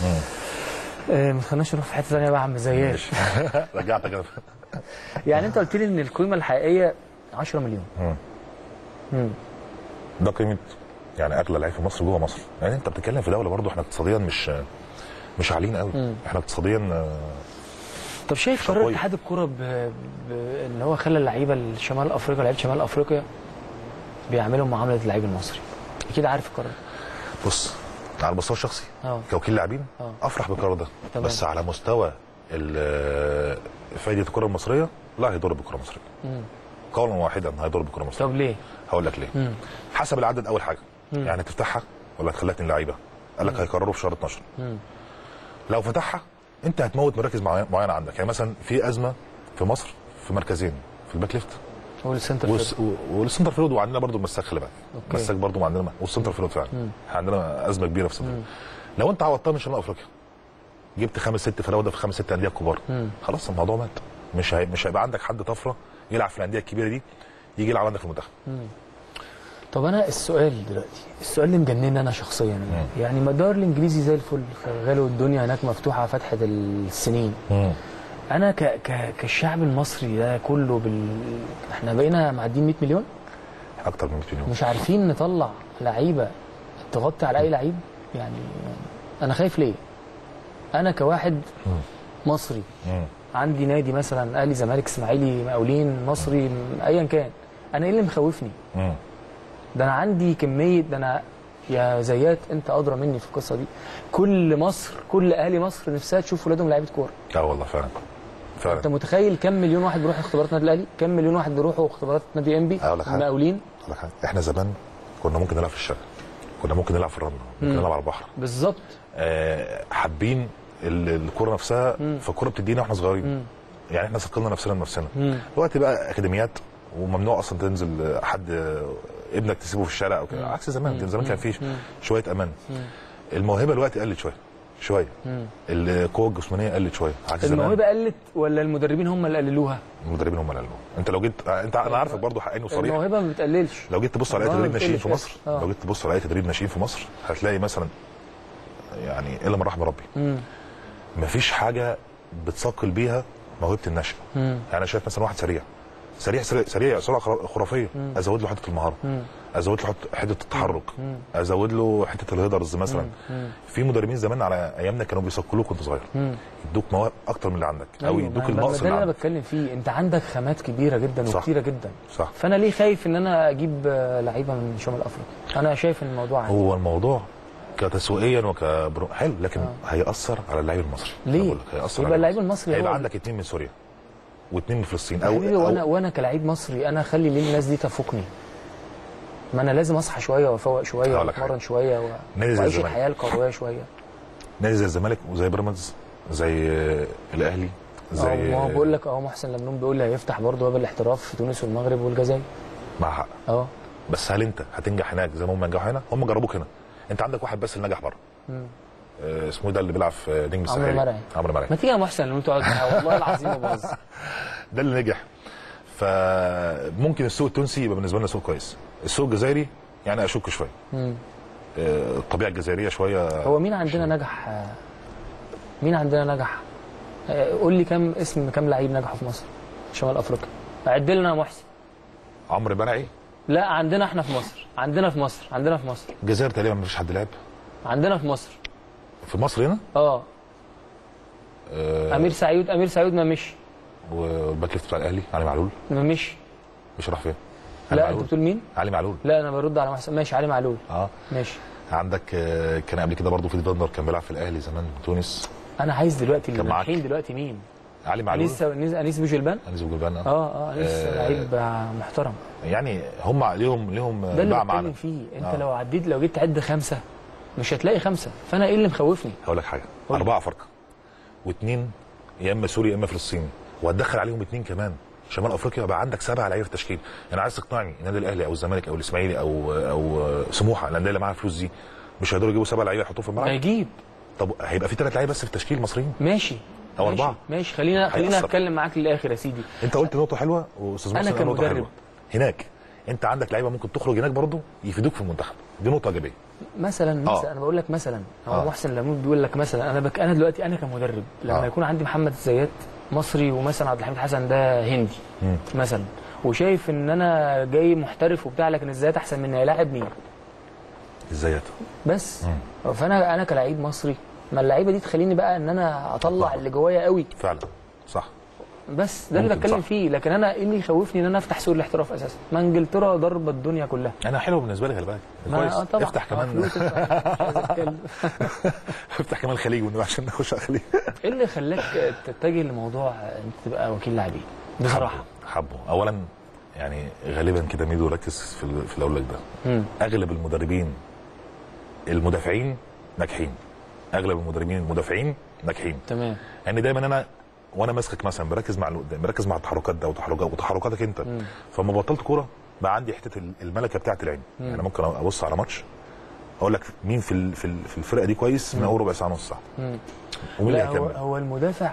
آه، ما تخليناش نروح في حته ثانيه بقى يا عم زياش ماشي رجعتك كده يعني انت قلت لي ان القيمه الحقيقيه 10 مليون مم. مم. ده قيمه يعني اغلى لعيب في مصر جوه مصر يعني انت بتتكلم في دوله برضه احنا اقتصاديا مش مش عاليين قوي مم. احنا اقتصاديا آه، طب شايف مش قرار قوي. اتحاد الكوره ب... ب... ان هو خلى اللعيبه الشمال افريقيا لعيبه شمال افريقيا بيعملوا معامله اللعيب المصري اكيد عارف القرار بص على المستوى الشخصي اه كوكيل لاعبين اه افرح بالقرار ده تمام. بس على مستوى ال- فايده الكره المصريه لا هيضر بالكره المصريه مم. قولا واحدا هيضر بالكره المصريه طب ليه؟ هقول لك ليه مم. حسب العدد اول حاجه مم. يعني تفتحها ولا تخليها اتنين لعيبه قال لك هيقرروا في شهر 12 مم. لو فتحها انت هتموت مراكز معي- معينه عندك يعني مثلا في ازمه في مصر في مركزين في الباك ليفت والسنتر والس- و- والسنتر فيلد وعندنا برضو المساك خلي بالك أوكي. مساك برضو عندنا والسنتر فيلد فعلا مم. احنا عندنا ازمه كبيره في السنتر لو انت عوضتها من شمال افريقيا جبت خمس ست فراوده في خمس ست انديه كبار مم. خلاص الموضوع مات مش هي... مش هيبقى عندك حد طفره يلعب في الانديه الكبيره دي يجي يلعب عندك في المنتخب طب انا السؤال دلوقتي السؤال اللي مجنني انا شخصيا يعني مدار الانجليزي زي الفل شغال والدنيا هناك مفتوحه فتحه السنين انا ك... ك... كالشعب المصري ده كله بال... احنا بقينا معديين 100 مليون اكتر من 200 مليون مش عارفين نطلع لعيبه تغطي على اي لعيب يعني انا خايف ليه انا كواحد مصري مم. عندي نادي مثلا اهلي زمالك اسماعيلي مقاولين مصري ايا كان انا ايه اللي مخوفني مم. ده انا عندي كميه ده انا يا زيات انت ادرى مني في القصه دي كل مصر كل اهالي مصر نفسها تشوف ولادهم لعيبه كوره اه والله فعلا انت فعلا متخيل كم مليون واحد بيروح اختبارات النادي الاهلي كم مليون واحد بيروحوا اختبارات نادي انبي أقول لك حاجة. المقاولين أقول لك حاجة. احنا زمان كنا ممكن نلعب في الشارع كنا ممكن نلعب في الرمله ممكن نلعب على البحر بالظبط آه حابين ال- الكوره نفسها فالكوره بتدينا واحنا صغيرين يعني احنا ثقلنا نفسنا بنفسنا مم. دلوقتي بقى اكاديميات وممنوع اصلا تنزل حد ابنك تسيبه في الشارع او كده عكس زمان كان زمان كان في شويه امان الموهبه دلوقتي قلت شويه شويه مم. القوه الجسمانيه قلت شويه عكس زمان الموهبه قلت ولا المدربين هم اللي قللوها المدربين هم اللي قالوا انت لو جيت انت انا عارفك برضو حقاني وصريح الموهبه ما بتقللش لو جيت تبص على اي والله تدريب ناشئين في بتقلش مصر آه. لو جيت تبص على اي تدريب ناشئين في مصر هتلاقي مثلا يعني الا من رحم ربي مم. مفيش حاجه بتثقل بيها موهبه النشء مم. يعني انا شايف مثلا واحد سريع سريع سريع, سريع سرعه خرا- خرافيه ازود له حته المهاره ازود له حته- حته التحرك ازود له حته الهيدرز مثلا في مدربين زمان على ايامنا كانوا بيثقلوك وانت صغير يدوك مواهب اكتر من اللي عندك او أيوة، يدوك ما- النقص ما ده اللي اللي انا عندك بتكلم فيه انت عندك خامات كبيره جدا صح. وكتيره جدا صح فانا ليه خايف ان انا اجيب آه، لعيبه من شمال افريقيا انا شايف ان الموضوع عادي هو الموضوع كتسويقيا وكبرو حلو لكن هيأثر على اللعيب المصري ليه؟ أنا بقول لك هيأثر يبقى على اللعيب المصري هيبقى هو عندك اتنين من سوريا واثنين من فلسطين يا او, حبيبي وانا أو وانا كلاعب مصري انا اخلي ليه الناس دي تفوقني ما انا لازم اصحى شويه وافوق شويه هقول لك واتمرن حاجة. شويه و... نادي زي واعيش الزمالك. الحياه القرويه شويه نادي زي الزمالك وزي بيراميدز زي آه، الاهلي زي اه ما هو بقول لك اهو محسن لمنون بيقول لي هيفتح برضه باب الاحتراف في تونس والمغرب والجزائر مع حق اه بس هل انت هتنجح هناك زي ما هم نجحوا هنا هم جربوك هنا انت عندك واحد بس اللي نجح بره آه، اسمه ده اللي بيلعب في نجم عمرو الساحلي مرعي. عمرو مرعي ما تيجي يا محسن لما تقعد معايا والله العظيم ما بهزر ده اللي نجح فممكن السوق التونسي يبقى بالنسبه لنا سوق كويس السوق الجزائري يعني اشك شويه مم. آه، الطبيعه الجزائريه شويه هو مين عندنا نجح آه، مين عندنا نجح آه، قول لي كم اسم كم لعيب نجحوا في مصر شمال افريقيا عد لنا يا محسن عمرو مرعي لا عندنا احنا في مصر عندنا في مصر عندنا في مصر الجزائر تقريبا ما فيش حد لعب عندنا في مصر في مصر هنا اه آه، امير سعيد امير سعيد ما مشي والباك ليفت بتاع الاهلي علي معلول ما مشي مش راح فين علي لا انت معلول بتقول مين علي معلول لا انا برد على محسن ماشي علي معلول اه ماشي عندك آه، كان قبل كده برضه في فاندر كان بيلعب في الاهلي زمان في تونس انا عايز دلوقتي اللي كان معاك. ناجحين دلوقتي مين علي معلول انيس انيس انيس بوجلبان انيس بوجلبان آه. اه اه انيس آه. لعيب آه، محترم يعني هم ليهم ليهم ده اللي باع بتكلم معانا فيه انت آه. لو عديت لو جيت تعد خمسه مش هتلاقي خمسه فانا ايه اللي مخوفني هقول لك حاجه قول. اربعه فرقه واثنين يا اما سوري يا اما فلسطيني وهتدخل عليهم اثنين كمان شمال افريقيا بقى عندك سبع لعيبه في التشكيل انا عايز تقنعني النادي الاهلي او الزمالك او الاسماعيلي او او سموحه الانديه اللي معاها فلوس دي مش هيقدروا يجيبوا سبع لعيبه يحطوهم في الملعب هيجيب طب هيبقى في ثلاث لعيبه بس في التشكيل مصريين ماشي أو ماشي. أربعة. ماشي خلينا خلينا هيأثر. اتكلم معاك للاخر يا سيدي انت قلت نقطه حلوه واستاذ أنا محسن قال نقطه كمدرب. حلوه هناك انت عندك لعيبه ممكن تخرج هناك برضه يفيدوك في المنتخب دي نقطه ايجابيه مثلا آه. مثلا انا بقول لك مثلا هو آه. محسن لمون بيقول لك مثلا انا بك انا دلوقتي انا كمدرب لما آه. يكون عندي محمد الزيات مصري ومثلا عبد الحميد حسن ده هندي مم. مثلا وشايف ان انا جاي محترف وبتاع لكن الزيات احسن مني هيلاعب مين ازاي بس فانا انا كلاعب مصري ما اللعيبه دي تخليني بقى ان انا اطلع طبعا. اللي جوايا قوي فعلا صح بس ده اللي ممكن، بتكلم صح. فيه لكن انا ايه اللي يخوفني ان انا افتح سوق الاحتراف اساسا ما انجلترا ضربه الدنيا كلها انا حلو بالنسبه لي خلي بالك ما كويس آه طبعا افتح آه، كمان فلوس ادفع. مش عايز أتكلم. افتح كمان الخليج والنبي عشان نخش على الخليج ايه اللي خلاك تتجه لموضوع انت تبقى وكيل لاعبين بصراحه حبه اولا يعني غالبا كده ميدو ركز في ال- في اللي اقول لك ده مم. اغلب المدربين المدافعين ناجحين اغلب المدربين المدافعين ناجحين تمام يعني دايما انا وانا ماسكك مثلا بركز مع اللي قدام بركز مع التحركات ده وتحركات وتحركاتك انت مم. فلما بطلت كوره بقى عندي حته ال- الملكه بتاعت العين مم. يعني ممكن ابص على ماتش اقول لك مين في ال- في ال- في الفرقه دي كويس من اول ربع ساعه نص ساعه مم. ومين اللي لا هو, هيكمل هو المدافع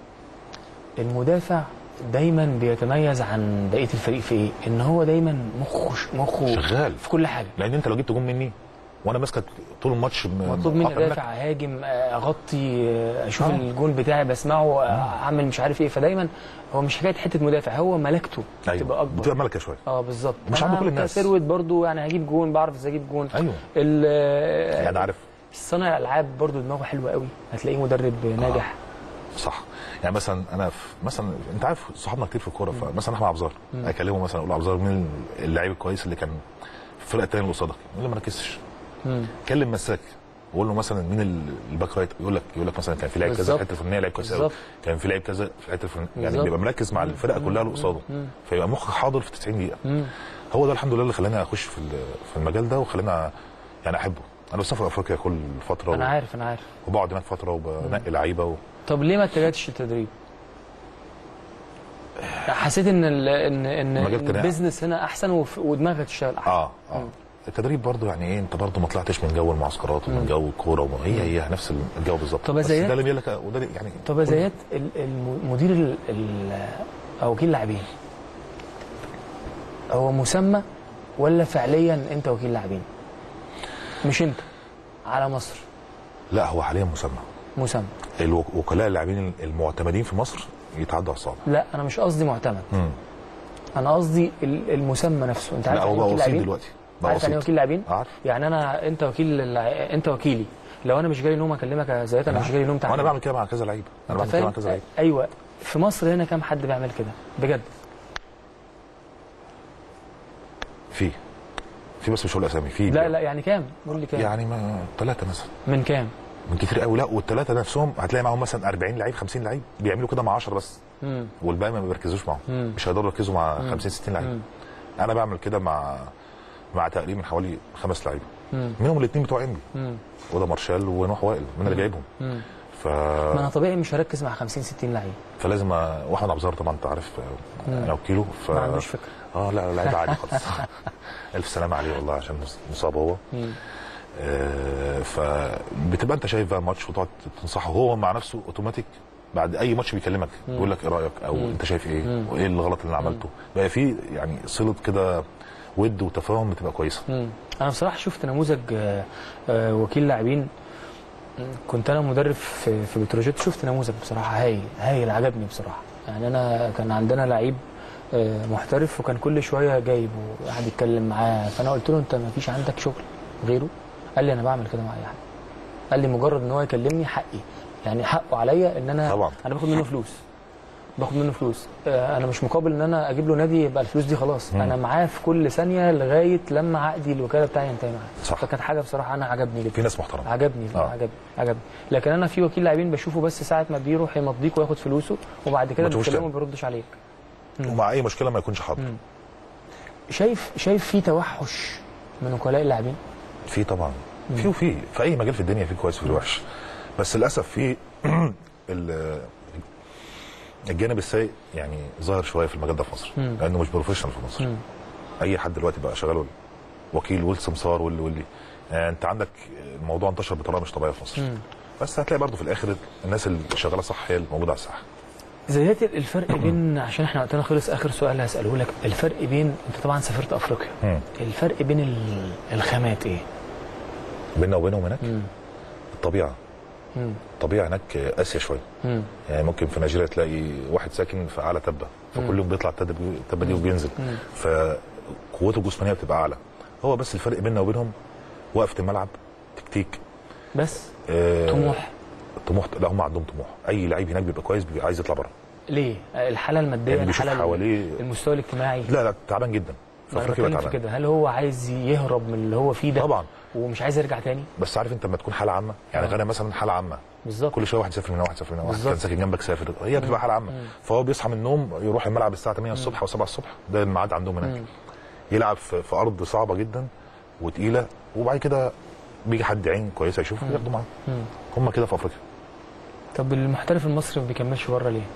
المدافع دايما بيتميز عن بقيه الفريق في ايه؟ ان هو دايما مخه مخه شغال في كل حاجه لان انت لو جبت جون مني وانا ماسكك طول الماتش م- مطلوب مني مقاطع منك، ادافع اهاجم آه، اغطي آه، اشوف آه. الجون بتاعي بسمعه آه، اعمل مش عارف ايه فدايما هو مش حكايه حته مدافع هو ملكته ايوه تبقى اكبر بتبقى ملكه شويه اه بالظبط مش أنا عند كل الناس. كسروت برضو يعني هجيب جون بعرف ازاي اجيب جون ايوه ال- يعني عارف صانع الالعاب برضو دماغه حلوه قوي هتلاقيه مدرب ناجح صح يعني مثلا انا في مثلا انت عارف صحابنا كتير في الكوره فمثلا احمد عبد الظاهر اكلمه مثلا اقول له عبد الظاهر مين اللعيب الكويس اللي كان في الفرقه الثانيه اللي قصادك يقول لي ما ركزتش مم. كلم مساك وقول له مثلا مين ال- الباك رايت يقول لك يقول لك مثلا كان في لعيب كذا في بالظبط. الحته الفلانيه لعيب كويس قوي بالظبط. كان في لعيب كذا في الحته الفلانيه يعني بالظبط. بيبقى مركز مع الفرقه كلها اللي قصاده فيبقى مخك حاضر في 90 دقيقه مم. هو ده الحمد لله اللي خلاني اخش في ال- في المجال ده وخلاني يعني احبه انا بسافر افريقيا كل فتره انا و- عارف انا عارف وبقعد هناك فتره وبنقي لعيبه و... طب ليه ما اتجهتش للتدريب؟ حسيت ان ال ان ان المجال كان البيزنس هنا احسن وف- ودماغك تشتغل احسن اه اه التدريب برضو يعني ايه انت برضو ما طلعتش من جو المعسكرات ومن جو الكوره وما- هي هي نفس الجو بالظبط طب بس زياد؟ ده اللي بيقول لك وده اللي- يعني طب يا زياد ال- الم- مدير ال- ال- او وكيل لاعبين هو مسمى ولا فعليا انت وكيل لاعبين؟ مش انت على مصر لا هو حاليا مسمى مسمى الوك- وكلاء اللاعبين المعتمدين في مصر يتعدوا على الصابع لا انا مش قصدي معتمد مم. انا قصدي ال- المسمى نفسه انت عارف لا هو يعني بقى إيه وكيل وسيط لاعبين؟ دلوقتي بقى عارف يعني إيه وسيط وكيل لاعبين؟ عارف يعني انا انت وكيل الع- انت وكيلي لو انا مش جاي نوم اكلمك يا زياد انا مش جاي نوم وانا تعالى بعمل كده مع كذا لعيب انا انت بعمل كده مع فاهم كذا لعيب ايوه في مصر هنا كام حد بيعمل كده بجد في في بس مش هقول اسامي في لا لا يعني كام قول لي كام يعني ما ثلاثه مثلا من كام من كتير قوي لا والثلاثه نفسهم هتلاقي معاهم مثلا 40 لعيب 50 لعيب بيعملوا كده مع 10 بس امم والباقي ما بيركزوش معاهم مم. مش هيقدروا يركزوا مع 50 60 لعيب مم. انا بعمل كده مع مع تقريبا حوالي خمس لعيبه مم. منهم الاثنين بتوع انبي امم وده مارشال ونوح وائل من اللي جايبهم امم ف... ما انا طبيعي مش هركز مع 50 60 لعيب فلازم أ... واحمد عبد الظاهر طبعا انت عارف مم. انا وكيله ف... ما عندوش فكره اه لا لعيب عادي خالص الف سلامه عليه والله عشان مصاب هو مم. آه، فبتبقى انت شايف بقى الماتش وتقعد تنصحه هو مع نفسه اوتوماتيك بعد اي ماتش بيكلمك بيقول لك ايه رايك او انت شايف ايه وايه الغلط اللي انا عملته بقى في يعني صله كده ود وتفاهم بتبقى كويسه مم. انا بصراحه شفت نموذج آه، آه، وكيل لاعبين مم، كنت انا مدرب في في بتروجيت شفت نموذج بصراحه هايل هايل عجبني بصراحه يعني انا كان عندنا لعيب آه، محترف وكان كل شويه جايب وقاعد يتكلم معاه فانا قلت له انت ما فيش عندك شغل غيره قال لي انا بعمل كده مع اي حد قال لي مجرد ان هو يكلمني حقي يعني حقه عليا ان انا طبعا. انا باخد منه فلوس باخد منه فلوس آه، انا مش مقابل ان انا اجيب له نادي يبقى الفلوس دي خلاص مم. انا معاه في كل ثانيه لغايه لما عقدي الوكاله بتاعي ينتهي معاه صح. فكانت حاجه بصراحه انا عجبني جدا في ناس محترمه عجبني آه. عجبني عجبني لكن انا في وكيل لاعبين بشوفه بس ساعه ما بيروح يمضيك وياخد فلوسه وبعد كده ما تشوفوش بتكلمه تاني. ما بيردش عليك ومع اي مشكله ما يكونش حاضر مم. شايف شايف في توحش من وكلاء اللاعبين في طبعا في وفي في اي مجال في الدنيا في كويس وفي وحش بس للاسف في ال- الجانب السيء يعني ظاهر شويه في المجال ده في مصر مم. لانه مش بروفيشنال في مصر مم. اي حد دلوقتي بقى شغال وكيل والسمسار واللي واللي يعني انت عندك الموضوع انتشر بطريقه مش طبيعيه في مصر مم. بس هتلاقي برضه في الاخر الناس اللي شغاله صح هي اللي موجوده على الساحه زيات الفرق بين عشان احنا وقتنا خلص اخر سؤال هساله لك الفرق بين انت طبعا سافرت افريقيا مم. الفرق بين ال- الخامات ايه؟ بيننا وبينهم هناك مم. الطبيعه مم. الطبيعه هناك قاسيه شويه مم. يعني ممكن في نيجيريا تلاقي واحد ساكن في اعلى تبه فكل يوم بيطلع التبه دي- التبه دي وبينزل مم. فقوته الجسمانيه بتبقى اعلى هو بس الفرق بيننا وبينهم وقفه الملعب تكتيك بس آه، طموح طموح لا هم عندهم طموح اي لعيب هناك بيبقى كويس بيبقى عايز يطلع بره ليه؟ الحاله الماديه يعني بيشوف الحاله حواليه المستوى الاجتماعي لا لا تعبان جدا ما انا فافريقيا بتكلم بقى في تعبان كده هل هو عايز يهرب من اللي هو فيه ده طبعا ومش عايز يرجع تاني بس عارف انت لما تكون حاله عامه يعني آه. غانا مثلا حاله عامه بالظبط كل شويه واحد سافر من هنا واحد سافر من هنا واحد بالظبط. كان ساكن جنبك سافر هي بتبقى حاله عامه فهو بيصحى من النوم يروح الملعب الساعه 8 الصبح او 7 الصبح ده الميعاد عندهم هناك مم. يلعب في, في ارض صعبه جدا وتقيله وبعد كده بيجي حد عين كويسه يشوفه ياخده معاه مم. هم كده في افريقيا طب المحترف المصري ما بيكملش بره ليه؟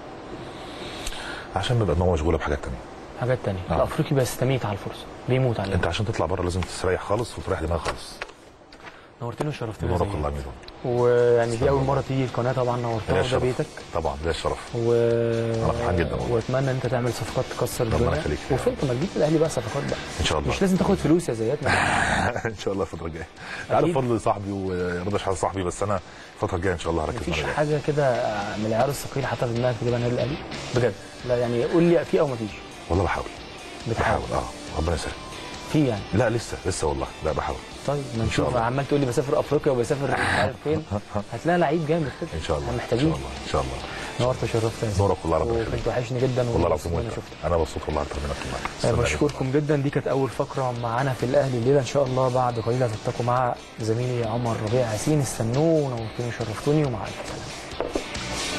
عشان بيبقى دماغه مشغوله بحاجات تانية حاجات تانية آه. الافريقي بيستميت على الفرصه بيموت عليها انت عشان تطلع بره لازم تستريح خالص وتريح دماغك خالص نورتني وشرفتني يا نورك زياد. الله يميدهم ويعني دي اول مره تيجي القناه طبعا نورتنا وده الشرف. بيتك طبعا ده الشرف و... أنا فرحان جدا والله. واتمنى انت تعمل صفقات تكسر ربنا الدنيا يخليك. وفي ما تجيب الاهلي بقى صفقات بقى ان شاء الله مش لازم تاخد فلوس يا زياد ان شاء الله الفتره الجايه عارف فضل صاحبي ورضا شحات صاحبي بس انا الفتره الجايه ان شاء الله هركز مفيش المرة الجاية. حاجه كده من العيار الثقيل حتى في دماغك تجيبها النادي الاهلي بجد لا يعني قول لي في او مفيش والله بحاول بتحاول بحاول اه ربنا يسهل في يعني لا لسه لسه والله لا بحاول طيب ما شاء نشوف الله. عمال تقول لي بسافر افريقيا وبسافر مش عارف فين هتلاقي لعيب جامد كده ان شاء الله احنا ان محتاجين شاء الله ان شاء الله نورت وشرفت يا زياد. نورك والله ربنا وكنت يخليك وحشني جدا والله العظيم وانا وانت شفتك انا مبسوط والله اكتر منك أنا والله بشكركم جدا دي كانت اول فقره معانا في الاهلي الليله ان شاء الله بعد قليل هتلتقوا مع زميلي عمر ربيع ياسين استنوه ونورتوني وشرفتوني ومع الف سلامه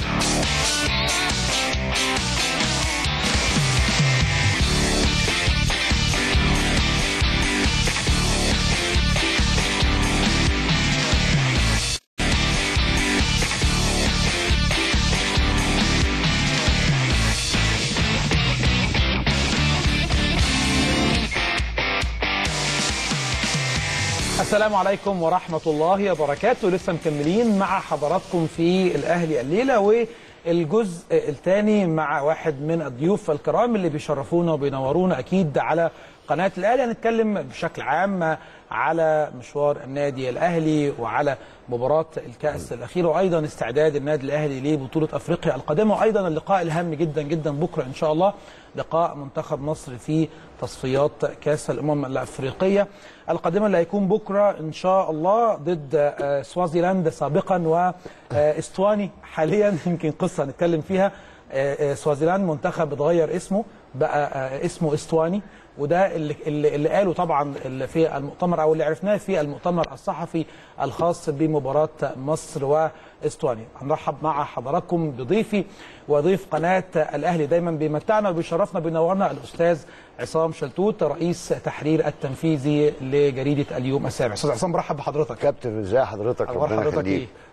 السلام عليكم ورحمة الله وبركاته لسه مكملين مع حضراتكم في الأهلي الليلة والجزء الثاني مع واحد من الضيوف الكرام اللي بيشرفونا وبينورونا أكيد على قناة الأهلي هنتكلم بشكل عام على مشوار النادي الأهلي وعلى مباراة الكأس الأخيرة وأيضا استعداد النادي الأهلي لبطولة أفريقيا القادمة وأيضا اللقاء الهام جدا جدا بكرة إن شاء الله لقاء منتخب مصر في تصفيات كأس الأمم الأفريقية القادمة اللي هيكون بكرة إن شاء الله ضد آه، سوازيلاند سابقا واستواني حاليا يمكن قصة نتكلم فيها آه، آه، سوازيلاند منتخب اتغير اسمه بقى آه، اسمه استواني وده اللي, اللي, اللي قاله طبعا اللي في المؤتمر او اللي عرفناه في المؤتمر الصحفي الخاص بمباراه مصر واستوانيا هنرحب مع حضراتكم بضيفي وضيف قناه الاهلي دايما بيمتعنا وبيشرفنا بينورنا الاستاذ عصام شلتوت رئيس تحرير التنفيذي لجريده اليوم السابع استاذ عصام برحب بحضرتك كابتن ازاي حضرتك أخبار ربنا حضرتك يخليك. إيه؟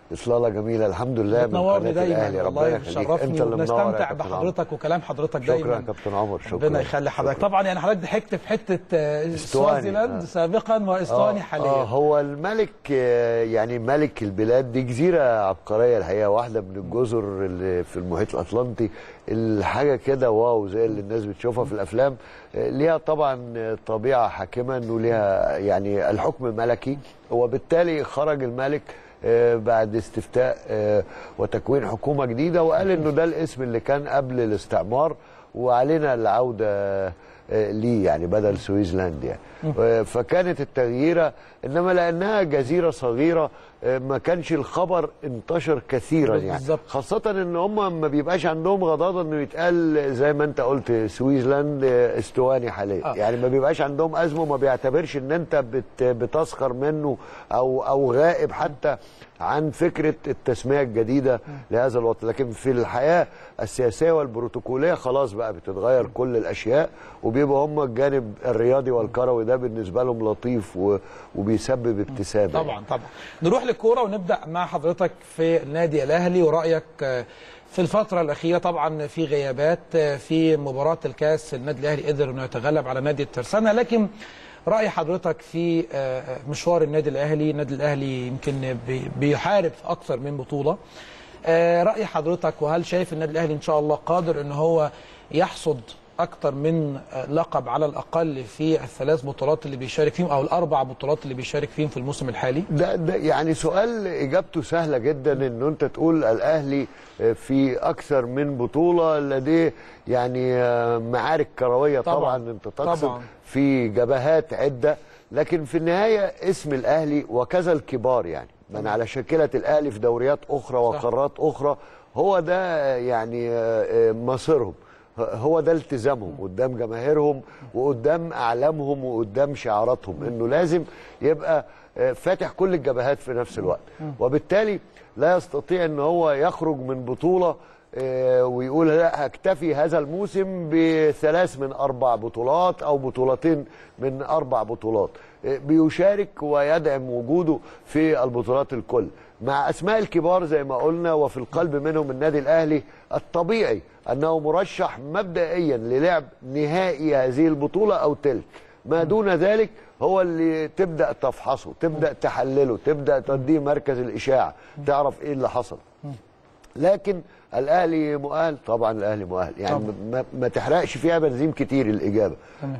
اصلاله جميله الحمد لله من بتنورني قناه الاهلي دايما ربنا والله يخليك بتشرفني انت اللي منور يا وبنستمتع كابتن عمرو. بحضرتك وكلام حضرتك شكرا دايما يا كابتن عمر شكرا ربنا يخلي حضرتك طبعا يعني حضرتك ضحكت في حته آه، استواني، سوازيلاند آه. سابقا واستواني آه، حاليا آه هو الملك آه، يعني ملك البلاد دي جزيرة عبقرية الحقيقة واحدة من الجزر اللي في المحيط الأطلنطي الحاجة كده واو زي اللي الناس بتشوفها في الأفلام آه، ليها طبعا آه، طبيعة حاكما وليها يعني الحكم ملكي وبالتالي خرج الملك آه، بعد استفتاء آه، وتكوين حكومة جديدة وقال انه ده الاسم اللي كان قبل الاستعمار وعلينا العودة آه، ليه يعني بدل سويسلاند يعني آه، فكانت التغييره انما لانها جزيره صغيره آه، ما كانش الخبر انتشر كثيرا يعني بالظبط. خاصه ان هم ما بيبقاش عندهم غضاضه انه يتقال زي ما انت قلت سويسلاند آه، استواني حاليا آه. يعني ما بيبقاش عندهم ازمه وما بيعتبرش ان انت بت بتسخر منه او او غائب حتى عن فكره التسميه الجديده لهذا الوطن لكن في الحياه السياسيه والبروتوكوليه خلاص بقى بتتغير كل الاشياء وبيبقى هم الجانب الرياضي والكروي ده بالنسبه لهم لطيف و- وبيسبب ابتسامه طبعا طبعا نروح للكوره ونبدا مع حضرتك في النادي الاهلي ورايك آه، في الفترة الأخيرة طبعا في غيابات آه، في مباراة الكاس النادي الأهلي قدر إنه يتغلب على نادي الترسانة لكن رأي حضرتك في آه، مشوار النادي الأهلي النادي الأهلي يمكن بي- بيحارب في أكثر من بطولة آه، رأي حضرتك وهل شايف النادي الأهلي إن شاء الله قادر إن هو يحصد أكثر من آه، لقب على الأقل في الثلاث بطولات اللي بيشارك فيهم أو الأربع بطولات اللي بيشارك فيهم في الموسم الحالي؟ ده, ده يعني سؤال اجابته سهله جدا انه انت تقول الاهلي في اكثر من بطوله لديه يعني معارك كرويه طبعا, طبعاً. طبعا انت تقصد طبعاً. في جبهات عده لكن في النهايه اسم الاهلي وكذا الكبار يعني من على شكله الاهلي في دوريات اخرى وقارات اخرى هو ده يعني مصيرهم هو ده التزامهم قدام جماهيرهم وقدام اعلامهم وقدام شعاراتهم انه لازم يبقى آه، فاتح كل الجبهات في نفس الوقت وبالتالي لا يستطيع ان هو يخرج من بطوله آه، ويقول لا هكتفي هذا الموسم بثلاث من اربع بطولات او بطولتين من اربع بطولات آه، بيشارك ويدعم وجوده في البطولات الكل مع اسماء الكبار زي ما قلنا وفي القلب منهم النادي الاهلي الطبيعي انه مرشح مبدئيا للعب نهائي هذه البطوله او تلك ما دون ذلك هو اللي تبدا تفحصه تبدا تحلله تبدا توديه مركز الاشاعه تعرف ايه اللي حصل لكن الاهلي مؤهل طبعا الاهلي مؤهل يعني طبعاً. ما, ما تحرقش فيها بنزين كتير الاجابه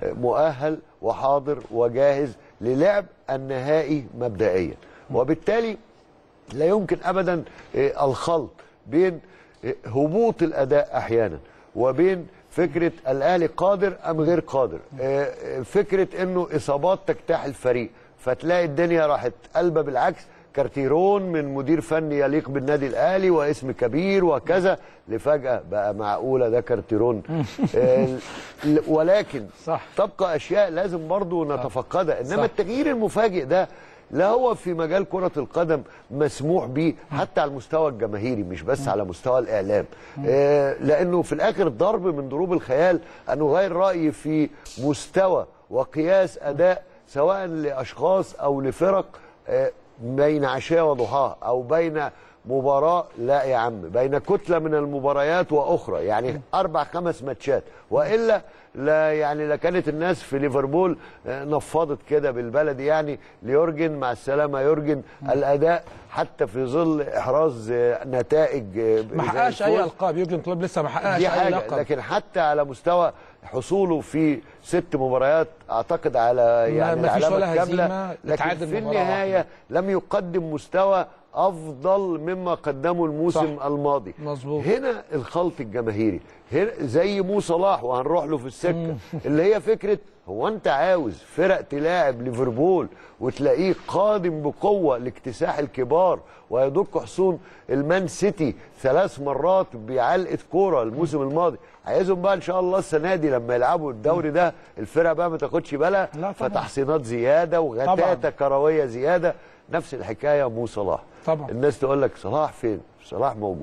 مؤهل وحاضر وجاهز للعب النهائي مبدئيا وبالتالي لا يمكن ابدا آه، الخلط بين آه، هبوط الاداء احيانا وبين فكره الاهلي قادر ام غير قادر آه، آه، فكره انه اصابات تجتاح الفريق فتلاقي الدنيا راحت قلبه بالعكس كارتيرون من مدير فني يليق بالنادي الاهلي واسم كبير وكذا لفجاه بقى معقوله ده كارتيرون آه، ل- ولكن صح. تبقى اشياء لازم برضو نتفقدها انما صح. التغيير المفاجئ ده لا هو في مجال كرة القدم مسموح به حتى على المستوى الجماهيري مش بس على مستوى الإعلام آه لأنه في الآخر ضرب من ضروب الخيال أن أغير رأيي في مستوى وقياس أداء سواء لأشخاص أو لفرق آه بين عشاء وضحاها أو بين مباراة لا يا عم بين كتلة من المباريات وأخرى يعني أربع خمس ماتشات وإلا لا يعني لا كانت الناس في ليفربول آه، نفضت كده بالبلدي يعني ليورجن مع السلامة يورجن الأداء حتى في ظل إحراز آه، نتائج آه، ما زي حققش أي الفوز. ألقاب يورجن كلوب لسه ما حققش دي أي حاجة لقب لكن حتى على مستوى حصوله في ست مباريات اعتقد على يعني ما فيش العلامة ولا الكاملة هزيمة، لكن اتعادل في مباراة النهاية لم يقدم مستوى افضل مما قدمه الموسم صح. الماضي مظبوط. هنا الخلط الجماهيري هنا زي مو صلاح وهنروح له في السكه اللي هي فكره هو انت عاوز فرق تلاعب ليفربول وتلاقيه قادم بقوه لاكتساح الكبار ويدق حصون المان سيتي ثلاث مرات بعلقه كوره الموسم الماضي عايزهم بقى ان شاء الله السنه دي لما يلعبوا الدوري ده الفرق بقى ما تاخدش بالها لا طبعاً. فتحصينات زياده وغتاتة كرويه زياده نفس الحكايه مو صلاح طبعاً. الناس تقول لك صلاح فين صلاح موجود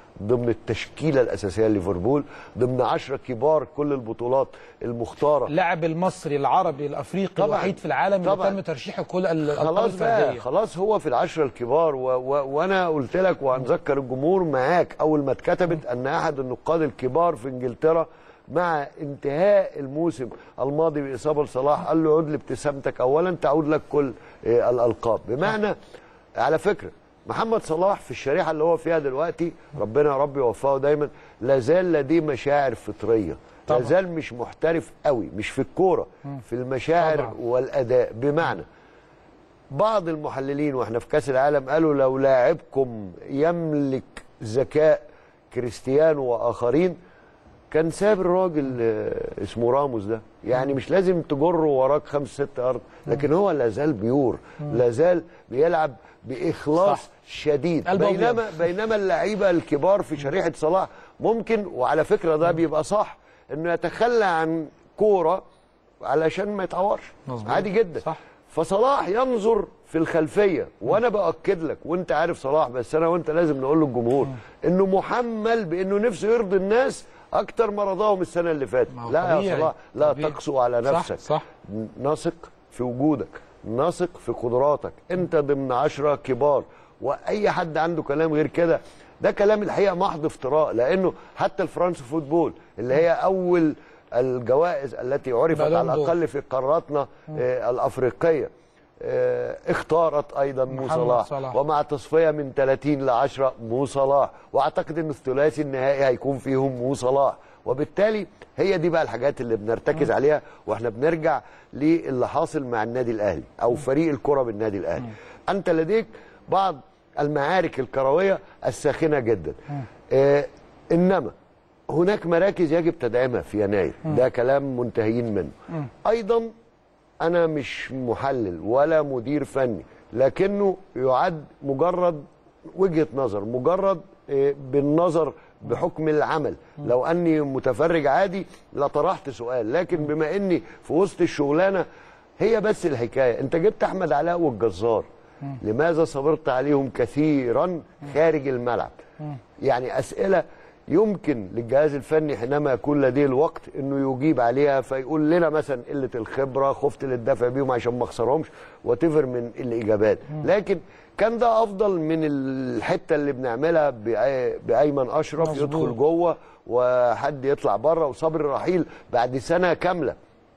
ضمن التشكيله الاساسيه لليفربول ضمن عشرة كبار كل البطولات المختاره اللاعب المصري العربي الافريقي طبعاً. الوحيد في العالم اللي طبعاً. تم ترشيحه كل الالقاب خلاص بقى الفرديه خلاص هو في العشرة الكبار و و وانا قلت لك وهنذكر الجمهور معاك اول ما اتكتبت ان احد النقاد الكبار في انجلترا مع انتهاء الموسم الماضي باصابه لصلاح قال له عد لابتسامتك اولا تعود لك كل آه، الالقاب بمعنى على فكره محمد صلاح في الشريحه اللي هو فيها دلوقتي ربنا يا رب يوفقه دايما لا زال لديه مشاعر فطريه لا طبعاً. زال مش محترف قوي مش في الكوره في المشاعر طبعاً. والاداء بمعنى بعض المحللين واحنا في كاس العالم قالوا لو لاعبكم يملك ذكاء كريستيانو واخرين كان ساب الراجل آه، اسمه راموس ده يعني مش لازم تجره وراك خمس ست ارض لكن هو لا زال بيور لا زال بيلعب باخلاص صح. شديد قلبه أبيض. بينما بينما اللعيبه الكبار في شريحه صلاح ممكن وعلى فكره ده بيبقى صح انه يتخلى عن كوره علشان ما يتعورش مظبوط. عادي جدا صح. فصلاح ينظر في الخلفيه وانا باكد لك وانت عارف صلاح بس انا وانت لازم نقول للجمهور انه محمل بانه نفسه يرضي الناس اكتر ما رضاهم السنه اللي فاتت ما هو لا يا طبيعي. صلاح لا طبيعي. تقسو على صح، نفسك صح. نثق في وجودك نثق في قدراتك انت ضمن عشرة كبار واي حد عنده كلام غير كده ده كلام الحقيقه محض افتراء لانه حتى الفرنس فوتبول اللي هي اول الجوائز التي عرفت بالون على دور. الاقل في قاراتنا آه، الافريقيه آه، اختارت ايضا مو محمد صلاح صلاح. ومع تصفيه من 30 ل 10 مو صلاح واعتقد ان الثلاثي النهائي هيكون فيهم مو صلاح وبالتالي هي دي بقى الحاجات اللي بنرتكز عليها واحنا بنرجع للي حاصل مع النادي الاهلي او فريق الكره بالنادي الاهلي انت لديك بعض المعارك الكرويه الساخنه جدا آه انما هناك مراكز يجب تدعيمها في يناير ده كلام منتهيين منه ايضا انا مش محلل ولا مدير فني لكنه يعد مجرد وجهه نظر مجرد آه، بالنظر بحكم العمل لو اني متفرج عادي لطرحت سؤال لكن بما اني في وسط الشغلانه هي بس الحكايه انت جبت احمد علاء والجزار لماذا صبرت عليهم كثيرا خارج الملعب يعني اسئله يمكن للجهاز الفني حينما يكون لديه الوقت انه يجيب عليها فيقول لنا مثلا قله الخبره خفت للدفع بيهم عشان ما اخسرهمش وتفر من الاجابات لكن كان ده افضل من الحته اللي بنعملها بأي- بايمن اشرف مظبوط. يدخل جوه وحد يطلع بره وصبر رحيل بعد سنه كامله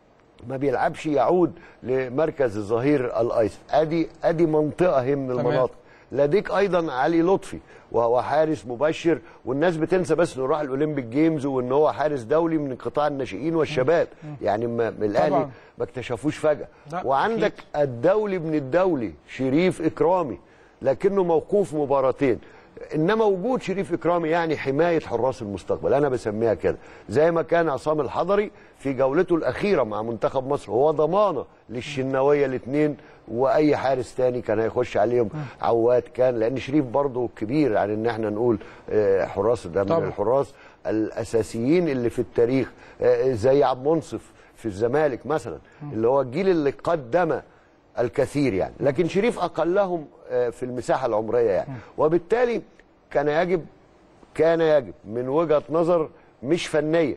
ما بيلعبش يعود لمركز الظهير الايسر ادي ادي منطقه هي من تمام. المناطق لديك ايضا علي لطفي وهو حارس مبشر والناس بتنسى بس انه راح الاولمبيك جيمز وان هو حارس دولي من قطاع الناشئين والشباب يعني ما من الاهلي طبعاً. ما اكتشفوش فجاه لا، وعندك الدولي ابن الدولي شريف اكرامي لكنه موقوف مباراتين انما وجود شريف اكرامي يعني حمايه حراس المستقبل انا بسميها كده زي ما كان عصام الحضري في جولته الاخيره مع منتخب مصر هو ضمانه للشناويه الاثنين واي حارس تاني كان هيخش عليهم عواد كان لان شريف برضه كبير عن ان احنا نقول آه، حراس ده من طبعا. الحراس الاساسيين اللي في التاريخ آه، زي عبد منصف في الزمالك مثلا اللي هو الجيل اللي قدم الكثير يعني لكن شريف اقلهم آه، في المساحه العمريه يعني وبالتالي كان يجب كان يجب من وجهه نظر مش فنيه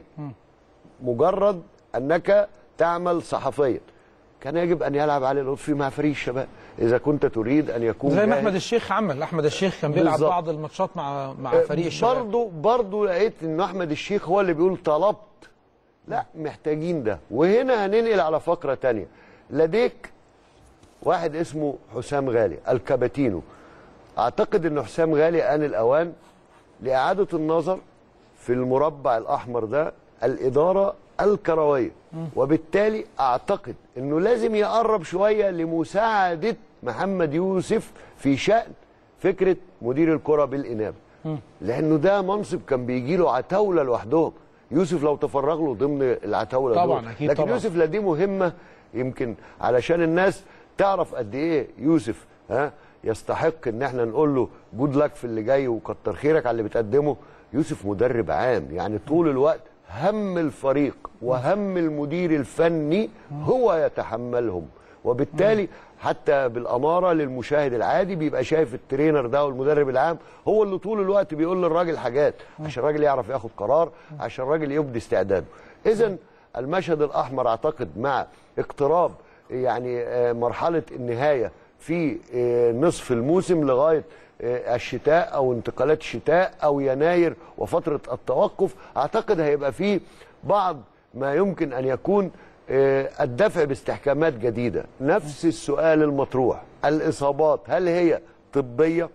مجرد انك تعمل صحفيا كان يجب ان يلعب علي لطفي مع فريق الشباب اذا كنت تريد ان يكون زي ما جاهز. احمد الشيخ عمل احمد الشيخ كان بيلعب بالظبط. بعض الماتشات مع مع فريق الشباب برضه برضه لقيت ان احمد الشيخ هو اللي بيقول طلبت لا محتاجين ده وهنا هننقل على فقره تانية لديك واحد اسمه حسام غالي الكابتينو اعتقد ان حسام غالي ان الاوان لاعاده النظر في المربع الاحمر ده الاداره الكرويه وبالتالي اعتقد انه لازم يقرب شويه لمساعده محمد يوسف في شان فكره مدير الكره بالانابه لانه ده منصب كان بيجي له عتاوله لوحدهم يوسف لو تفرغ له ضمن العتاوله طبعاً، دول. أكيد لكن طبعاً. يوسف لديه مهمه يمكن علشان الناس تعرف قد ايه يوسف ها يستحق ان احنا نقول له جود لك في اللي جاي وكتر خيرك على اللي بتقدمه يوسف مدرب عام يعني طول الوقت هم الفريق وهم المدير الفني هو يتحملهم وبالتالي حتى بالاماره للمشاهد العادي بيبقى شايف الترينر ده والمدرب العام هو اللي طول الوقت بيقول للراجل حاجات عشان الراجل يعرف ياخد قرار عشان الراجل يبدي استعداده اذا المشهد الاحمر اعتقد مع اقتراب يعني آه، مرحله النهايه في آه، نصف الموسم لغايه آه، الشتاء او انتقالات الشتاء او يناير وفتره التوقف اعتقد هيبقى فيه بعض ما يمكن ان يكون آه، الدفع باستحكامات جديده نفس السؤال المطروح الاصابات هل هي طبيه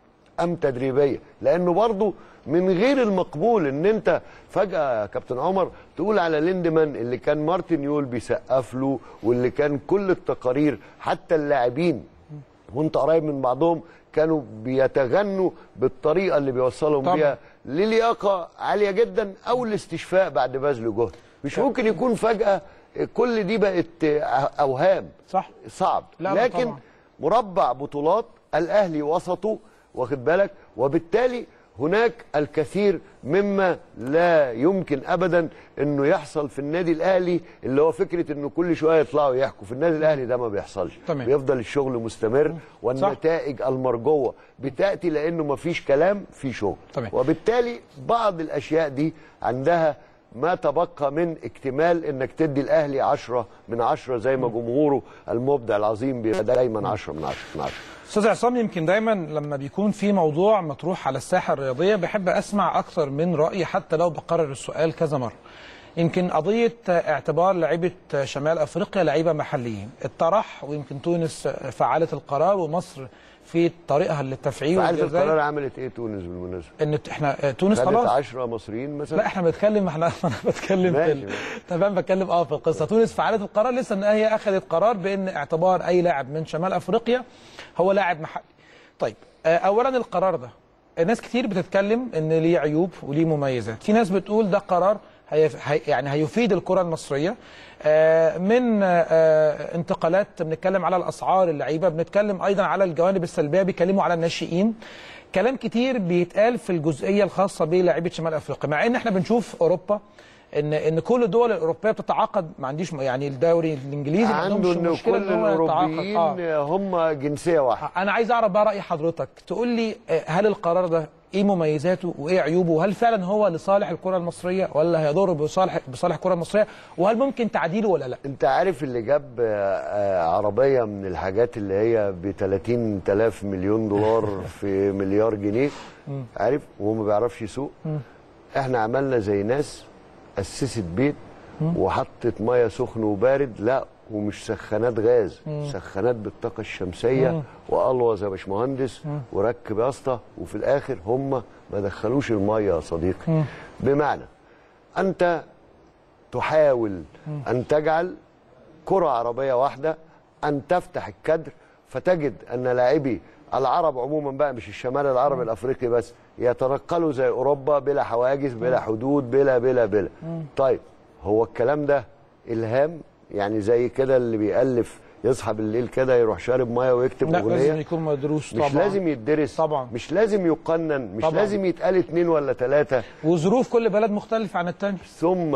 ام تدريبيه لانه برضو من غير المقبول ان انت فجاه يا كابتن عمر تقول على ليندمان اللي كان مارتن يول بيسقف له واللي كان كل التقارير حتى اللاعبين وانت قريب من بعضهم كانوا بيتغنوا بالطريقه اللي بيوصلهم طبعا. بيها للياقه عاليه جدا او الاستشفاء بعد بذل جهد مش ممكن يكون فجاه كل دي بقت اوهام صح صعب لا، لا لكن طبعا. مربع بطولات الاهلي وسطه واخد بالك وبالتالي هناك الكثير مما لا يمكن ابدا انه يحصل في النادي الاهلي اللي هو فكره انه كل شويه يطلعوا يحكوا في النادي الاهلي ده ما بيحصلش تمام. بيفضل الشغل مستمر والنتائج المرجوه بتاتي لانه ما فيش كلام في شغل تمام. وبالتالي بعض الاشياء دي عندها ما تبقى من اكتمال انك تدي الاهلي عشرة من عشرة زي ما جمهوره المبدع العظيم بيبقى دايما عشرة من عشرة من عشرة استاذ عصام يمكن دايما لما بيكون في موضوع مطروح على الساحه الرياضيه بحب اسمع اكثر من راي حتى لو بكرر السؤال كذا مره يمكن قضيه اعتبار لعيبه شمال افريقيا لعيبه محليين اتطرح ويمكن تونس فعلت القرار ومصر في طريقها للتفعيل فعارف والجزائر القرار عملت ايه تونس بالمناسبه؟ ان احنا تونس خدت خلاص 10 مصريين مثلا لا احنا بنتكلم احنا انا بتكلم في ماشي، ال- ماشي. تمام بتكلم اه في القصه تونس فعلت القرار لسه ان هي اخذت قرار بان اعتبار اي لاعب من شمال افريقيا هو لاعب محلي طيب آه، اولا القرار ده ناس كتير بتتكلم ان ليه عيوب وليه مميزات في ناس بتقول ده قرار هي هي- يعني هيفيد الكره المصريه آه، من آه، انتقالات بنتكلم على الاسعار اللعيبه بنتكلم ايضا على الجوانب السلبيه بيتكلموا على الناشئين كلام كتير بيتقال في الجزئيه الخاصه بلاعيبه شمال افريقيا مع ان احنا بنشوف اوروبا ان ان كل الدول الاوروبيه بتتعاقد ما عنديش م- يعني الدوري الانجليزي ما عنده عندهمش ان مشكله كل ان هو يتعاقد الاوروبيين اه هم جنسيه واحده انا عايز اعرف بقى راي حضرتك تقول لي آه، هل القرار ده ايه مميزاته وايه عيوبه وهل فعلا هو لصالح الكره المصريه ولا هيضر بصالح بصالح الكره المصريه وهل ممكن تعديله ولا لا انت عارف اللي جاب آه، آه، عربيه من الحاجات اللي هي ب 30 تلاف مليون دولار في مليار جنيه عارف وهو ما بيعرفش يسوق احنا عملنا زي ناس اسست بيت وحطت ميه سخن وبارد لا ومش سخانات غاز سخانات بالطاقه الشمسيه والوز يا باشمهندس وركب يا اسطى وفي الاخر هم ما دخلوش الميه يا صديقي بمعنى انت تحاول ان تجعل كرة عربية واحدة أن تفتح الكدر فتجد أن لاعبي العرب عموما بقى مش الشمال العربي الأفريقي بس يتنقلوا زي أوروبا بلا حواجز بلا حدود بلا بلا بلا طيب هو الكلام ده إلهام يعني زي كده اللي بيألف يصحى بالليل كده يروح شارب ميه ويكتب لا أغنية لازم يكون مدروس طبعا مش لازم يدرس طبعا. مش لازم يقنن مش طبعا. لازم يتقال اتنين ولا تلاتة وظروف كل بلد مختلفه عن الثانيه ثم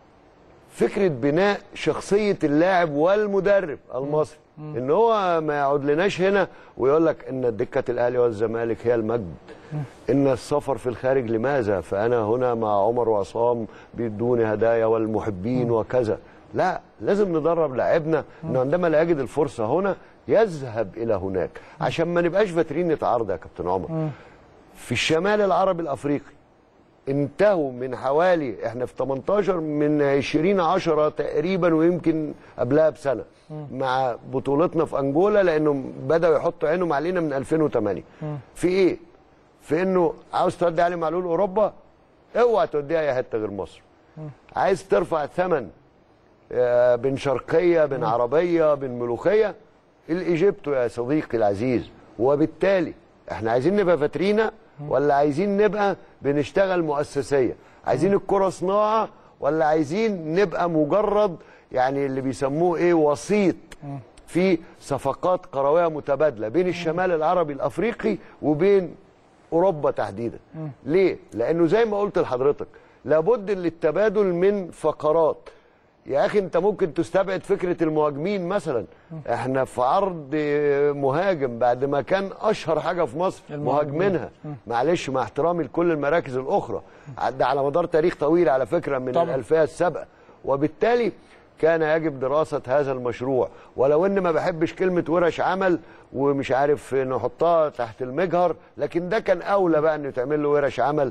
فكره بناء شخصيه اللاعب والمدرب المصري ان هو ما يقعد لناش هنا ويقول لك ان دكه الاهلي والزمالك هي المجد ان السفر في الخارج لماذا فانا هنا مع عمر وعصام بيدوني هدايا والمحبين وكذا لا لازم ندرب لاعبنا انه عندما لا يجد الفرصه هنا يذهب الى هناك عشان ما نبقاش فاترين نتعارض يا كابتن عمر في الشمال العربي الافريقي انتهوا من حوالي احنا في 18 من 20 10 تقريبا ويمكن قبلها بسنه مع بطولتنا في انجولا لانهم بداوا يحطوا عينهم علينا من 2008 في ايه؟ في انه عاوز تودي علي معلول اوروبا اوعى توديها اي حته غير مصر عايز ترفع ثمن آه، بين شرقيه بين عربيه بين ملوخيه الايجيبتو يا صديقي العزيز وبالتالي احنا عايزين نبقى فاترينا ولا عايزين نبقى بنشتغل مؤسسيه عايزين الكره صناعه ولا عايزين نبقى مجرد يعني اللي بيسموه ايه وسيط في صفقات قرويه متبادله بين الشمال العربي الافريقي وبين اوروبا تحديدا ليه لانه زي ما قلت لحضرتك لابد للتبادل من فقرات يا اخي انت ممكن تستبعد فكره المهاجمين مثلا احنا في عرض مهاجم بعد ما كان اشهر حاجه في مصر المهاجمين. مهاجمينها معلش مع احترامي لكل المراكز الاخرى عدى على مدار تاريخ طويل على فكره من طبعا. الالفيه السابقه وبالتالي كان يجب دراسه هذا المشروع ولو ان ما بحبش كلمه ورش عمل ومش عارف نحطها تحت المجهر لكن ده كان اولى بقى انه تعمل له ورش عمل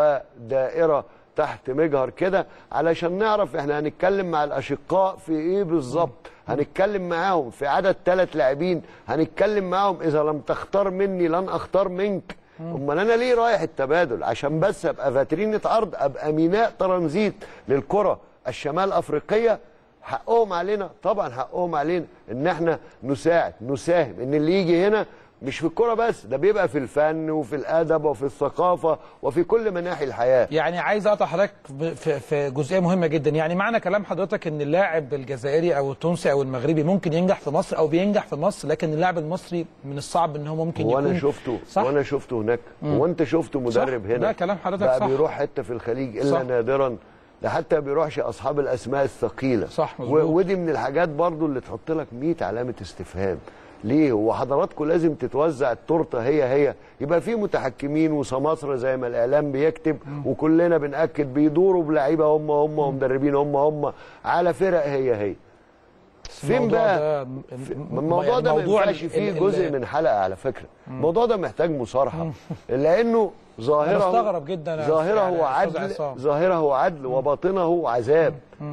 ودائره تحت مجهر كده علشان نعرف احنا هنتكلم مع الاشقاء في ايه بالظبط هنتكلم معاهم في عدد ثلاث لاعبين هنتكلم معاهم اذا لم تختار مني لن اختار منك امال انا ليه رايح التبادل عشان بس ابقى فاترينة عرض ابقى ميناء ترانزيت للكره الشمال افريقيه حقهم علينا طبعا حقهم علينا ان احنا نساعد نساهم ان اللي يجي هنا مش في الكرة بس ده بيبقى في الفن وفي الادب وفي الثقافه وفي كل مناحي الحياه يعني عايز اقطع حضرتك ب- في في جزئيه مهمه جدا يعني معنى كلام حضرتك ان اللاعب الجزائري او التونسي او المغربي ممكن ينجح في مصر او بينجح في مصر لكن اللاعب المصري من الصعب ان هو ممكن هو يكون انا شفته صح وانا شفته هناك هو انت شفته مدرب صح. هنا ده كلام حضرتك بقى صح. بيروح حته في الخليج الا صح. نادرا ده حتى ما بيروحش اصحاب الاسماء الثقيله صح، و- مظبوط. ودي من الحاجات برضو اللي تحط لك 100 علامه استفهام ليه هو حضراتكم لازم تتوزع التورته هي هي يبقى في متحكمين وسماسره زي ما الاعلام بيكتب وكلنا بناكد بيدوروا بلعيبه هم هم ومدربين هم هم على فرق هي هي فين الموضوع بقى ده في- م- الموضوع ده ما موضوع ينفعش ال- فيه ال- جزء ال- من حلقه على فكره الموضوع ده محتاج مصارحه لانه ظاهره أنا بستغرب جدا يا ظاهره يعني هو يا أستاذ عدل عصام. ظاهره هو عدل وباطنه عذاب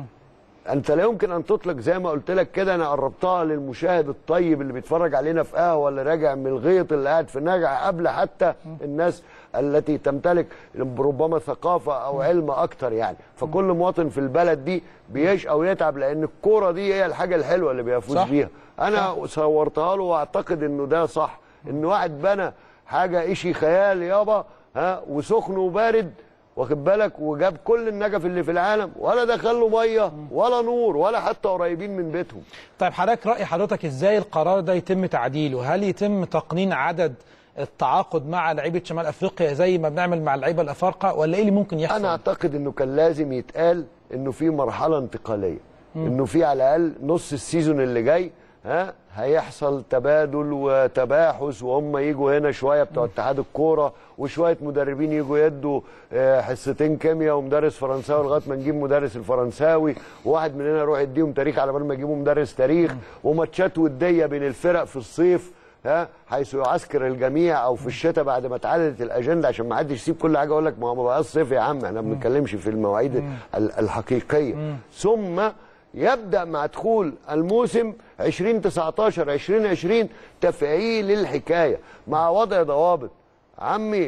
انت لا يمكن ان تطلق زي ما قلت لك كده انا قربتها للمشاهد الطيب اللي بيتفرج علينا في قهوه ولا راجع من الغيط اللي قاعد في نجع قبل حتى الناس التي تمتلك ربما ثقافه او علم اكتر يعني فكل مواطن في البلد دي بيشقى ويتعب لان الكوره دي هي الحاجه الحلوه اللي بيفوز صح. بيها انا صورتها له واعتقد انه ده صح ان واحد بنى حاجه اشي خيال يابا ها وسخن وبارد واخد بالك وجاب كل النجف اللي في العالم ولا دخل له ميه ولا نور ولا حتى قريبين من بيتهم طيب حضرتك راي حضرتك ازاي القرار ده يتم تعديله هل يتم تقنين عدد التعاقد مع لعيبه شمال افريقيا زي ما بنعمل مع اللعيبه الافارقه ولا ايه اللي ممكن يحصل انا اعتقد انه كان لازم يتقال انه في مرحله انتقاليه انه في على الاقل نص السيزون اللي جاي ها هيحصل تبادل وتباحث وهم يجوا هنا شويه بتوع اتحاد الكوره وشويه مدربين يجوا يدوا آه، حصتين كيمياء ومدرس فرنساوي لغايه ما نجيب مدرس الفرنساوي وواحد مننا يروح يديهم تاريخ على بال ما يجيبوا مدرس تاريخ وماتشات وديه بين الفرق في الصيف ها حيث يعسكر الجميع او في الشتاء بعد ما اتعدلت الاجنده عشان ما حدش يسيب كل حاجه يقول لك ما هو ما بقاش صيف يا عم احنا ما بنتكلمش في المواعيد ال- الحقيقيه ثم يبدا مع دخول الموسم 2019 2020 تفعيل الحكايه مع وضع ضوابط عمي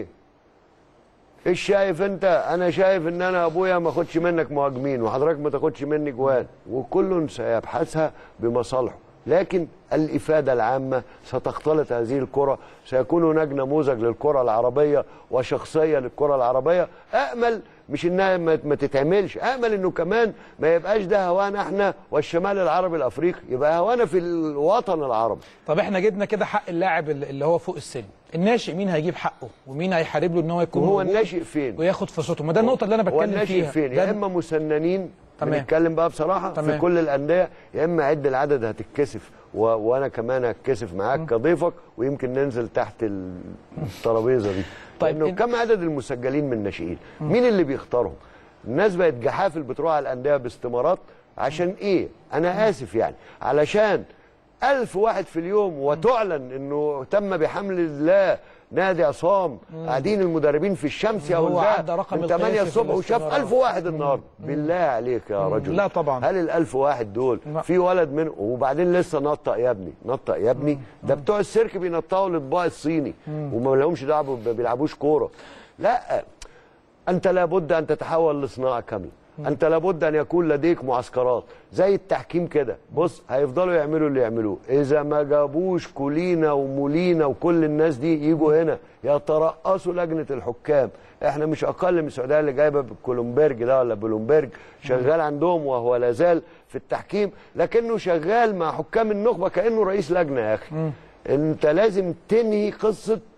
ايش شايف انت انا شايف ان انا ابويا ما اخدش منك مهاجمين وحضرتك ما تاخدش مني جوان وكل سيبحثها بمصالحه لكن الافاده العامه ستختلط هذه الكره سيكون هناك نموذج للكره العربيه وشخصيه للكره العربيه امل مش انها ما ما تتعملش امل انه كمان ما يبقاش ده هوانا احنا والشمال العربي الافريقي يبقى هوانا في الوطن العربي طب احنا جبنا كده حق اللاعب اللي اللي هو فوق السن الناشئ مين هيجيب حقه ومين هيحارب له ان هو يكون وهو موجود الناشئ فين وياخد فرصته ما ده النقطه اللي انا هو بتكلم الناشئ فيها فين ده يا اما مسننين تمام. بنتكلم بقى بصراحه تمام. في كل الانديه يا اما عد العدد هتتكسف و... وانا كمان هتكسف معاك كضيفك ويمكن ننزل تحت الترابيزه دي طيب طيب إن- كم عدد المسجلين من الناشئين مين اللي بيختارهم الناس بقت جحافل بتروح على الانديه باستمارات عشان ايه انا اسف يعني علشان ألف واحد في اليوم وتعلن انه تم بحمل الله نادي عصام قاعدين المدربين في الشمس يا هو ولاد عدى رقم من 8 القياسي في الصبح وشاف الاستمارات. ألف واحد النهارده بالله عليك يا رجل لا طبعا. هل الألف واحد دول لا. في ولد منهم وبعدين لسه نطق يا ابني نطق يا ابني ده بتوع السيرك بينطقوا الاطباق الصيني وما لهمش دعوه ما بيلعبوش كوره لا انت لابد ان تتحول لصناعه كامله انت لابد ان يكون لديك معسكرات زي التحكيم كده بص هيفضلوا يعملوا اللي يعملوه اذا ما جابوش كولينا ومولينا وكل الناس دي يجوا هنا يترأسوا لجنه الحكام احنا مش اقل من السعوديه اللي جايبه كولومبرج ده ولا بلومبرج شغال عندهم وهو لا زال في التحكيم لكنه شغال مع حكام النخبه كانه رئيس لجنه يا اخي انت لازم تنهي قصه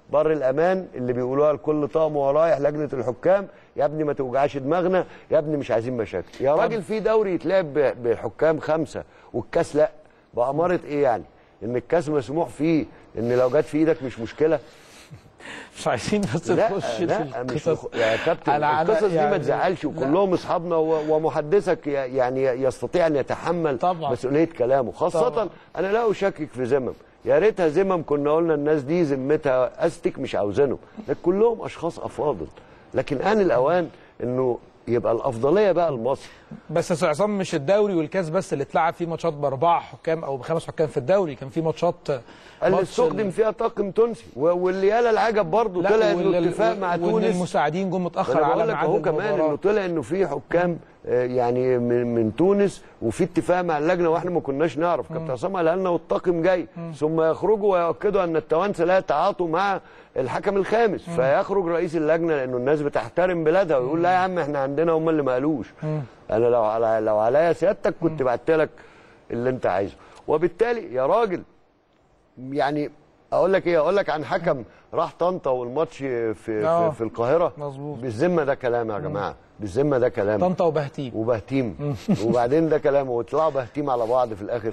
بر الامان اللي بيقولوها لكل طقم ورايح لجنه الحكام يا ابني ما توجعش دماغنا يا ابني مش عايزين مشاكل يا راجل في دوري يتلعب ب- بحكام خمسه والكاس لا بأمارة ايه يعني ان الكاس مسموح فيه ان لو جت في ايدك مش مشكله مش عايزين بس لا نخش لا في مش القصص مخ... يا كابتن أنا- أنا القصص دي ما يعني- تزعلش وكلهم اصحابنا و... ومحدثك ي- يعني يستطيع ان يتحمل طبعا. مسؤوليه كلامه خاصه طبعا. انا لا اشكك في ذمم يا ريتها ذمم كنا قلنا الناس دي ذمتها استك مش عاوزينهم لكن كلهم اشخاص افاضل لكن ان الاوان انه يبقى الافضليه بقى لمصر بس يا أستاذ عصام مش الدوري والكاس بس اللي اتلعب فيه ماتشات باربعه حكام او بخمس حكام في الدوري كان في ماتشات اللي ماتش استخدم ال- فيها طاقم تونسي و- واللي يالا العجب برضه لا، طلع وال- انه اتفاق مع وإن تونس المساعدين جم متاخر انا على بقول لك ميعاد اهو كمان المباراة. انه طلع انه في حكام آه، يعني من, من تونس وفي اتفاق مع اللجنه واحنا ما كناش نعرف كابتن عصام قالها لنا والطاقم جاي ثم يخرجوا ويؤكدوا ان التوانسه لا يتعاطوا مع الحكم الخامس فيخرج رئيس اللجنه لانه الناس بتحترم بلادها ويقول لا يا عم احنا عندنا هم اللي ما قالوش انا لو على لو عليا سيادتك كنت بعت لك اللي انت عايزه وبالتالي يا راجل يعني اقول لك ايه اقول لك عن حكم راح طنطا والماتش في آه. في, في القاهره مظبوط. بالذمه ده كلام يا جماعه بالذمه ده كلام طنطا وبهتيم وبهتيم وبعدين ده كلام ويطلعوا بهتيم على بعض في الاخر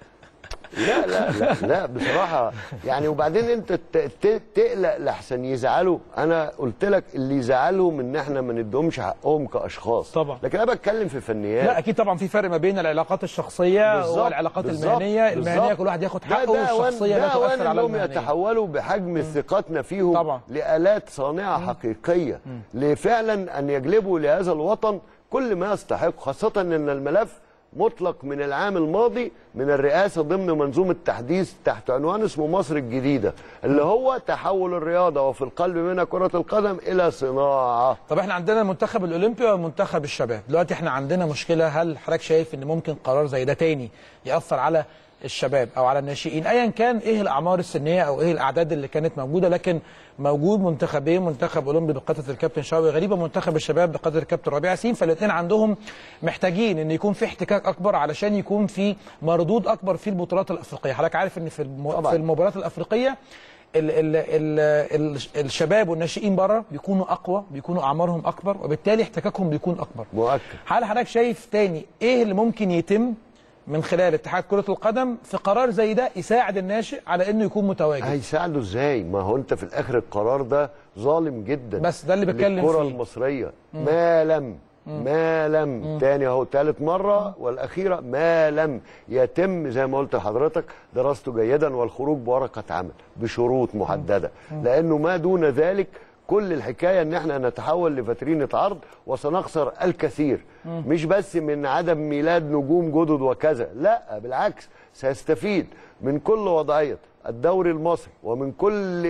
لا لا لا لا بصراحه يعني وبعدين انت ت- ت- تقلق لحسن يزعلوا انا قلت لك اللي يزعلهم ان احنا ما ندهمش حقهم كاشخاص طبعا. لكن انا بتكلم في فنيات لا اكيد طبعا في فرق ما بين العلاقات الشخصيه بالظبط، والعلاقات بالظبط، المهنيه المهنيه بالظبط. كل واحد ياخد ده- حقه ده أوان- والشخصيه لا ده أوان تؤثر على انهم المهنيه يتحولوا بحجم ثقتنا فيهم طبعا. لآلات صانعة حقيقية لفعلا أن يجلبوا لهذا الوطن كل ما يستحق خاصة أن الملف مطلق من العام الماضي من الرئاسة ضمن منظومة تحديث تحت عنوان اسمه مصر الجديدة اللي هو تحول الرياضة وفي القلب منها كرة القدم إلى صناعة طب احنا عندنا المنتخب الاولمبي ومنتخب الشباب دلوقتي احنا عندنا مشكله هل حضرتك شايف ان ممكن قرار زي ده تاني ياثر على الشباب او على الناشئين ايا كان ايه الاعمار السنيه او ايه الاعداد اللي كانت موجوده لكن موجود منتخبين منتخب اولمبي بقياده الكابتن شاوي غريبه منتخب الشباب بقياده الكابتن ربيع ياسين فالاثنين عندهم محتاجين ان يكون في احتكاك اكبر علشان يكون في مردود اكبر في البطولات الافريقيه حضرتك عارف ان في الم... طبعاً. في المباريات الافريقيه ال ال ال ال الشباب والناشئين بره بيكونوا اقوى بيكونوا اعمارهم اكبر وبالتالي احتكاكهم بيكون اكبر مؤكد هل حضرتك شايف تاني ايه اللي ممكن يتم من خلال اتحاد كرة القدم في قرار زي ده يساعد الناشئ على انه يكون متواجد هيساعده ازاي ما هو انت في الاخر القرار ده ظالم جدا بس ده اللي بتكلم الكرة فيه. المصرية ما لم ما لم تاني اهو تالت مرة والأخيرة ما لم يتم زي ما قلت لحضرتك دراسته جيدا والخروج بورقة عمل بشروط محددة لأنه ما دون ذلك كل الحكاية ان احنا نتحول لفترينة عرض وسنخسر الكثير مش بس من عدم ميلاد نجوم جدد وكذا لا بالعكس سيستفيد من كل وضعية الدوري المصري ومن كل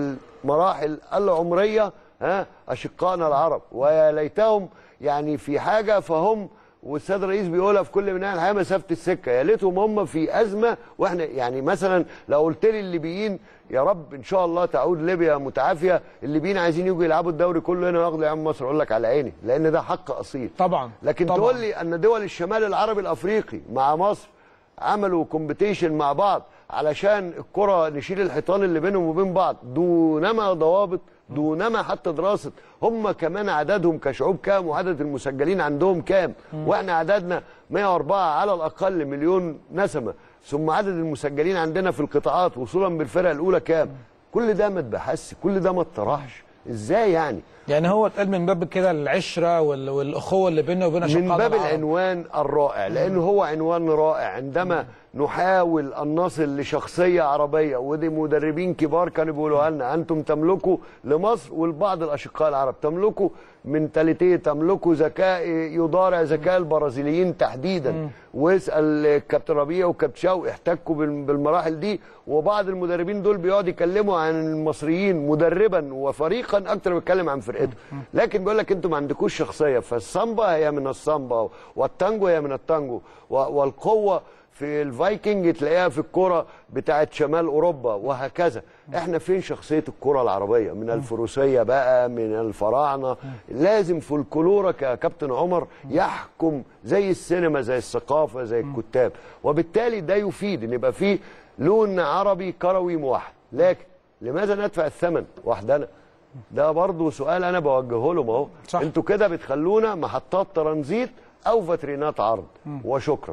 المراحل العمرية ها أشقائنا العرب ويا ليتهم يعني في حاجة فهم والسيد الرئيس بيقولها في كل منها الحياه مسافه السكه يا ليتهم هم في ازمه واحنا يعني مثلا لو قلت لي الليبيين يا رب ان شاء الله تعود ليبيا متعافيه الليبيين عايزين يجوا يلعبوا الدوري كله هنا وياخدوا يا عم مصر اقول لك على عيني لان ده حق اصيل طبعا لكن طبعا. تقول لي ان دول الشمال العربي الافريقي مع مصر عملوا كومبيتيشن مع بعض علشان الكره نشيل الحيطان اللي بينهم وبين بعض دونما ضوابط دونما حتى دراسه هم كمان عددهم كشعوب كام وعدد المسجلين عندهم كام واحنا عددنا 104 على الاقل مليون نسمه ثم عدد المسجلين عندنا في القطاعات وصولا بالفرق الاولى كام كل ده ما اتبحثش كل ده ما اتطرحش ازاي يعني يعني هو اتقال من باب كده العشره وال- والاخوه اللي بيننا وبين من اشقائنا باب العرب. العنوان الرائع لانه هو عنوان رائع عندما نحاول ان نصل لشخصيه عربيه ودي مدربين كبار كانوا بيقولوا لنا انتم تملكوا لمصر ولبعض الاشقاء العرب تملكوا منتاليتيه تملكوا ذكاء يضارع ذكاء البرازيليين تحديدا واسال الكابتن ربيع والكابتن شوقي احتكوا بال- بالمراحل دي وبعض المدربين دول بيقعدوا يكلموا عن المصريين مدربا وفريقا اكتر ما بيتكلم عن فرقته لكن بيقول لك انتوا ما عندكوش شخصيه فالسامبا هي من السامبا والتانجو هي من التانجو و- والقوه في الفايكنج تلاقيها في الكرة بتاعت شمال أوروبا وهكذا احنا فين شخصية الكرة العربية من الفروسية بقى من الفراعنة لازم فولكلورك يا كابتن عمر يحكم زي السينما زي الثقافة زي الكتاب وبالتالي ده يفيد ان يبقى فيه لون عربي كروي موحد لكن لماذا ندفع الثمن وحدنا ده برضو سؤال انا بوجهه لهم اهو صح. انتوا كده بتخلونا محطات ترانزيت او فاترينات عرض وشكرا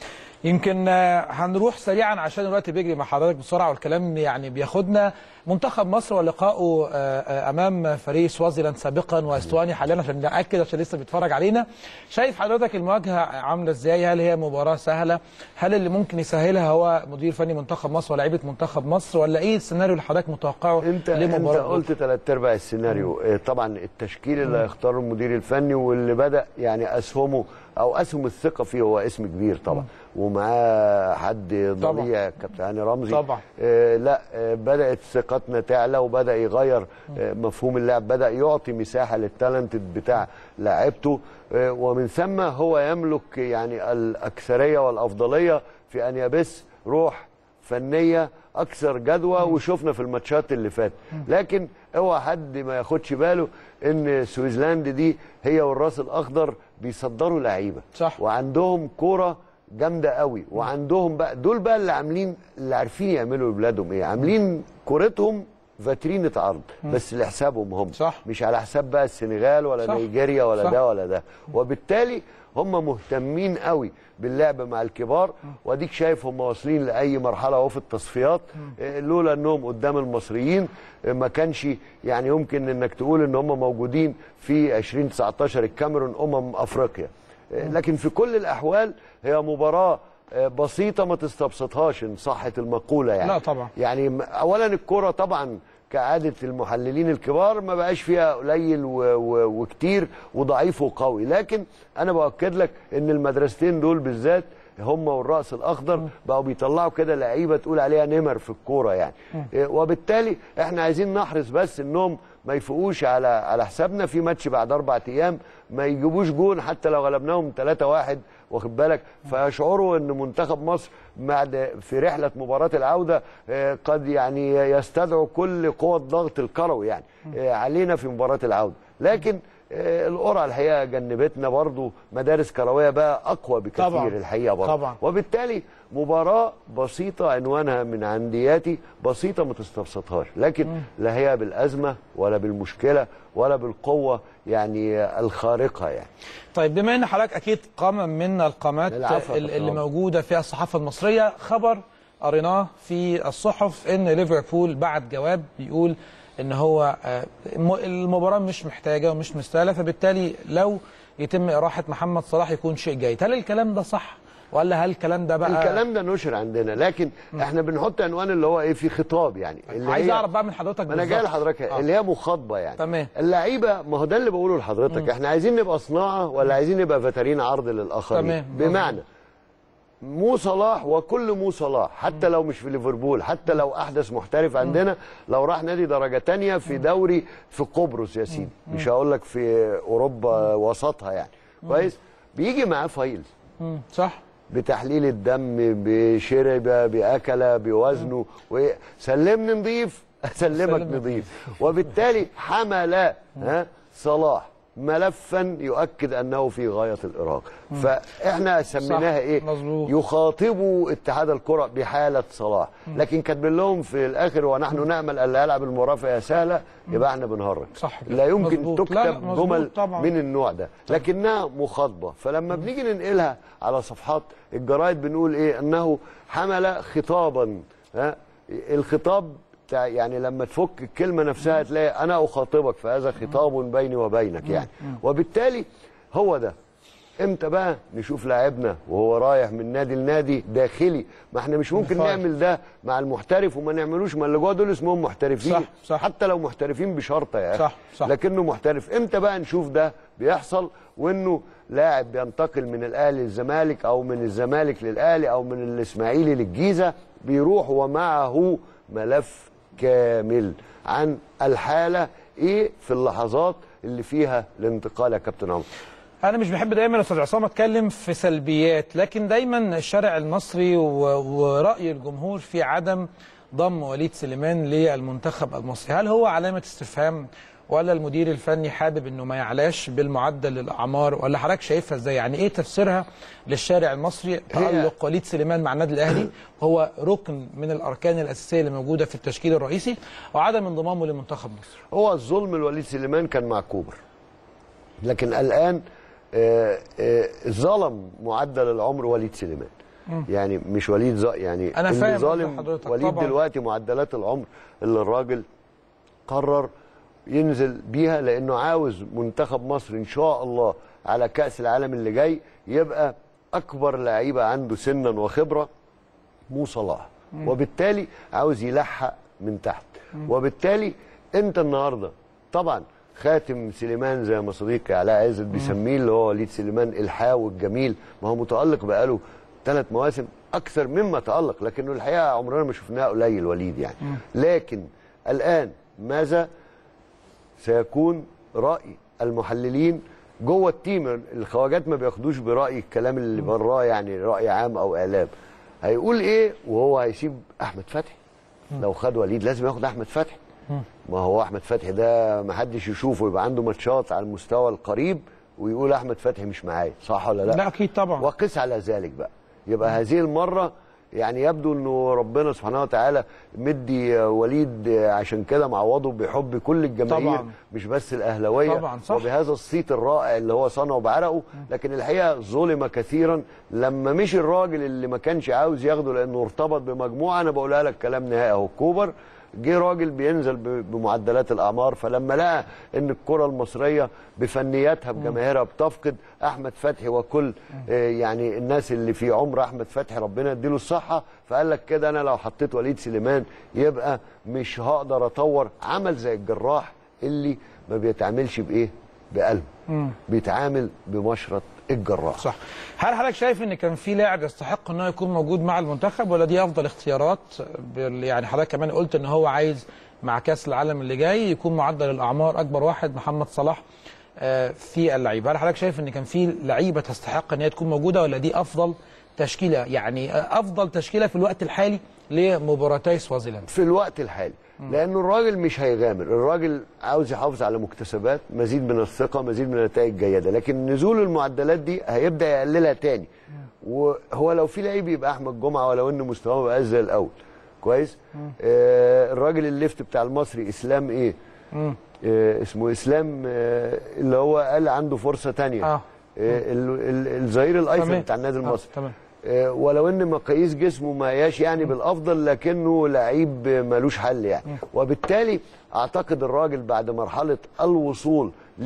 يمكن آه، هنروح سريعا عشان الوقت بيجري مع حضرتك بسرعه والكلام يعني بياخدنا منتخب مصر ولقائه آه، آه، امام فريق سوازيلاند سابقا واستواني حاليا عشان ناكد عشان لسه بيتفرج علينا شايف حضرتك المواجهه عامله ازاي هل هي مباراه سهله هل اللي ممكن يسهلها هو مدير فني منتخب مصر ولاعيبه منتخب مصر ولا ايه السيناريو اللي حضرتك متوقعه انت انت لمباراه قلت ثلاث ارباع السيناريو اه، طبعا التشكيل اللي هيختاره المدير الفني واللي بدا يعني اسهمه او اسهم الثقه فيه هو اسم كبير طبعا ومعاه حد طبعا. ضليع كابتن هاني رمزي طبعا. اه لا اه بدات ثقتنا تعلى وبدا يغير اه مفهوم اللعب بدا يعطي مساحه للتالنتد بتاع لاعيبته اه ومن ثم هو يملك يعني الاكثريه والافضليه في ان يبث روح فنيه اكثر جدوى وشفنا في الماتشات اللي فاتت لكن اوعى حد ما ياخدش باله ان سويسلاند دي هي والراس الاخضر بيصدروا لعيبه صح. وعندهم كوره جامده قوي وعندهم بقى دول بقى اللي عاملين اللي عارفين يعملوا لبلادهم ايه عاملين كورتهم فاترينة عرض بس لحسابهم هم صح. مش على حساب بقى السنغال ولا صح. نيجيريا ولا صح. ده ولا ده وبالتالي هم مهتمين قوي باللعب مع الكبار واديك شايف هم واصلين لاي مرحله اهو في التصفيات إيه، لولا انهم قدام المصريين إيه، ما كانش يعني يمكن انك تقول ان هم موجودين في 2019 الكاميرون امم افريقيا إيه، لكن في كل الاحوال هي مباراه آه، بسيطه ما تستبسطهاش ان صحت المقوله يعني لا طبعا. يعني م- اولا الكره طبعا كعاده المحللين الكبار ما بقاش فيها قليل و و وكتير وضعيف وقوي لكن انا باكد لك ان المدرستين دول بالذات هم والراس الاخضر بقوا بيطلعوا كده لعيبه تقول عليها نمر في الكوره يعني إيه، وبالتالي احنا عايزين نحرص بس انهم ما يفوقوش على على حسابنا في ماتش بعد اربع ايام ما يجيبوش جون حتى لو غلبناهم 3-1 واخد بالك فيشعروا ان منتخب مصر بعد في رحله مباراه العوده آه، قد يعني يستدعوا كل قوه الضغط الكروي يعني آه، علينا في مباراه العوده لكن آه، القرعه الحقيقه جنبتنا برضو مدارس كرويه بقى اقوى بكثير طبعاً. الحقيقه برضو طبعاً. وبالتالي مباراة بسيطة عنوانها من عندياتي بسيطة ما تستبسطهاش لكن لا هي بالأزمة ولا بالمشكلة ولا بالقوة يعني الخارقة يعني طيب بما ان حضرتك اكيد قامه من القامات العفو يا ال- اللي كابتن موجوده في الصحافه المصريه خبر قريناه في الصحف ان ليفربول بعت جواب بيقول ان هو آه، الم- المباراه مش محتاجه ومش مستاهله فبالتالي لو يتم اراحه محمد صلاح يكون شيء جيد هل الكلام ده صح ولا هل الكلام ده بقى الكلام ده نشر عندنا لكن احنا بنحط عنوان اللي هو ايه في خطاب يعني اللي عايز هي- اعرف بقى من حضرتك ما انا جاي بالظبط. لحضرتك آه. اللي هي مخاطبه يعني تمام. اللعيبه ما هو ده اللي بقوله لحضرتك احنا عايزين نبقى صناعه ولا عايزين نبقى فترين عرض للاخرين تمام. بمعنى مو صلاح وكل مو صلاح حتى لو مش في ليفربول حتى لو احدث محترف عندنا لو راح نادي درجه تانية في دوري في قبرص يا سيدي مش هقول لك في اوروبا وسطها يعني كويس بيجي معاه فايل مم، صح بتحليل الدم بشرب باكل بوزنه وسلمني نضيف اسلمك سلمك. نضيف وبالتالي حمل ها صلاح ملفا يؤكد انه في غايه الارهاق فاحنا سميناها صح، ايه مظبوط. يخاطبوا اتحاد الكره بحاله صلاح لكن كاتبين لهم في الاخر ونحن نامل الا يلعب المباراه فهي سهله يبقى احنا بنهرج صح كده. لا يمكن مظبوط. لا، لا، تكتب مظبوط جمل طبعاً. من النوع ده لكنها مخاطبه فلما بنيجي ننقلها على صفحات الجرايد بنقول ايه انه حمل خطابا ها الخطاب بتاع- يعني لما تفك الكلمه نفسها تلاقي انا اخاطبك فهذا خطاب بيني وبينك يعني وبالتالي هو ده امتى بقى نشوف لاعبنا وهو رايح من نادي لنادي داخلي ما احنا مش ممكن بالفعل. نعمل ده مع المحترف وما نعملوش ما اللي جوه دول اسمهم محترفين صح، صح. حتى لو محترفين بشرطه يا اخي صح، صح. لكنه محترف امتى بقى نشوف ده بيحصل وانه لاعب بينتقل من الاهلي للزمالك او من الزمالك للاهلي او من الاسماعيلي للجيزه بيروح ومعه ملف كامل عن الحاله ايه في اللحظات اللي فيها الانتقال يا كابتن عمرو انا مش بحب دايما يا استاذ عصام اتكلم في سلبيات لكن دايما الشارع المصري و- وراي الجمهور في عدم ضم وليد سليمان للمنتخب المصري هل هو علامه استفهام ولا المدير الفني حابب انه ما يعلاش بالمعدل الاعمار ولا حضرتك شايفها ازاي يعني ايه تفسيرها للشارع المصري تالق وليد سليمان مع النادي الاهلي هو ركن من الاركان الاساسيه اللي موجوده في التشكيل الرئيسي وعدم انضمامه لمنتخب مصر هو الظلم الوليد سليمان كان مع كوبر لكن الان آه، آه، ظلم معدل العمر وليد سليمان يعني مش وليد ز... يعني أنا اللي فاهم قصد ظالم حضرتك وليد طبعاً. دلوقتي معدلات العمر اللي الراجل قرر ينزل بيها لانه عاوز منتخب مصر ان شاء الله على كاس العالم اللي جاي يبقى اكبر لعيبه عنده سنا وخبره مو صلاح وبالتالي عاوز يلحق من تحت وبالتالي انت النهارده طبعا خاتم سليمان زي ما صديقي علاء عزت بيسميه اللي هو وليد سليمان الحاوي الجميل ما هو متالق بقاله ثلاث مواسم اكثر مما تالق لكنه الحقيقه عمرنا ما شفناه قليل وليد يعني لكن الان ماذا سيكون راي المحللين جوه التيم الخواجات ما بياخدوش براي الكلام اللي براه يعني راي عام او اعلام هيقول ايه وهو هيسيب احمد فتحي لو خد وليد لازم ياخد احمد فتحي ما هو احمد فتحي ده ما حدش يشوفه يبقى عنده ماتشات على المستوى القريب ويقول احمد فتحي مش معايا صح ولا لا لا اكيد طبعا وقس على ذلك بقى يبقى هذه المرة يعني يبدو انه ربنا سبحانه وتعالى مدي وليد عشان كده معوضه بحب كل الجماهير طبعاً. مش بس الاهلاويه طبعاً، صح. وبهذا الصيت الرائع اللي هو صنعه بعرقه لكن الحقيقه ظلم كثيرا لما مش الراجل اللي ما كانش عاوز ياخده لانه ارتبط بمجموعه انا بقولها لك كلام نهائي اهو كوبر جه راجل بينزل ب- بمعدلات الاعمار فلما لقى ان الكره المصريه بفنياتها بجماهيرها بتفقد احمد فتحي وكل آه، يعني الناس اللي في عمر احمد فتحي ربنا يديله الصحه فقال لك كده انا لو حطيت وليد سليمان يبقى مش هقدر اطور عمل زي الجراح اللي ما بيتعاملش بايه بقلب بيتعامل بمشرط الجراح صح هل حضرتك شايف ان كان في لاعب يستحق انه يكون موجود مع المنتخب ولا دي افضل اختيارات بال- يعني حضرتك كمان قلت ان هو عايز مع كاس العالم اللي جاي يكون معدل الاعمار اكبر واحد محمد صلاح آه، في اللعيبه هل حضرتك شايف ان كان في لعيبه تستحق ان هي تكون موجوده ولا دي افضل تشكيله يعني آه، افضل تشكيله في الوقت الحالي لمباراتي سوازيلاند في الوقت الحالي لانه الراجل مش هيغامر الراجل عاوز يحافظ على مكتسبات مزيد من الثقه مزيد من النتائج جيده لكن نزول المعدلات دي هيبدا يقللها تاني وهو لو في لعيب يبقى احمد جمعه ولو ان مستواه بقى زي الاول كويس آه الراجل الليفت بتاع المصري اسلام ايه آه اسمه اسلام آه اللي هو قال عنده فرصه تانية آه. آه ال- ال- الظهير الايسر تمام. بتاع النادي آه، المصري تمام. آه، ولو ان مقاييس جسمه ما هياش يعني بالافضل لكنه لعيب ملوش حل يعني وبالتالي اعتقد الراجل بعد مرحله الوصول ل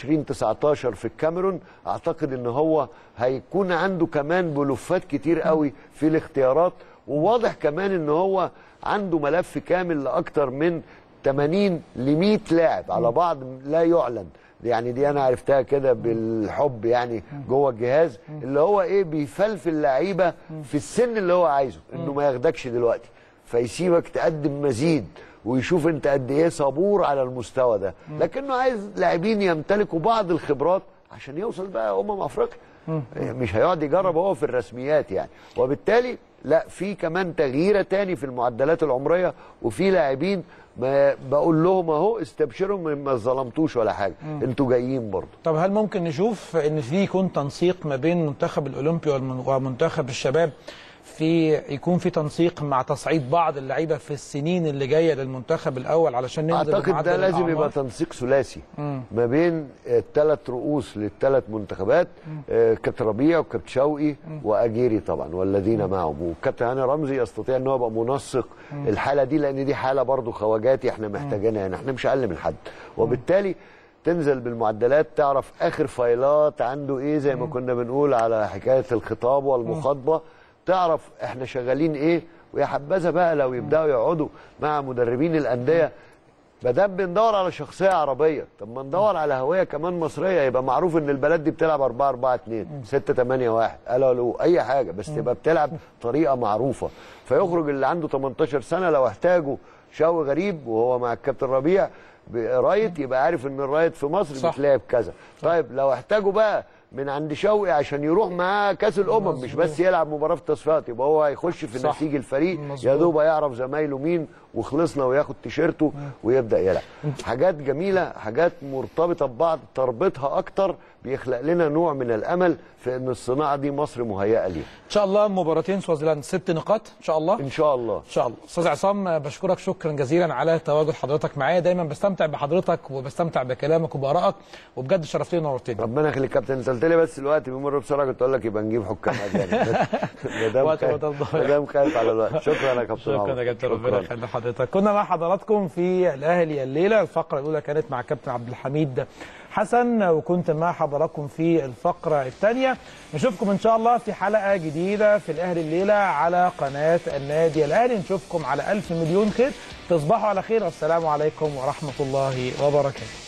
2019 في الكاميرون اعتقد ان هو هيكون عنده كمان بلوفات كتير قوي في الاختيارات وواضح كمان ان هو عنده ملف كامل لاكتر من 80 ل 100 لاعب على بعض لا يعلن يعني دي انا عرفتها كده بالحب يعني جوه الجهاز اللي هو ايه بيفلفل لعيبه في السن اللي هو عايزه انه ما ياخدكش دلوقتي فيسيبك تقدم مزيد ويشوف انت قد ايه صبور على المستوى ده لكنه عايز لاعبين يمتلكوا بعض الخبرات عشان يوصل بقى امم افريقيا مش هيقعد يجرب هو في الرسميات يعني وبالتالي لا في كمان تغييره تاني في المعدلات العمريه وفي لاعبين ما بقول لهم اهو استبشروا ما- ما ظلمتوش ولا حاجه انتوا جايين برضه طب هل ممكن نشوف ان في يكون تنسيق ما بين منتخب الاولمبي والمن- ومنتخب الشباب في يكون في تنسيق مع تصعيد بعض اللعيبه في السنين اللي جايه للمنتخب الاول علشان ننزل اعتقد بمعدل ده لازم الأعمار؟ يبقى تنسيق ثلاثي ما بين الثلاث رؤوس للثلاث منتخبات آه، كابتن ربيع وكابتن شوقي واجيري طبعا والذين معهم وكابتن هاني رمزي يستطيع ان هو يبقى منسق الحاله دي لان دي حاله برضو خواجاتي احنا محتاجينها هنا احنا مش اقل من حد وبالتالي تنزل بالمعدلات تعرف اخر فايلات عنده ايه زي ما كنا بنقول على حكايه الخطاب والمخاطبه تعرف احنا شغالين ايه ويا حبذا بقى لو يبداوا يقعدوا مع مدربين الانديه ما دام بندور على شخصيه عربيه طب ما ندور على هويه كمان مصريه يبقى معروف ان البلد دي بتلعب 4 4 2 6 8 1 الو الو اي حاجه بس تبقى بتلعب طريقه معروفه فيخرج اللي عنده 18 سنه لو احتاجوا شوي غريب وهو مع الكابتن ربيع رايت يبقى عارف ان الرايت في مصر صح. بتلعب كذا طيب لو احتاجوا بقى من عند شوقي عشان يروح معاه كاس الامم مش بس يلعب مباراه في التصفيات يبقى هو هيخش في صح. نسيج الفريق مظبوط. يا دوب هيعرف زمايله مين وخلصنا وياخد تيشيرته ويبدا يلعب حاجات جميله حاجات مرتبطه ببعض تربطها اكتر بيخلق لنا نوع من الامل في ان الصناعه دي مصر مهيئه ليها ان شاء الله مباراتين سوازيلاند ست نقاط ان شاء الله ان شاء الله ان شاء الله استاذ عصام بشكرك شكرا جزيلا على تواجد حضرتك معايا دايما بستمتع بحضرتك وبستمتع بكلامك وبارائك وبجد شرفتني ونورتني ربنا يخليك كابتن انت قلت لي بس الوقت بيمر بسرعه كنت اقول لك يبقى نجيب حكام اجانب ما دام وقت خايف- وقت الضايع. ما دام خايف على الوقت شكرا يا كابتن شكرا عمرو. يا كابتن ربنا شكراً. يخلي حضرتك كنا مع حضراتكم في الاهلي الليله الفقره الاولى كانت مع كابتن عبد الحميد حسن وكنت مع حضراتكم في الفقره الثانيه نشوفكم ان شاء الله في حلقه جديده في الاهلي الليله على قناه النادي الاهلي نشوفكم على الف مليون خير تصبحوا على خير والسلام عليكم ورحمه الله وبركاته